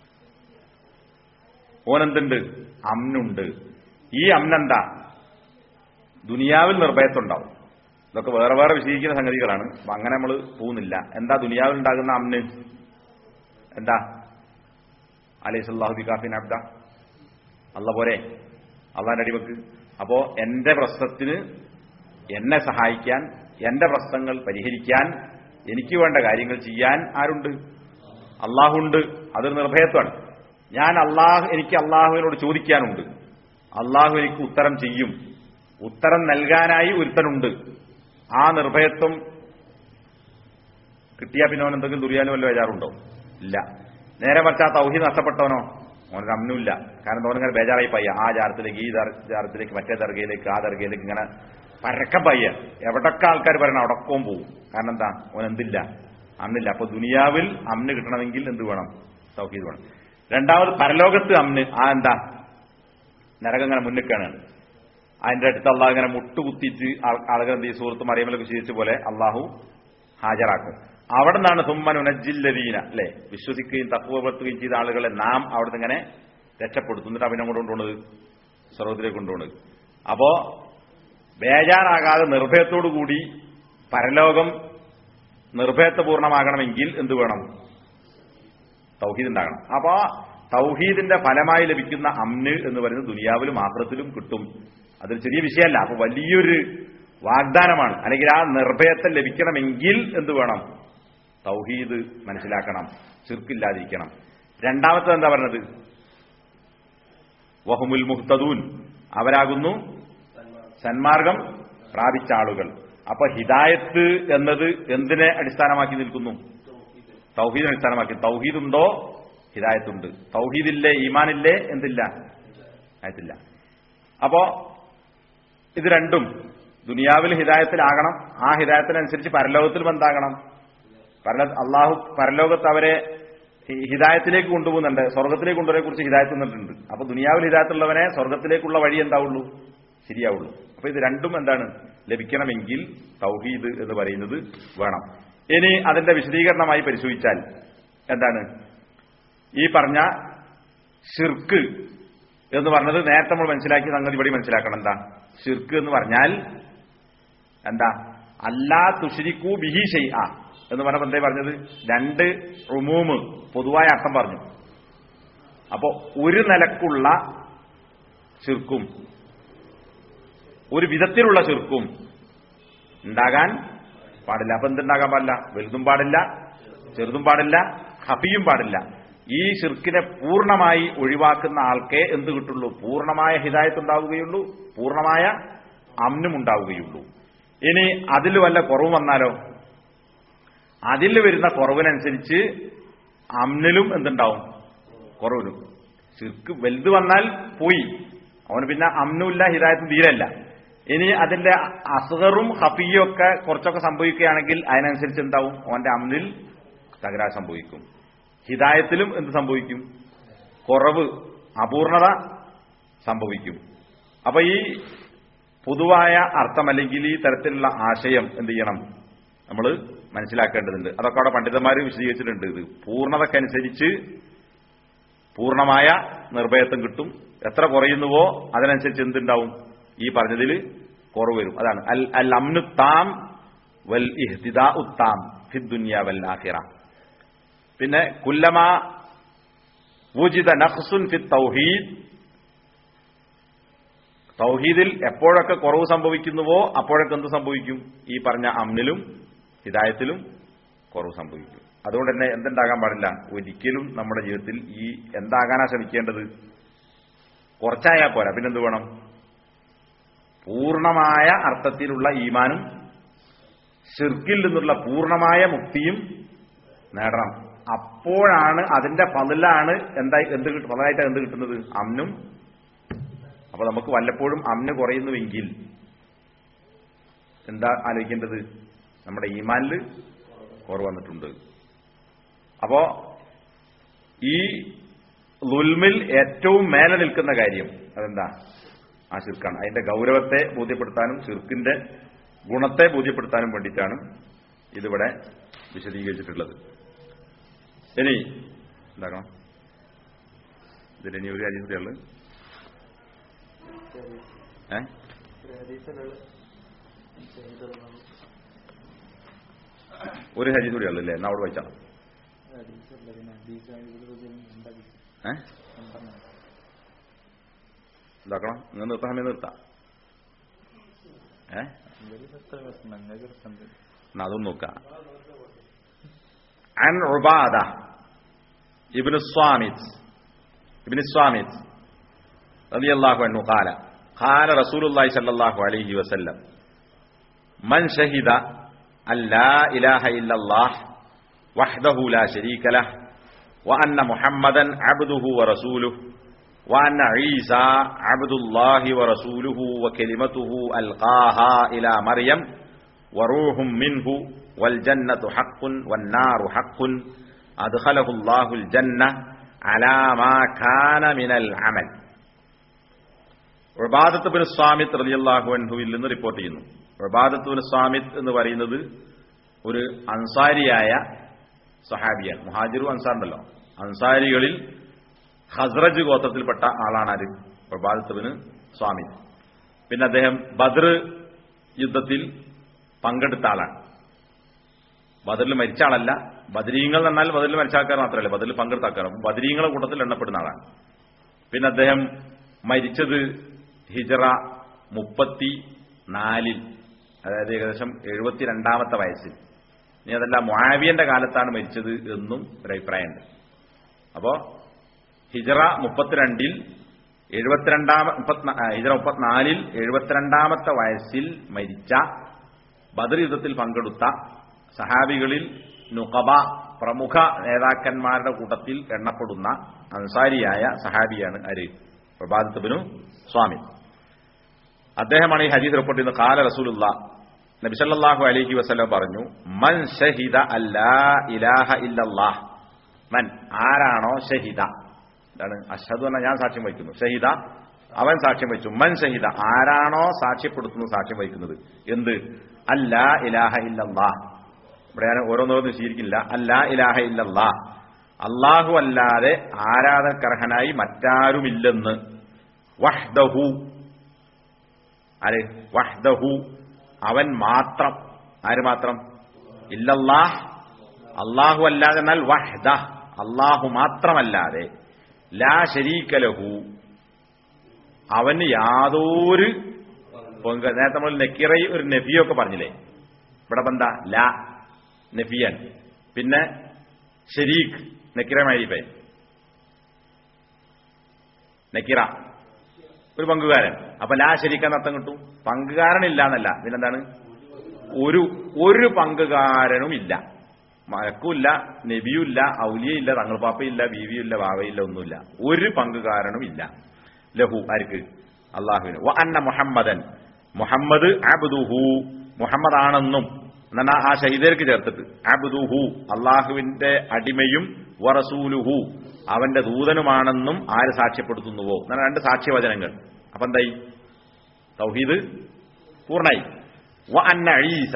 S1: ഓനെന്തുണ്ട് അമ്നുണ്ട് ഈ അമ്നെന്താ ദുനിയാവിൽ നിർഭയത്തുണ്ടാവും ഇതൊക്കെ വേറെ വേറെ വിശദീകരിക്കുന്ന സംഗതികളാണ് അപ്പൊ അങ്ങനെ നമ്മൾ പോകുന്നില്ല എന്താ ദുനിയാവിൽ ഉണ്ടാകുന്ന അമ്ന് എന്താ അലൈസല്ലാഹുബി കാഫിൻ അബ്ദ അല്ല പോരെ അള്ളാന്റെ അടിവക്ക് അപ്പോ എന്റെ പ്രശ്നത്തിന് എന്നെ സഹായിക്കാൻ എന്റെ പ്രശ്നങ്ങൾ പരിഹരിക്കാൻ എനിക്ക് വേണ്ട കാര്യങ്ങൾ ചെയ്യാൻ ആരുണ്ട് അള്ളാഹുണ്ട് അതൊരു നിർഭയത്വമാണ് ഞാൻ അള്ളാഹു എനിക്ക് അള്ളാഹുവിനോട് ചോദിക്കാനുണ്ട് അള്ളാഹു എനിക്ക് ഉത്തരം ചെയ്യും ഉത്തരം നൽകാനായി ഒരുത്തനുണ്ട് ആ നിർഭയത്വം കിട്ടിയാൽ പിന്നെ അവൻ എന്തെങ്കിലും ദുര്യാനും വല്ല ബേജാറുണ്ടോ ഇല്ല നേരെ മറിച്ച് ആ തൗഹീദ് നഷ്ടപ്പെട്ടവനോ അവനൊരു അമ്നുമില്ല കാരണം തോന്നിങ്ങനെ ബേജാറായി പയ്യ ആ ജാരത്തിലേക്ക് ഈ ദർ- ജാരത്തിലേക്ക് മറ്റേ ദർഗയിലേക്ക് ആ ദർഗയിലേക്ക് ഇങ്ങനെ പരക്കം പയ്യ എവിടൊക്കെ ആൾക്കാർ പറയണം അവിടക്കവും പോവും കാരണം എന്താ അവൻ എന്തില്ല അന്നില്ല അപ്പൊ ദുനിയാവിൽ അമ്ന് കിട്ടണമെങ്കിൽ എന്ത് വേണം തൗഹീദ് വേണം രണ്ടാമത് പരലോകത്ത് അമ്ന് ആ എന്താ നരകം ഇങ്ങനെ മുന്നിക്കാണ് അതിന്റെ അടുത്ത് അള്ളാഹ് ഇങ്ങനെ മുട്ടുകുത്തിച്ച് ആൾ- ആളുകൾ എന്ത് ചെയ്യും സുഹൃത്ത് മറിയമ്മലൊക്കെ വിശേഷിച്ച പോലെ അള്ളാഹു ഹാജരാക്കും അവിടെ നിന്നാണ് സുമ്മൻ ഉനജില്ലദീന അല്ലെ വിശ്വസിക്കുകയും തത്വപ്പെടുത്തുകയും ചെയ്ത ആളുകളെ നാം അവിടുന്ന് ഇങ്ങനെ രക്ഷപ്പെടുത്തും എന്നിട്ട് അവനെ കൊണ്ട് കൊണ്ടുപോണത് സർവത്തിലേക്ക് കൊണ്ടുപോണത് അപ്പോ ബേജാറാകാതെ നിർഭയത്തോടു കൂടി പരലോകം നിർഭയത്വപൂർണമാകണമെങ്കിൽ എന്ത് വേണം തൗഹീദ് ഉണ്ടാകണം അപ്പോ തൗഹീദിന്റെ ഫലമായി ലഭിക്കുന്ന അമ്ന് എന്ന് പറയുന്നത് ദുനിയാവിലും ആഹ്റത്തിലും കിട്ടും അതൊരു ചെറിയ വിഷയമല്ല അപ്പൊ വലിയൊരു വാഗ്ദാനമാണ് അല്ലെങ്കിൽ ആ നിർഭയത്തെ ലഭിക്കണമെങ്കിൽ എന്ത് വേണം തൗഹീദ് മനസ്സിലാക്കണം ചിർക്കില്ലാതിരിക്കണം രണ്ടാമത്തത് എന്താ പറഞ്ഞത് വഹുമുൽ മുഹ്തദൂൻ അവരാകുന്നു സന്മാർഗം പ്രാപിച്ച ആളുകൾ അപ്പൊ ഹിദായത്ത് എന്നത് എന്തിനെ അടിസ്ഥാനമാക്കി നിൽക്കുന്നു തൗഹീദിനെ അടിസ്ഥാനമാക്കി തൗഹീദ് ഉണ്ടോ ഹിദായത്തുണ്ട് തൗഹീദില്ലേ ഈമാനില്ലേ എന്തില്ല ആയത്തില്ല അപ്പോ ഇത് രണ്ടും ദുനിയാവിൽ ഹിദായത്തിലാകണം ആ ഹിദായത്തിനനുസരിച്ച് പരലോകത്തിലും എന്താകണം പരല അള്ളാഹു പരലോകത്ത് അവരെ ഹി- ഹിദായത്തിലേക്ക് കൊണ്ടുപോകുന്നുണ്ട് സ്വർഗത്തിലേക്ക് കൊണ്ടുവരെ കുറിച്ച് ഹിദായത്ത് തന്നിട്ടുണ്ട് അപ്പൊ ദുനിയാവിൽ ഹിദായത്തുള്ളവനെ സ്വർഗത്തിലേക്കുള്ള വഴി എന്താവുള്ളൂ ശരിയാവുള്ളൂ അപ്പൊ ഇത് രണ്ടും എന്താണ് ലഭിക്കണമെങ്കിൽ തൗഹീദ് എന്ന് പറയുന്നത് വേണം ഇനി അതിന്റെ വിശദീകരണമായി പരിശോധിച്ചാൽ എന്താണ് ഈ പറഞ്ഞ ഷിർക്ക് എന്ന് പറഞ്ഞത് നേരത്തെ നമ്മൾ മനസ്സിലാക്കിയ സംഗതി ഇവിടെ മനസ്സിലാക്കണം എന്താ ഷിർക്ക് എന്ന് പറഞ്ഞാൽ എന്താ അല്ലാ തുഷിരിക്കൂ ബിഹി ഷെയ്അ എന്ന് പറഞ്ഞപ്പോ എന്തേ പറഞ്ഞത് രണ്ട് റുമൂമ് പൊതുവായ അർത്ഥം പറഞ്ഞു അപ്പോ ഒരു നിലക്കുള്ള ചെറുക്കും ഒരു വിധത്തിലുള്ള ചെറുക്കും ഉണ്ടാകാൻ പാടില്ല അപ്പൊ എന്തുണ്ടാകാൻ പാടില്ല വലുതും പാടില്ല ചെറുതും പാടില്ല ഹഫിയും പാടില്ല ഈ ഷിർക്കിനെ പൂർണ്ണമായി ഒഴിവാക്കുന്ന ആൾക്കേ എന്ത് കിട്ടുള്ളൂ പൂർണ്ണമായ ഹിദായത്ത് ഉണ്ടാവുകയുള്ളൂ പൂർണ്ണമായ അമ്നും ഉണ്ടാവുകയുള്ളൂ ഇനി അതിൽ വല്ല കുറവ് വന്നാലോ അതിൽ വരുന്ന കുറവിനനുസരിച്ച് അമ്നിലും എന്തുണ്ടാവും കുറവ് വരും ഷിർക്ക് വലുത് വന്നാൽ പോയി അവന് പിന്നെ അമ്നുമില്ല ഹിദായത്തും തീരല്ല ഇനി അതിന്റെ അസുഖറും ഹഫിയും ഒക്കെ കുറച്ചൊക്കെ സംഭവിക്കുകയാണെങ്കിൽ അതിനനുസരിച്ച് എന്താവും അവന്റെ അമ്നിൽ തകരാർ സംഭവിക്കും ഹിദായത്തിലും എന്ത് സംഭവിക്കും കുറവ് അപൂർണത സംഭവിക്കും അപ്പൊ ഈ പൊതുവായ അർത്ഥം അല്ലെങ്കിൽ ഈ തരത്തിലുള്ള ആശയം എന്ത് ചെയ്യണം നമ്മൾ മനസ്സിലാക്കേണ്ടതുണ്ട് അതൊക്കെ അവിടെ പണ്ഡിതന്മാർ വിശദീകരിച്ചിട്ടുണ്ട് ഇത് പൂർണ്ണതക്കനുസരിച്ച് പൂർണ്ണമായ നിർഭയത്വം കിട്ടും എത്ര കുറയുന്നുവോ അതിനനുസരിച്ച് എന്തുണ്ടാവും ഈ പറഞ്ഞതിൽ കുറവ് വരും അതാണ് അൽ അൽ അമ്നു താം വൽ ഇഹ്തിദാ ഉത്താം ഫിദ്ദുനിയ വൽ ആഖിറ പിന്നെ കുല്ലമ വുജിദ നഖ്സുൻ ഫി തൗഹീദ് തൗഹീദിൽ എപ്പോഴൊക്കെ കുറവ് സംഭവിക്കുന്നുവോ അപ്പോഴൊക്കെ എന്ത് സംഭവിക്കും ഈ പറഞ്ഞ അമ്നിലും ഹിദായത്തിലും കുറവ് സംഭവിക്കും അതുകൊണ്ട് തന്നെ എന്തുണ്ടാകാൻ പാടില്ല ഒരിക്കലും നമ്മുടെ ജീവിതത്തിൽ ഈ എന്താകാനാ ശ്രമിക്കേണ്ടത് കുറച്ചായാൽ പോരാ പിന്നെന്ത് വേണം പൂർണ്ണമായ അർത്ഥത്തിലുള്ള ഈമാനും ഷിർക്കിൽ നിന്നുള്ള പൂർണ്ണമായ മുക്തിയും നേടണം അപ്പോഴാണ് അതിന്റെ പതിലാണ് എന്താ എന്ത് കിട്ടും പതിലായിട്ട് എന്ത് കിട്ടുന്നത് അമ്നും അപ്പൊ നമുക്ക് വല്ലപ്പോഴും അമ്ന് കുറയുന്നുവെങ്കിൽ എന്താ ആലോചിക്കേണ്ടത് നമ്മുടെ ഈമാനിൽ കുറവ് വന്നിട്ടുണ്ട് അപ്പോ ഈ ലുൽമിൽ ഏറ്റവും മേലെ നിൽക്കുന്ന കാര്യം അതെന്താ ആ ശിർക്കാണ് അതിന്റെ ഗൗരവത്തെ ബോധ്യപ്പെടുത്താനും ശിർക്കിന്റെ ഗുണത്തെ ബോധ്യപ്പെടുത്താനും വേണ്ടിയിട്ടാണ് ഇതിവിടെ വിശദീകരിച്ചിട്ടുള്ളത് ഇനി എന്താക്കണം ഇതിലിനി ഒരു കാര്യം കൂടിയുള്ളത് ഏ ഒരു ഹരി കൂടിയുള്ളൂ അല്ലേ എന്നാ അവിടെ വായിച്ചാൽ ഏ ഇതാക്കണം നിങ്ങൾ നിർത്താൻ സമയം നിർത്താം ഏ എന്നാ അതും നോക്കാം عن عبادة ابن الصامت ابن الصامت رضي الله عنه قال قال رسول الله صلى الله عليه وسلم من شهد أن لا إله إلا الله وحده لا شريك له وأن محمدا عبده ورسوله وأن عيسى عبد الله ورسوله وكلمته ألقاها إلى مريم وروح منه والجنة حق والنار حق أدخله الله الجنة على ما كان من العمل ഉബാദത്ത് ബിൻ സ്വാമിത്ത് റലിയല്ലാഹു അൻഹുവിൽ നിന്ന് റിപ്പോർട്ട് ചെയ്യുന്നു ഉബാദത്ത് ബിൻ സ്വാമിത്ത് എന്ന് പറയുന്നത് ഒരു അൻസാരിയായ സഹാബിയാണ് മുഹാജിറു അൻസാർ ഉണ്ടല്ലോ അൻസാരികളിൽ ഹസ്രജ് ഗോത്രത്തിൽപ്പെട്ട ആളാണ് ആര് ഉബാദത്ത് ബിൻ സ്വാമിത്ത് പിന്നെ അദ്ദേഹം ബദർ യുദ്ധത്തിൽ പങ്കെടുത്ത ആളാണ് ബദറിൽ മരിച്ച ആളല്ല ബദരീങ്ങൾ എന്നാൽ ബദലിൽ മനസ്സിലാക്കാൻ മാത്രമല്ല ബദലിൽ പങ്കെടുത്താക്കാറ് ബദരീങ്ങളെ കൂട്ടത്തിൽ എണ്ണപ്പെടുന്ന ആളാണ് പിന്നെ അദ്ദേഹം മരിച്ചത് ഹിജറ മുപ്പത്തി നാലിൽ അതായത് ഏകദേശം എഴുപത്തിരണ്ടാമത്തെ വയസ്സിൽ ഇനി അതല്ല മുആവിയന്റെ കാലത്താണ് മരിച്ചത് എന്നും ഒരു അഭിപ്രായമുണ്ട് അപ്പോ ഹിജറ മുപ്പത്തിരണ്ടിൽ എഴുപത്തിരണ്ടാമ മുപ്പത്തിനാ- ആ, ഹിജറ മുപ്പത്തിനാലിൽ എഴുപത്തിരണ്ടാമത്തെ വയസ്സിൽ മരിച്ച ബദർ യുദ്ധത്തിൽ പങ്കെടുത്ത സഹാബികളിൽ നുഖബ പ്രമുഖ നേതാക്കന്മാരുടെ കൂട്ടത്തിൽ എണ്ണപ്പെടുന്ന അൻസാരിയായ സഹാബിയാണ് അര് പ്രഭാതത്തുബിനു സ്വാമി അദ്ദേഹമാണ് ഈ ഹദീസ് റിപ്പോർട്ട് ചെയ്യുന്നത് കാല റസൂലുള്ള നബിസല്ലാഹു അലൈഹി വസല്ലം പറഞ്ഞു മൻ ഷഹിദ അല്ലാ ഇലാഹ ഇല്ലല്ലാഹ് മൻ ആരാണോ ഷഹിദ എന്താണ് അഷദ് എന്ന ഞാൻ സാക്ഷ്യം വഹിക്കുന്നു ഷഹിദ അവൻ സാക്ഷ്യം വഹിച്ചു മൻ ഷഹിദ ആരാണോ സാക്ഷ്യപ്പെടുത്തുന്നു സാക്ഷ്യം വഹിക്കുന്നത് എന്ത് അല്ലാ ഇലാഹ ഇല്ലല്ലാഹ് ഇവിടെ ഞാൻ ഓരോന്നോരോന്നും സ്വീകരിക്കില്ല അല്ലാ ഇലാഹ ഇല്ലല്ലാഹ് അള്ളാഹു അല്ലാതെ ആരാധകർഹനായി മറ്റാരുമില്ലെന്ന് വഹ്ദഹു ആര് വഹ്ദഹു അവൻ മാത്രം ആര് മാത്രം ഇല്ലല്ലാഹ് അള്ളാഹു അല്ലാതെ എന്നാൽ വഹ്ദ അള്ളാഹു മാത്രമല്ലാതെ ലാ ശരീക്കലഹു അവന് യാതൊരു പങ്ക് നേരത്തെ നമ്മൾ നെക്കിറൈ ഒരു നഫിയോ ഒക്കെ പറഞ്ഞില്ലേ ഇവിടെ ഇപ്പൊ എന്താ ലാ നഫിയൻ പിന്നെ ഷരീഖ് നെക്കിറമായിരിപ്പേ നെക്കിറ ഒരു പങ്കുകാരൻ അപ്പൊ ലാ ശരിക്കാൻ അർത്ഥം കിട്ടും പങ്കുകാരനില്ല എന്നല്ല പിന്നെന്താണ് ഒരു ഒരു പങ്കുകാരനും ഇല്ല മലക്കുമില്ല നബിയുമില്ല ഔലിയയില്ല തങ്ങൾപ്പാപ്പയില്ല ബീവിയില്ല വാവയില്ല ഒന്നുമില്ല ഒരു പങ്കുകാരനും ഇല്ല ലഹു ആർക്ക് അള്ളാഹുവിന് വ അന്ന മുഹമ്മദൻ മുഹമ്മദ് അബ്ദുഹു മുഹമ്മദ് ആണെന്നും എന്നാ ആ ഷഹീദർക്ക് ചേർത്തിട്ട് അബ്ദുഹു അള്ളാഹുവിന്റെ അടിമയും വറസൂലുഹു അവന്റെ ദൂതനുമാണെന്നും ആര് സാക്ഷ്യപ്പെടുത്തുന്നുവോ എന്നാണ് രണ്ട് സാക്ഷ്യവചനങ്ങൾ അപ്പൊ എന്തായി തൗഹീദ് പൂർണ്ണായി വ അന്ന ഈസ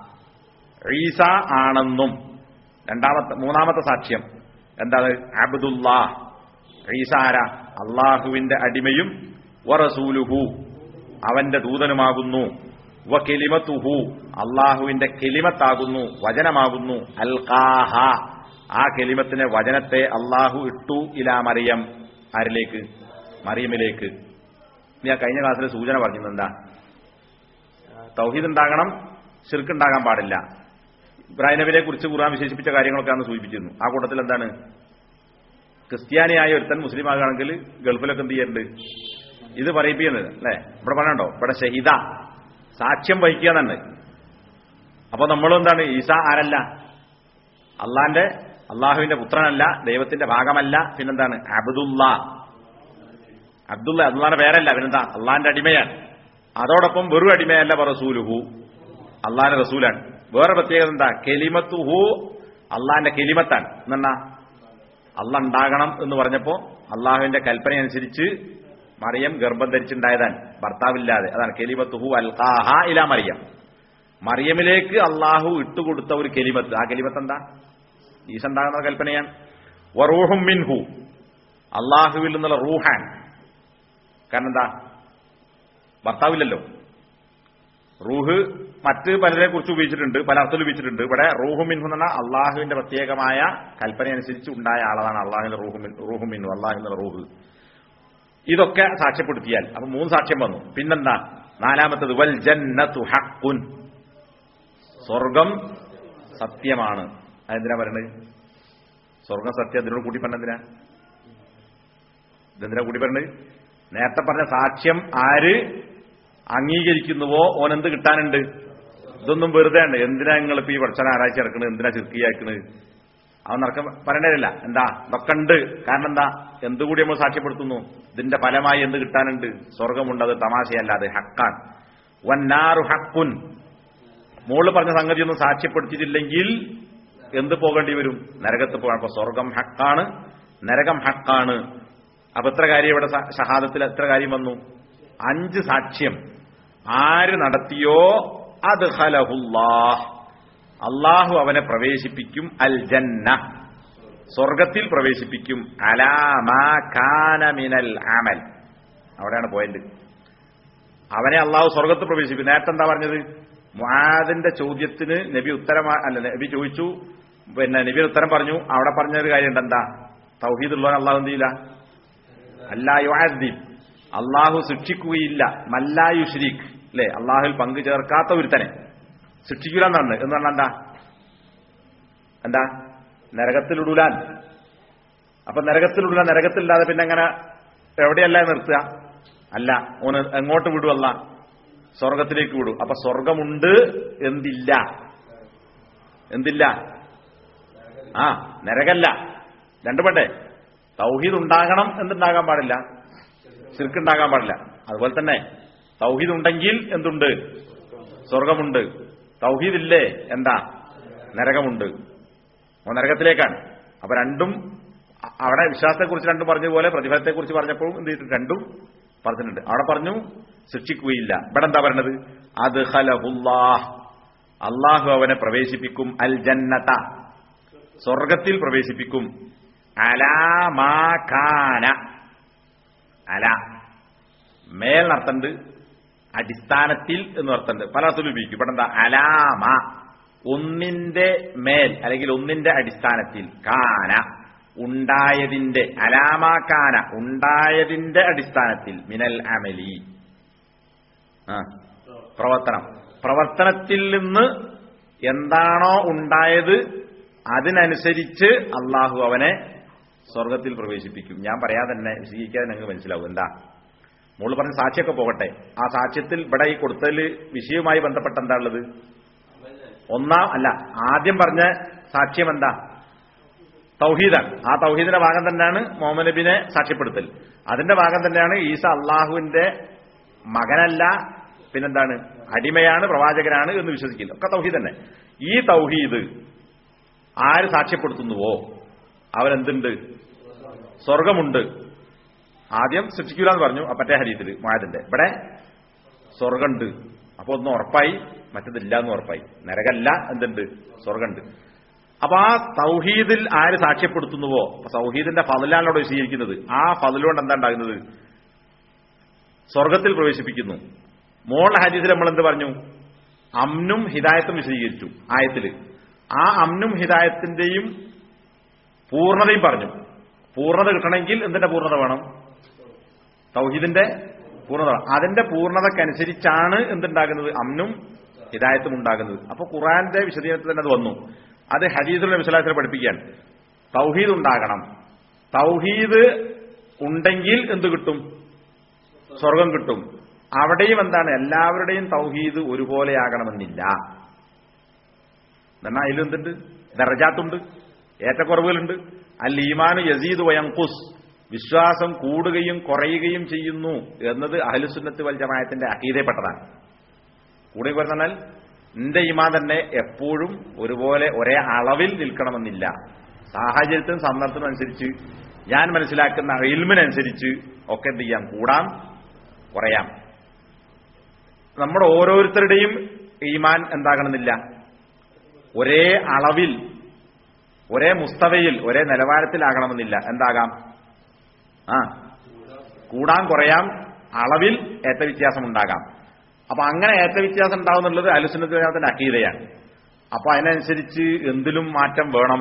S1: ഈസ ആണെന്നും രണ്ടാമത്തെ മൂന്നാമത്തെ സാക്ഷ്യം എന്താണ് അബ്ദുല്ലാ ഈസ ആരാ അള്ളാഹുവിന്റെ അടിമയും വറസൂലുഹു അവന്റെ ദൂതനുമാകുന്നു വ കെലിമത്തുഹു അള്ളാഹുവിന്റെ കെലിമത്താകുന്നു വചനമാകുന്നു അൽഖാഹ ആ കെലിമത്തിനെ വചനത്തെ അള്ളാഹു ഇട്ടു ഇലാ മറിയം ആരിലേക്ക് മറിയമിലേക്ക് ഞാൻ കഴിഞ്ഞ ക്ലാസ്സിൽ സൂചന പറഞ്ഞത് എന്താ തൗഹീദ് ഉണ്ടാകണം ഷിർക്ക് ഉണ്ടാകാൻ പാടില്ല ഇബ്രാഹിം നബിനെ കുറിച്ച് ഖുർആൻ വിശേഷിപ്പിച്ച കാര്യങ്ങളൊക്കെ അന്ന് സൂചിപ്പിച്ചിരുന്നു ആ കൂട്ടത്തിൽ എന്താണ് ക്രിസ്ത്യാനിയായ ഒരുത്തൻ മുസ്ലിം ആകുകയാണെങ്കിൽ ഗൾഫിലൊക്കെ എന്ത് ചെയ്യുന്നുണ്ട് ഇത് പറയിപ്പിക്കുന്നത് അല്ലെ ഇവിടെ പറയണ്ടോ ഇവിടെ ഷഹിദ സാക്ഷ്യം വഹിക്കുക തന്നെ അപ്പൊ നമ്മളെന്താണ് ഈസ ആരല്ല അള്ളാന്റെ അള്ളാഹുവിന്റെ പുത്രനല്ല ദൈവത്തിന്റെ ഭാഗമല്ല പിന്നെന്താണ് അബ്ദുല്ല അബ്ദുള്ള അള്ളാന്റെ പേരല്ല പിന്നെന്താ അള്ളാന്റെ അടിമയാണ് അതോടൊപ്പം വെറും അടിമയല്ല റസൂലുഹു അള്ളാന്റെ റസൂലാണ് വേറെ പ്രത്യേകത എന്താ കെലിമത്തുഹു അള്ളാന്റെ കെലിമത്താണ് എന്നാ അള്ള ഉണ്ടാകണം എന്ന് പറഞ്ഞപ്പോ അള്ളാഹുവിന്റെ കൽപ്പന അനുസരിച്ച് മറിയം ഗർഭം ധരിച്ചുണ്ടായതാണ് ഭർത്താവില്ലാതെ അതാണ് കെലിമത്തുഹു അൽഖാഹ ഇല മറിയം മറിയമിലേക്ക് അള്ളാഹു ഇട്ടുകൊടുത്ത ഒരു കെലിമത്ത് ആ കെലിമത്ത് എന്താ ഈസ ഉണ്ടാകുന്ന കൽപ്പനയാണ് വറൂഹും മിൻഹു അള്ളാഹുവിൽ നിന്നുള്ള റൂഹാൻ കാരണം എന്താ ഭർത്താവില്ലല്ലോ റൂഹ് മറ്റ് പലരെ കുറിച്ച് ഉപയോഗിച്ചിട്ടുണ്ട് പല അർത്ഥത്തിൽ ഉപയോഗിച്ചിട്ടുണ്ട് ഇവിടെ റൂഹു മിൻഹു എന്ന് പറഞ്ഞാൽ അള്ളാഹുവിന്റെ പ്രത്യേകമായ കൽപ്പന അനുസരിച്ച് ഉണ്ടായ ആളാണ് അള്ളാഹുവിന്റെ റൂഹു മിൻ റൂഹു മിൻഹു അള്ളാഹുവിന്റെ റൂഹ് ഇതൊക്കെ സാക്ഷ്യപ്പെടുത്തിയാൽ അപ്പൊ മൂന്ന് സാക്ഷ്യം വന്നു പിന്നെന്താ നാലാമത്തത് വൽ ജന്നത്തു ഹക്കുൻ സ്വർഗം സത്യമാണ് അതെന്തിനാ പറയണത് സ്വർഗം സത്യം അതിനോട് കൂട്ടി പറഞ്ഞെന്തിനാ ഇതെന്തിനാ കൂട്ടി പറഞ്ഞത് നേരത്തെ പറഞ്ഞ സാക്ഷ്യം ആര് അംഗീകരിക്കുന്നുവോ ഓനെന്ത് കിട്ടാനുണ്ട് ഇതൊന്നും വെറുതെ ഉണ്ട് എന്തിനാ നിങ്ങൾ ഇപ്പൊ ഈ വർഷന ആരാഴ്ച ഇറക്കണത് എന്തിനാ ചുരുക്കിയാക്കണത് അവൻ നടക്കം പറയണേരില്ല എന്താ ഇതൊക്കെ ഉണ്ട് കാരണം എന്താ എന്തുകൂടി നമ്മൾ സാക്ഷ്യപ്പെടുത്തുന്നു ഇതിന്റെ ഫലമായി എന്ത് കിട്ടാനുണ്ട് സ്വർഗമുണ്ട് അത് തമാശയല്ലാതെ ഹക്കാൻ വന്നാറു ഹക്കുൻ മോള് പറഞ്ഞ സംഗതി ഒന്നും സാക്ഷ്യപ്പെടുത്തിയിട്ടില്ലെങ്കിൽ എന്ത് പോകേണ്ടി വരും നരകത്ത് പോകാൻ അപ്പൊ സ്വർഗം ഹക്കാണ് നരകം ഹക്കാണ് അപ്പൊ എത്ര കാര്യം ഇവിടെ സ- ഷഹാദത്തിൽ എത്ര കാര്യം വന്നു അഞ്ച് സാക്ഷ്യം ആര് നടത്തിയോ അത് ഹലഹുല്ലാഹ് അള്ളാഹു അവനെ പ്രവേശിപ്പിക്കും അൽ ജന്ന സ്വർഗത്തിൽ പ്രവേശിപ്പിക്കും അലാമാ കാനമിനൽ അമൽ അവിടെയാണ് പോയിന്റ് അവനെ അള്ളാഹു സ്വർഗത്തിൽ പ്രവേശിപ്പിക്കും നേരത്തെ എന്താ പറഞ്ഞത് മുആദിന്റെ ചോദ്യത്തിന് നബി ഉത്തരമാ അല്ല നബി ചോദിച്ചു പിന്നെ നബി ഉത്തരം പറഞ്ഞു അവിടെ പറഞ്ഞൊരു കാര്യമുണ്ട് എന്താ തൗഹീദ് ഉള്ളവൻ അള്ളാഹു എന്ത് ചെയ്യില്ല അല്ലായുദ്ദീൻ അള്ളാഹു ശിക്ഷിക്കുകയില്ല മല്ലായു ഷിരീഖ് അല്ലെ അള്ളാഹുൽ പങ്കു ചേർക്കാത്ത ഒരുത്തനെ ശിക്ഷിക്കൂല എന്നാണ് എന്ന് പറഞ്ഞാൽ എന്താ എന്താ നരകത്തിലിടൂലാൻ അപ്പൊ നരകത്തിലിടൂല നരകത്തിലില്ലാതെ പിന്നെ അങ്ങനെ എവിടെയല്ല നിർത്തുക അല്ല ഓന് എങ്ങോട്ട് വിടുവല്ല സ്വർഗത്തിലേക്ക് വിടും അപ്പൊ സ്വർഗമുണ്ട് എന്തില്ല എന്തില്ല ആ നരകല്ല രണ്ടു പണ്ടേ തൗഹീദ് ഉണ്ടാകണം എന്തുണ്ടാകാൻ പാടില്ല ശിർക്കുണ്ടാകാൻ പാടില്ല അതുപോലെ തന്നെ തൗഹീദ് ഉണ്ടെങ്കിൽ എന്തുണ്ട് സ്വർഗമുണ്ട് തൗഹീദ് ഇല്ലേ എന്താ നരകമുണ്ട് അപ്പൊ നരകത്തിലേക്കാണ് അപ്പൊ രണ്ടും അ- അവിടെ വിശ്വാസത്തെക്കുറിച്ച് രണ്ടും പറഞ്ഞതുപോലെ പ്രതിഫലത്തെക്കുറിച്ച് പറഞ്ഞപ്പോഴും എന്ത് ചെയ്തിട്ടുണ്ട് രണ്ടും പറഞ്ഞിട്ടുണ്ട് അവിടെ പറഞ്ഞു ശിക്ഷിക്കുകയില്ല ഇവിടെ എന്താ പറയണത് അത് ഹലഹുല്ലാഹ് അള്ളാഹു അവനെ പ്രവേശിപ്പിക്കും അൽ ജന്നത സ്വർഗത്തിൽ പ്രവേശിപ്പിക്കും അലാമാകാന അല മേൽനർത്തണ്ട് അടിസ്ഥാനത്തിൽ എന്ന് അർത്ഥമുണ്ട് പല അർത്ഥത്തിലും ഉപയോഗിക്കും ഇവിടെ എന്താ അലാമ ഒന്നിന്റെ മേൽ അല്ലെങ്കിൽ ഒന്നിന്റെ അടിസ്ഥാനത്തിൽ കാന ഉണ്ടായതിന്റെ അലാമാക്കാന ഉണ്ടായതിന്റെ അടിസ്ഥാനത്തിൽ മിനൽ അമലി ആ പ്രവർത്തനം പ്രവർത്തനത്തിൽ നിന്ന് എന്താണോ ഉണ്ടായത് അതിനനുസരിച്ച് അള്ളാഹു അവനെ സ്വർഗത്തിൽ പ്രവേശിപ്പിക്കും ഞാൻ പറയാതെ തന്നെ വിശദീകരിക്കാതെ നിങ്ങൾക്ക് മനസ്സിലാവും എന്താ മോള് പറഞ്ഞ സാക്ഷിയൊക്കെ പോകട്ടെ ആ സാക്ഷ്യത്തിൽ ഇവിടെ ഈ കൊടുത്തതിൽ വിഷയവുമായി ബന്ധപ്പെട്ട എന്താ ഉള്ളത് ഒന്നാം അല്ല ആദ്യം പറഞ്ഞ സാക്ഷ്യം എന്താ തൗഹീദാണ് ആ തൗഹീദിന്റെ ഭാഗം തന്നെയാണ് മുഹമ്മദ് നബിനെ സാക്ഷ്യപ്പെടുത്തൽ അതിന്റെ ഭാഗം തന്നെയാണ് ഈസ അള്ളാഹുവിന്റെ മകനല്ല പിന്നെന്താണ് അടിമയാണ് പ്രവാചകനാണ് എന്ന് വിശ്വസിക്കില്ല ഒക്കെ തൗഹീദ് തന്നെ ഈ തൗഹീദ് ആര് സാക്ഷ്യപ്പെടുത്തുന്നുവോ അവരെന്തുണ്ട് സ്വർഗമുണ്ട് ആദ്യം സൃഷ്ടിക്കൂല എന്ന് പറഞ്ഞു മറ്റേ ഹരീതിൽ മായതിന്റെ ഇവിടെ സ്വർഗമുണ്ട് അപ്പൊ ഒന്ന് ഉറപ്പായി മറ്റതില്ല എന്ന് ഉറപ്പായി നരകല്ല എന്തുണ്ട് സ്വർഗമുണ്ട് അപ്പൊ ആ തൗഹീദിൽ ആര് സാക്ഷ്യപ്പെടുത്തുന്നുവോ അപ്പൊ തൗഹീദിന്റെ ഫതിലാണോട് വിശദീകരിക്കുന്നത് ആ ഫതിലുകൊണ്ട് എന്താ ഉണ്ടാകുന്നത് സ്വർഗത്തിൽ പ്രവേശിപ്പിക്കുന്നു മോളുടെ ഹദീസിൽ നമ്മൾ എന്ത് പറഞ്ഞു അമ്നും ഹിദായത്തും വിശദീകരിച്ചു ആയത്തില് ആ അമ്നും ഹിദായത്തിന്റെയും പൂർണ്ണതയും പറഞ്ഞു പൂർണ്ണത കിട്ടണമെങ്കിൽ എന്തിന്റെ പൂർണ്ണത വേണം തൗഹീദിന്റെ പൂർണ്ണത വേണം. അതിന്റെ പൂർണ്ണതക്കനുസരിച്ചാണ് എന്തുണ്ടാകുന്നത് അമ്നും ഹിദായത്തും ഉണ്ടാകുന്നത് അപ്പൊ ഖുറാന്റെ വിശദീകരണത്തിൽ തന്നെ അത് വന്നു അത് ഹദീദുൽ വിശ്വാസത്തിൽ പഠിപ്പിക്കാൻ തൗഹീദ് ഉണ്ടാകണം തൗഹീദ് ഉണ്ടെങ്കിൽ എന്ത് കിട്ടും സ്വർഗം കിട്ടും അവിടെയും എന്താണ് എല്ലാവരുടെയും തൗഹീദ് ഒരുപോലെയാകണമെന്നില്ല എന്നാൽ അതിലെന്തുണ്ട് ദർജാത്തുണ്ട് ഏറ്റക്കുറവുകളുണ്ട് അൽ ഈമാനു യസീദ് വയങ്കുസ് വിശ്വാസം കൂടുകയും കുറയുകയും ചെയ്യുന്നു എന്നത് അഹലുസുന്നത്ത് വൽ ജമായത്തിന്റെ അഹീതപ്പെട്ടതാണ് കൂടെ പറഞ്ഞാൽ എന്റെ ഈമാൻ തന്നെ എപ്പോഴും ഒരുപോലെ ഒരേ അളവിൽ നിൽക്കണമെന്നില്ല സാഹചര്യത്തിനും സന്ദർഭത്തിനും അനുസരിച്ച് ഞാൻ മനസ്സിലാക്കുന്ന ഇൽമിനനുസരിച്ച് ഒക്കെ എന്ത് ചെയ്യാം കൂടാം കുറയാം നമ്മുടെ ഓരോരുത്തരുടെയും ഈമാൻ എന്താകണമെന്നില്ല ഒരേ അളവിൽ ഒരേ മുസ്തവയിൽ ഒരേ നിലവാരത്തിലാകണമെന്നില്ല എന്താകാം ആ കൂടാൻ കുറയാം അളവിൽ ഏറ്റ വ്യത്യാസം ഉണ്ടാകാം അപ്പൊ അങ്ങനെ ഏറ്റ വ്യത്യാസം ഉണ്ടാവുന്നുള്ളത് അലുസുന്നത്തിന്റെ അക്കീതയാണ് അപ്പൊ അതിനനുസരിച്ച് എന്തിലും മാറ്റം വേണം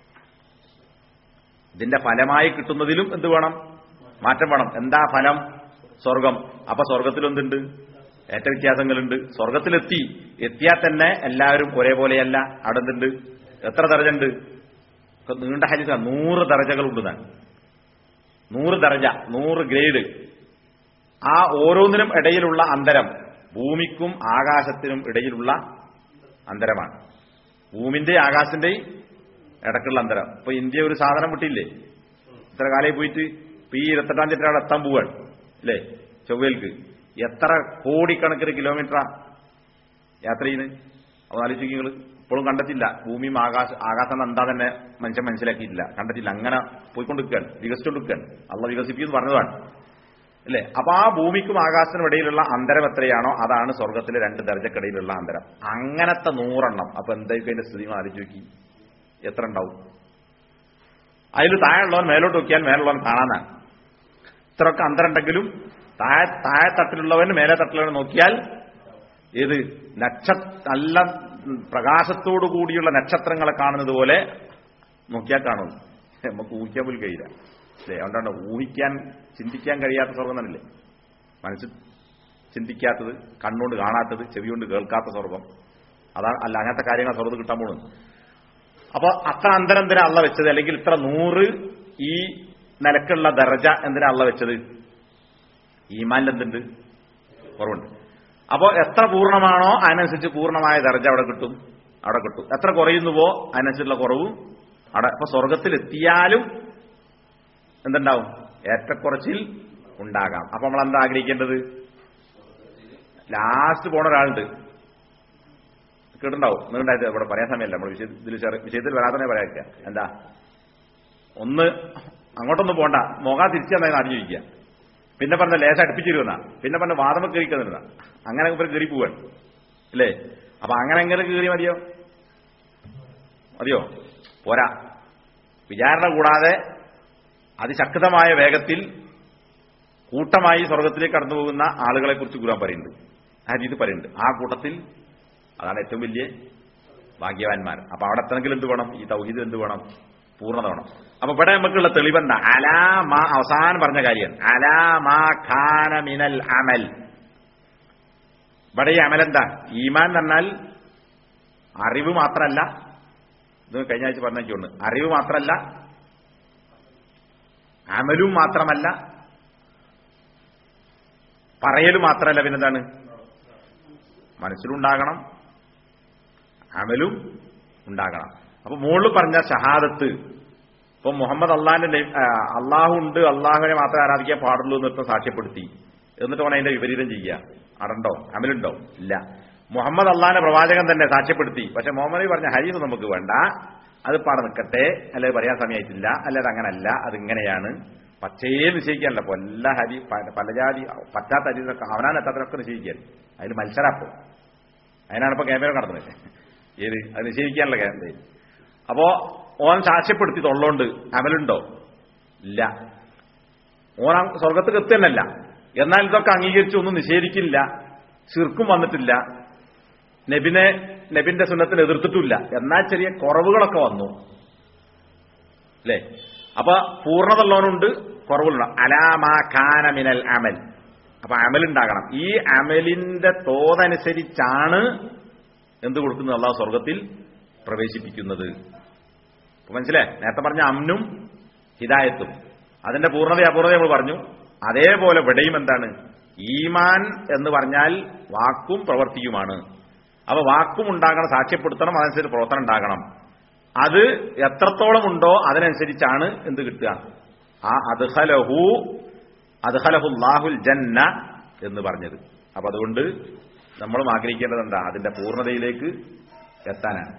S1: ഇതിന്റെ ഫലമായി കിട്ടുന്നതിലും എന്ത് വേണം മാറ്റം വേണം എന്താ ഫലം സ്വർഗം അപ്പൊ സ്വർഗത്തിൽ എന്തുണ്ട് ഏറ്റ വ്യത്യാസങ്ങളുണ്ട് സ്വർഗത്തിലെത്തി എത്തിയാൽ തന്നെ എല്ലാവരും ഒരേപോലെയല്ല അവിടെ എന്തുണ്ട് എത്ര ദർജുണ്ട് നീണ്ട ഹരിത നൂറ് ദർജകളുണ്ട് ഞാൻ നൂറ് ദർജ നൂറ് ഗ്രേഡ് ആ ഓരോന്നിനും ഇടയിലുള്ള അന്തരം ഭൂമിക്കും ആകാശത്തിനും ഇടയിലുള്ള അന്തരമാണ് ഭൂമിന്റെ ആകാശത്തിന്റെയും ഇടക്കുള്ള അന്തരം ഇപ്പൊ ഇന്ത്യ ഒരു സാധനം വിട്ടില്ലേ ഇത്ര കാലമായി പോയിട്ട് ഇപ്പൊ ഈ ഇരുപത്തെട്ടാം തീയതി അവിടെ എത്താൻ പോവാണ് അല്ലേ ചൊവ്വയിൽക്ക് എത്ര കോടിക്കണക്കിന് കിലോമീറ്ററാ യാത്ര ചെയ്യുന്നത് അത് ആലോചിക്കും നിങ്ങൾ ഇപ്പോഴും കണ്ടെത്തില്ല ഭൂമിയും ആകാശ ആകാശം എന്താ തന്നെ മനുഷ്യൻ മനസ്സിലാക്കിയിട്ടില്ല കണ്ടെത്തില്ല അങ്ങനെ പോയിക്കൊണ്ടിരിക്കുകയാണ് വികസിച്ചുകൊണ്ടിരിക്കുകയാണ് അള്ള വികസിപ്പിക്കുന്നു പറഞ്ഞതാണ് അല്ലേ അപ്പൊ ആ ഭൂമിക്കും ആകാശത്തിനും ഇടയിലുള്ള അന്തരം എത്രയാണോ അതാണ് സ്വർഗത്തിലെ രണ്ട് ദർജക്കിടയിലുള്ള അന്തരം അങ്ങനത്തെ നൂറെണ്ണം അപ്പൊ എന്തായിരിക്കും അതിന്റെ സ്ഥിതി നിങ്ങൾ ആലോചിച്ച് നോക്കി എത്ര ഉണ്ടാവും അതിൽ താഴെയുള്ളവൻ മേലോട്ട് നോക്കിയാൽ മേലുള്ളവൻ കാണാനാണ് ഇത്രയൊക്കെ അന്തരം ഉണ്ടെങ്കിലും താഴെ താഴെ തട്ടിലുള്ളവൻ മേലെ തട്ടിലുള്ളവൻ നോക്കിയാൽ ഏത് ലക്ഷ നല്ല ഉം, പ്രകാശത്തോടു കൂടിയുള്ള നക്ഷത്രങ്ങളെ കാണുന്നത് പോലെ നോക്കിയാൽ കാണുന്നു നമുക്ക് ഊഹിക്കാൻ പോലും കഴിയില്ല അല്ലേ അതുകൊണ്ടാണ് ഊഹിക്കാൻ ചിന്തിക്കാൻ കഴിയാത്ത സ്വർഗം തന്നെയല്ലേ മനസ്സിൽ ചിന്തിക്കാത്തത് കണ്ണുകൊണ്ട് കാണാത്തത് ചെവി കൊണ്ട് കേൾക്കാത്ത സ്വർഗം അതാണ് അല്ല അങ്ങനത്തെ കാര്യങ്ങൾ സ്വർഗത്ത് കിട്ടാൻ പോകുന്നത് അപ്പൊ അത്ര അന്തരം എന്തിനാ അള്ള വെച്ചത് അല്ലെങ്കിൽ ഇത്ര നൂറ് ഈ നിലക്കുള്ള ദർജ എന്തിനാ അള്ള വെച്ചത് ഈമാനിൽ എന്തുണ്ട് കുറവുണ്ട് അപ്പോ എത്ര പൂർണ്ണമാണോ അതിനനുസരിച്ച് പൂർണ്ണമായ ദർജ അവിടെ കിട്ടും അവിടെ കിട്ടും എത്ര കുറയുന്നുവോ അതിനനുസരിച്ചുള്ള കുറവും അവിടെ അപ്പൊ സ്വർഗത്തിൽ എത്തിയാലും എന്തുണ്ടാവും ഏറ്റക്കുറച്ചിൽ ഉണ്ടാകാം അപ്പൊ നമ്മൾ എന്താ ആഗ്രഹിക്കേണ്ടത് ലാസ്റ്റ് പോണ ഒരാളുണ്ട് കേട്ടുണ്ടാവും നീണ്ടായിട്ട് ഇവിടെ പറയാൻ സമയമല്ല നമ്മൾ വിഷയ- ഇതിൽ ചെറു- വിഷയത്തിൽ വരാത്തന്നെ പറയാ എന്താ ഒന്ന് അങ്ങോട്ടൊന്നും പോണ്ട മുഖം തിരിച്ചു തന്നെ അറിഞ്ഞിരിക്കുക പിന്നെ പറഞ്ഞ ലേശം അടുപ്പിച്ചിരുന്ന പിന്നെ പറഞ്ഞ വാദമ കയറിക്കുന്നിരുന്ന അങ്ങനെ ഇവർ കയറി പോവാൻ അല്ലേ അപ്പൊ അങ്ങനെ എങ്ങനെ കയറി മതിയോ മതിയോ പോരാ വിചാരണ കൂടാതെ അതിശക്തമായ വേഗത്തിൽ കൂട്ടമായി സ്വർഗത്തിലേക്ക് കടന്നു പോകുന്ന ആളുകളെ കുറിച്ച് ഖുർആൻ പറയുന്നുണ്ട് ഹരീത് പറയുന്നുണ്ട് ആ കൂട്ടത്തിൽ അതാണ് ഏറ്റവും വലിയ ഭാഗ്യവാന്മാർ അപ്പൊ അവിടെ എത്തണമെങ്കിൽ എന്ത് വേണം ഈ തൗഹീദ് എന്ത് വേണം പൂർണ്ണത വേണം അപ്പൊ ഇവിടെ നമുക്കുള്ള തെളിവെന്താ അലാമാ അവസാനം പറഞ്ഞ കാര്യമാണ് അലാമാ ഖാന മിനൽ അമൽ ഇവിടെ ഈ അമലെന്താ ഈമാൻ എന്ന് പറഞ്ഞാൽ അറിവ് മാത്രമല്ല ഇത് കഴിഞ്ഞ ആഴ്ച പറഞ്ഞേക്കുണ്ട് അറിവ് മാത്രമല്ല അമലും മാത്രമല്ല പറയലും മാത്രമല്ല പിന്നെന്താണ് മനസ്സിലുണ്ടാകണം അമലും ഉണ്ടാകണം അപ്പൊ മുകളിൽ പറഞ്ഞ ഷഹാദത്ത് ഇപ്പൊ മുഹമ്മദ് അള്ളാഹിന്റെ അള്ളാഹു ഉണ്ട് അള്ളാഹുവിനെ മാത്രമേ ആരാധിക്കാൻ പാടുള്ളൂ എന്നിട്ട് സാക്ഷ്യപ്പെടുത്തി എന്നിട്ട് അവൻ അതിന്റെ വിപരീതം ചെയ്യുക അടണ്ടോ അമലുണ്ടോ ഇല്ല മുഹമ്മദ് അള്ളാഹിന്റെ പ്രവാചകൻ തന്നെ സാക്ഷ്യപ്പെടുത്തി പക്ഷെ മുഹമ്മദ് നബി പറഞ്ഞ ഹരീഫ് നമുക്ക് വേണ്ട അത് പാടെ നിൽക്കട്ടെ അല്ലെ പറയാൻ സമയമായിട്ടില്ല അല്ലെ അത് അങ്ങനല്ല അതിങ്ങനെയാണ് പച്ചയെ നിശ്ചയിക്കാനല്ല അപ്പൊ എല്ലാ ഹരി പ- പല ജാതി പറ്റാത്ത ഹരീസൊക്കെ അവനാൻ എത്താത്തതൊക്കെ നിശ്ചയിക്കാൻ അതിൽ മത്സരാപ്പോ അതിനാണ് ഇപ്പൊ ക്യാമ്പയിൻ നടത്തുന്നത് ഏത് അത് നിശ്ചയിക്കാനുള്ള ക്യാമ്പയിൻ അപ്പോ ഓൻ സാക്ഷ്യപ്പെടുത്തി തൊള്ളോണ്ട് അമലുണ്ടോ ഇല്ല ഓൻ ആ സ്വർഗത്ത് എത്തുന്നല്ല എന്നാൽ ഇതൊക്കെ അംഗീകരിച്ച് ഒന്നും നിഷേധിക്കില്ല ശിർക്കും വന്നിട്ടില്ല നബിനെ നബിന്റെ സുന്നത്തിന് എതിർത്തിട്ടില്ല എന്നാൽ ചെറിയ കുറവുകളൊക്കെ വന്നു അല്ലേ അപ്പൊ പൂർണ്ണതയുള്ളവനുണ്ട് കുറവുള്ള അലാമാ ഖാന മിനൽ അമൽ അപ്പൊ അമലുണ്ടാകണം ഈ അമലിന്റെ തോതനുസരിച്ചാണ് എന്ത് കൊടുക്കുന്നത് അള്ളാഹു സ്വർഗത്തിൽ പ്രവേശിപ്പിക്കുന്നത് അപ്പൊ മനസ്സിലേ നേരത്തെ പറഞ്ഞ അമ്നും ഹിദായത്തും അതിന്റെ പൂർണ്ണത അപൂർണത നമ്മൾ പറഞ്ഞു അതേപോലെ ഇവിടെയും എന്താണ് ഈമാൻ എന്ന് പറഞ്ഞാൽ വാക്കും പ്രവർത്തിയുമാണ് അപ്പൊ വാക്കും ഉണ്ടാകണം സാക്ഷ്യപ്പെടുത്തണം അതനുസരിച്ച് പ്രവർത്തനം ഉണ്ടാകണം അത് എത്രത്തോളം ഉണ്ടോ അതിനനുസരിച്ചാണ് എന്ത് കിട്ടുക ആ അദ്ഹലഹു അദ്ഹലഹുല്ലാഹുൽ ജന്ന എന്ന് പറഞ്ഞത് അപ്പൊ അതുകൊണ്ട് നമ്മളും ആഗ്രഹിക്കേണ്ടത് എന്താ അതിന്റെ പൂർണ്ണതയിലേക്ക് എത്താനാണ്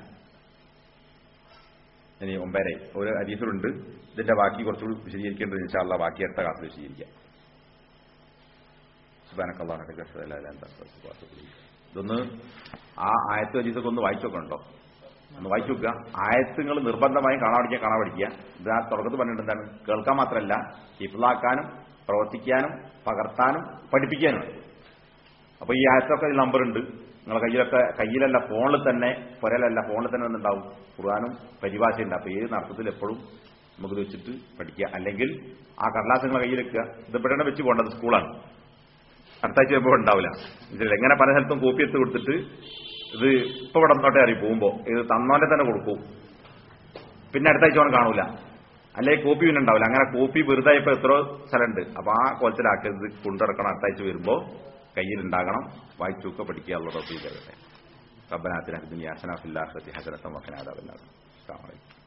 S1: ഇനി ഒമ്പതര ഒരു അരീസിലുണ്ട് ഇതിന്റെ ബാക്കി കുറച്ചുകൂടി വിശദീകരിക്കേണ്ടത് ഇൻഷാല്ല ബാക്കി അടുത്ത ക്ലാസ്സിൽ വിശദീകരിക്കാം സുബാനക്കല്ലാഹ് ഇതൊന്ന് ആ ആയത്ത് അരീസൊക്കെ ഒന്ന് വായിച്ചു നോക്കണ്ടോ ഒന്ന് വായിച്ചു നോക്കുക ആയത്തുകൾ നിർബന്ധമായും കാണാൻ പഠിക്കുക കാണാൻ പഠിക്കുക ഇത് ആ തുടക്കത്ത് പറഞ്ഞിട്ട് എന്താണ് കേൾക്കാൻ മാത്രമല്ല ഹിഫ്ലാക്കാനും പ്രവർത്തിക്കാനും പകർത്താനും പഠിപ്പിക്കാനും അപ്പൊ ഈ ആയത്തൊക്കെ ഇതിൽ നമ്പറുണ്ട് നിങ്ങളെ കയ്യിലൊക്കെ കയ്യിലല്ല ഫോണിൽ തന്നെ പുരലല്ല ഫോണിൽ തന്നെ എന്തുണ്ടാവും ഖുർആാനും പരിഭാഷയുണ്ട് അപ്പൊ ഏത് അർത്ഥത്തിൽ എപ്പോഴും നമുക്കിത് വെച്ചിട്ട് പഠിക്കുക അല്ലെങ്കിൽ ആ കടലാസ് നിങ്ങളെ കയ്യിൽ വെക്കുക ഇത് ഇവിടെ വെച്ച് പോകേണ്ടത് സ്കൂളാണ് അടുത്ത ആഴ്ച വരുമ്പോൾ ഉണ്ടാവില്ല ഇതിൽ എങ്ങനെ പല സ്ഥലത്തും കോപ്പി എടുത്ത് കൊടുത്തിട്ട് ഇത് ഇപ്പൊ ഇവിടെ നോട്ടെ അറിയും പോകുമ്പോ ഇത് തന്നോന്റെ തന്നെ കൊടുക്കും പിന്നെ അടുത്ത ആഴ്ച അവൻ കാണൂല അല്ലെങ്കിൽ കോപ്പി പിന്നെ ഉണ്ടാവില്ല അങ്ങനെ കോപ്പി വെറുതെ ഇപ്പൊ എത്രയോ സ്ഥലമുണ്ട് അപ്പൊ ആ കോലത്തിലാക്കി ഇത് കൊണ്ടിറക്കണം അടുത്ത ആഴ്ച വരുമ്പോ കയ്യിലുണ്ടാകണം വായിച്ചൊക്കെ പഠിക്കുക ഉള്ള റബ്ബി തരട്ടെ റബ്ബനാത്തിന ഫിദ്ദുനിയ ഹസന ഫിൽ ആഖിറതി ഹസനത്തൻ വഖിന അദാബന്നാർ അസ്സലാമു അലൈക്കും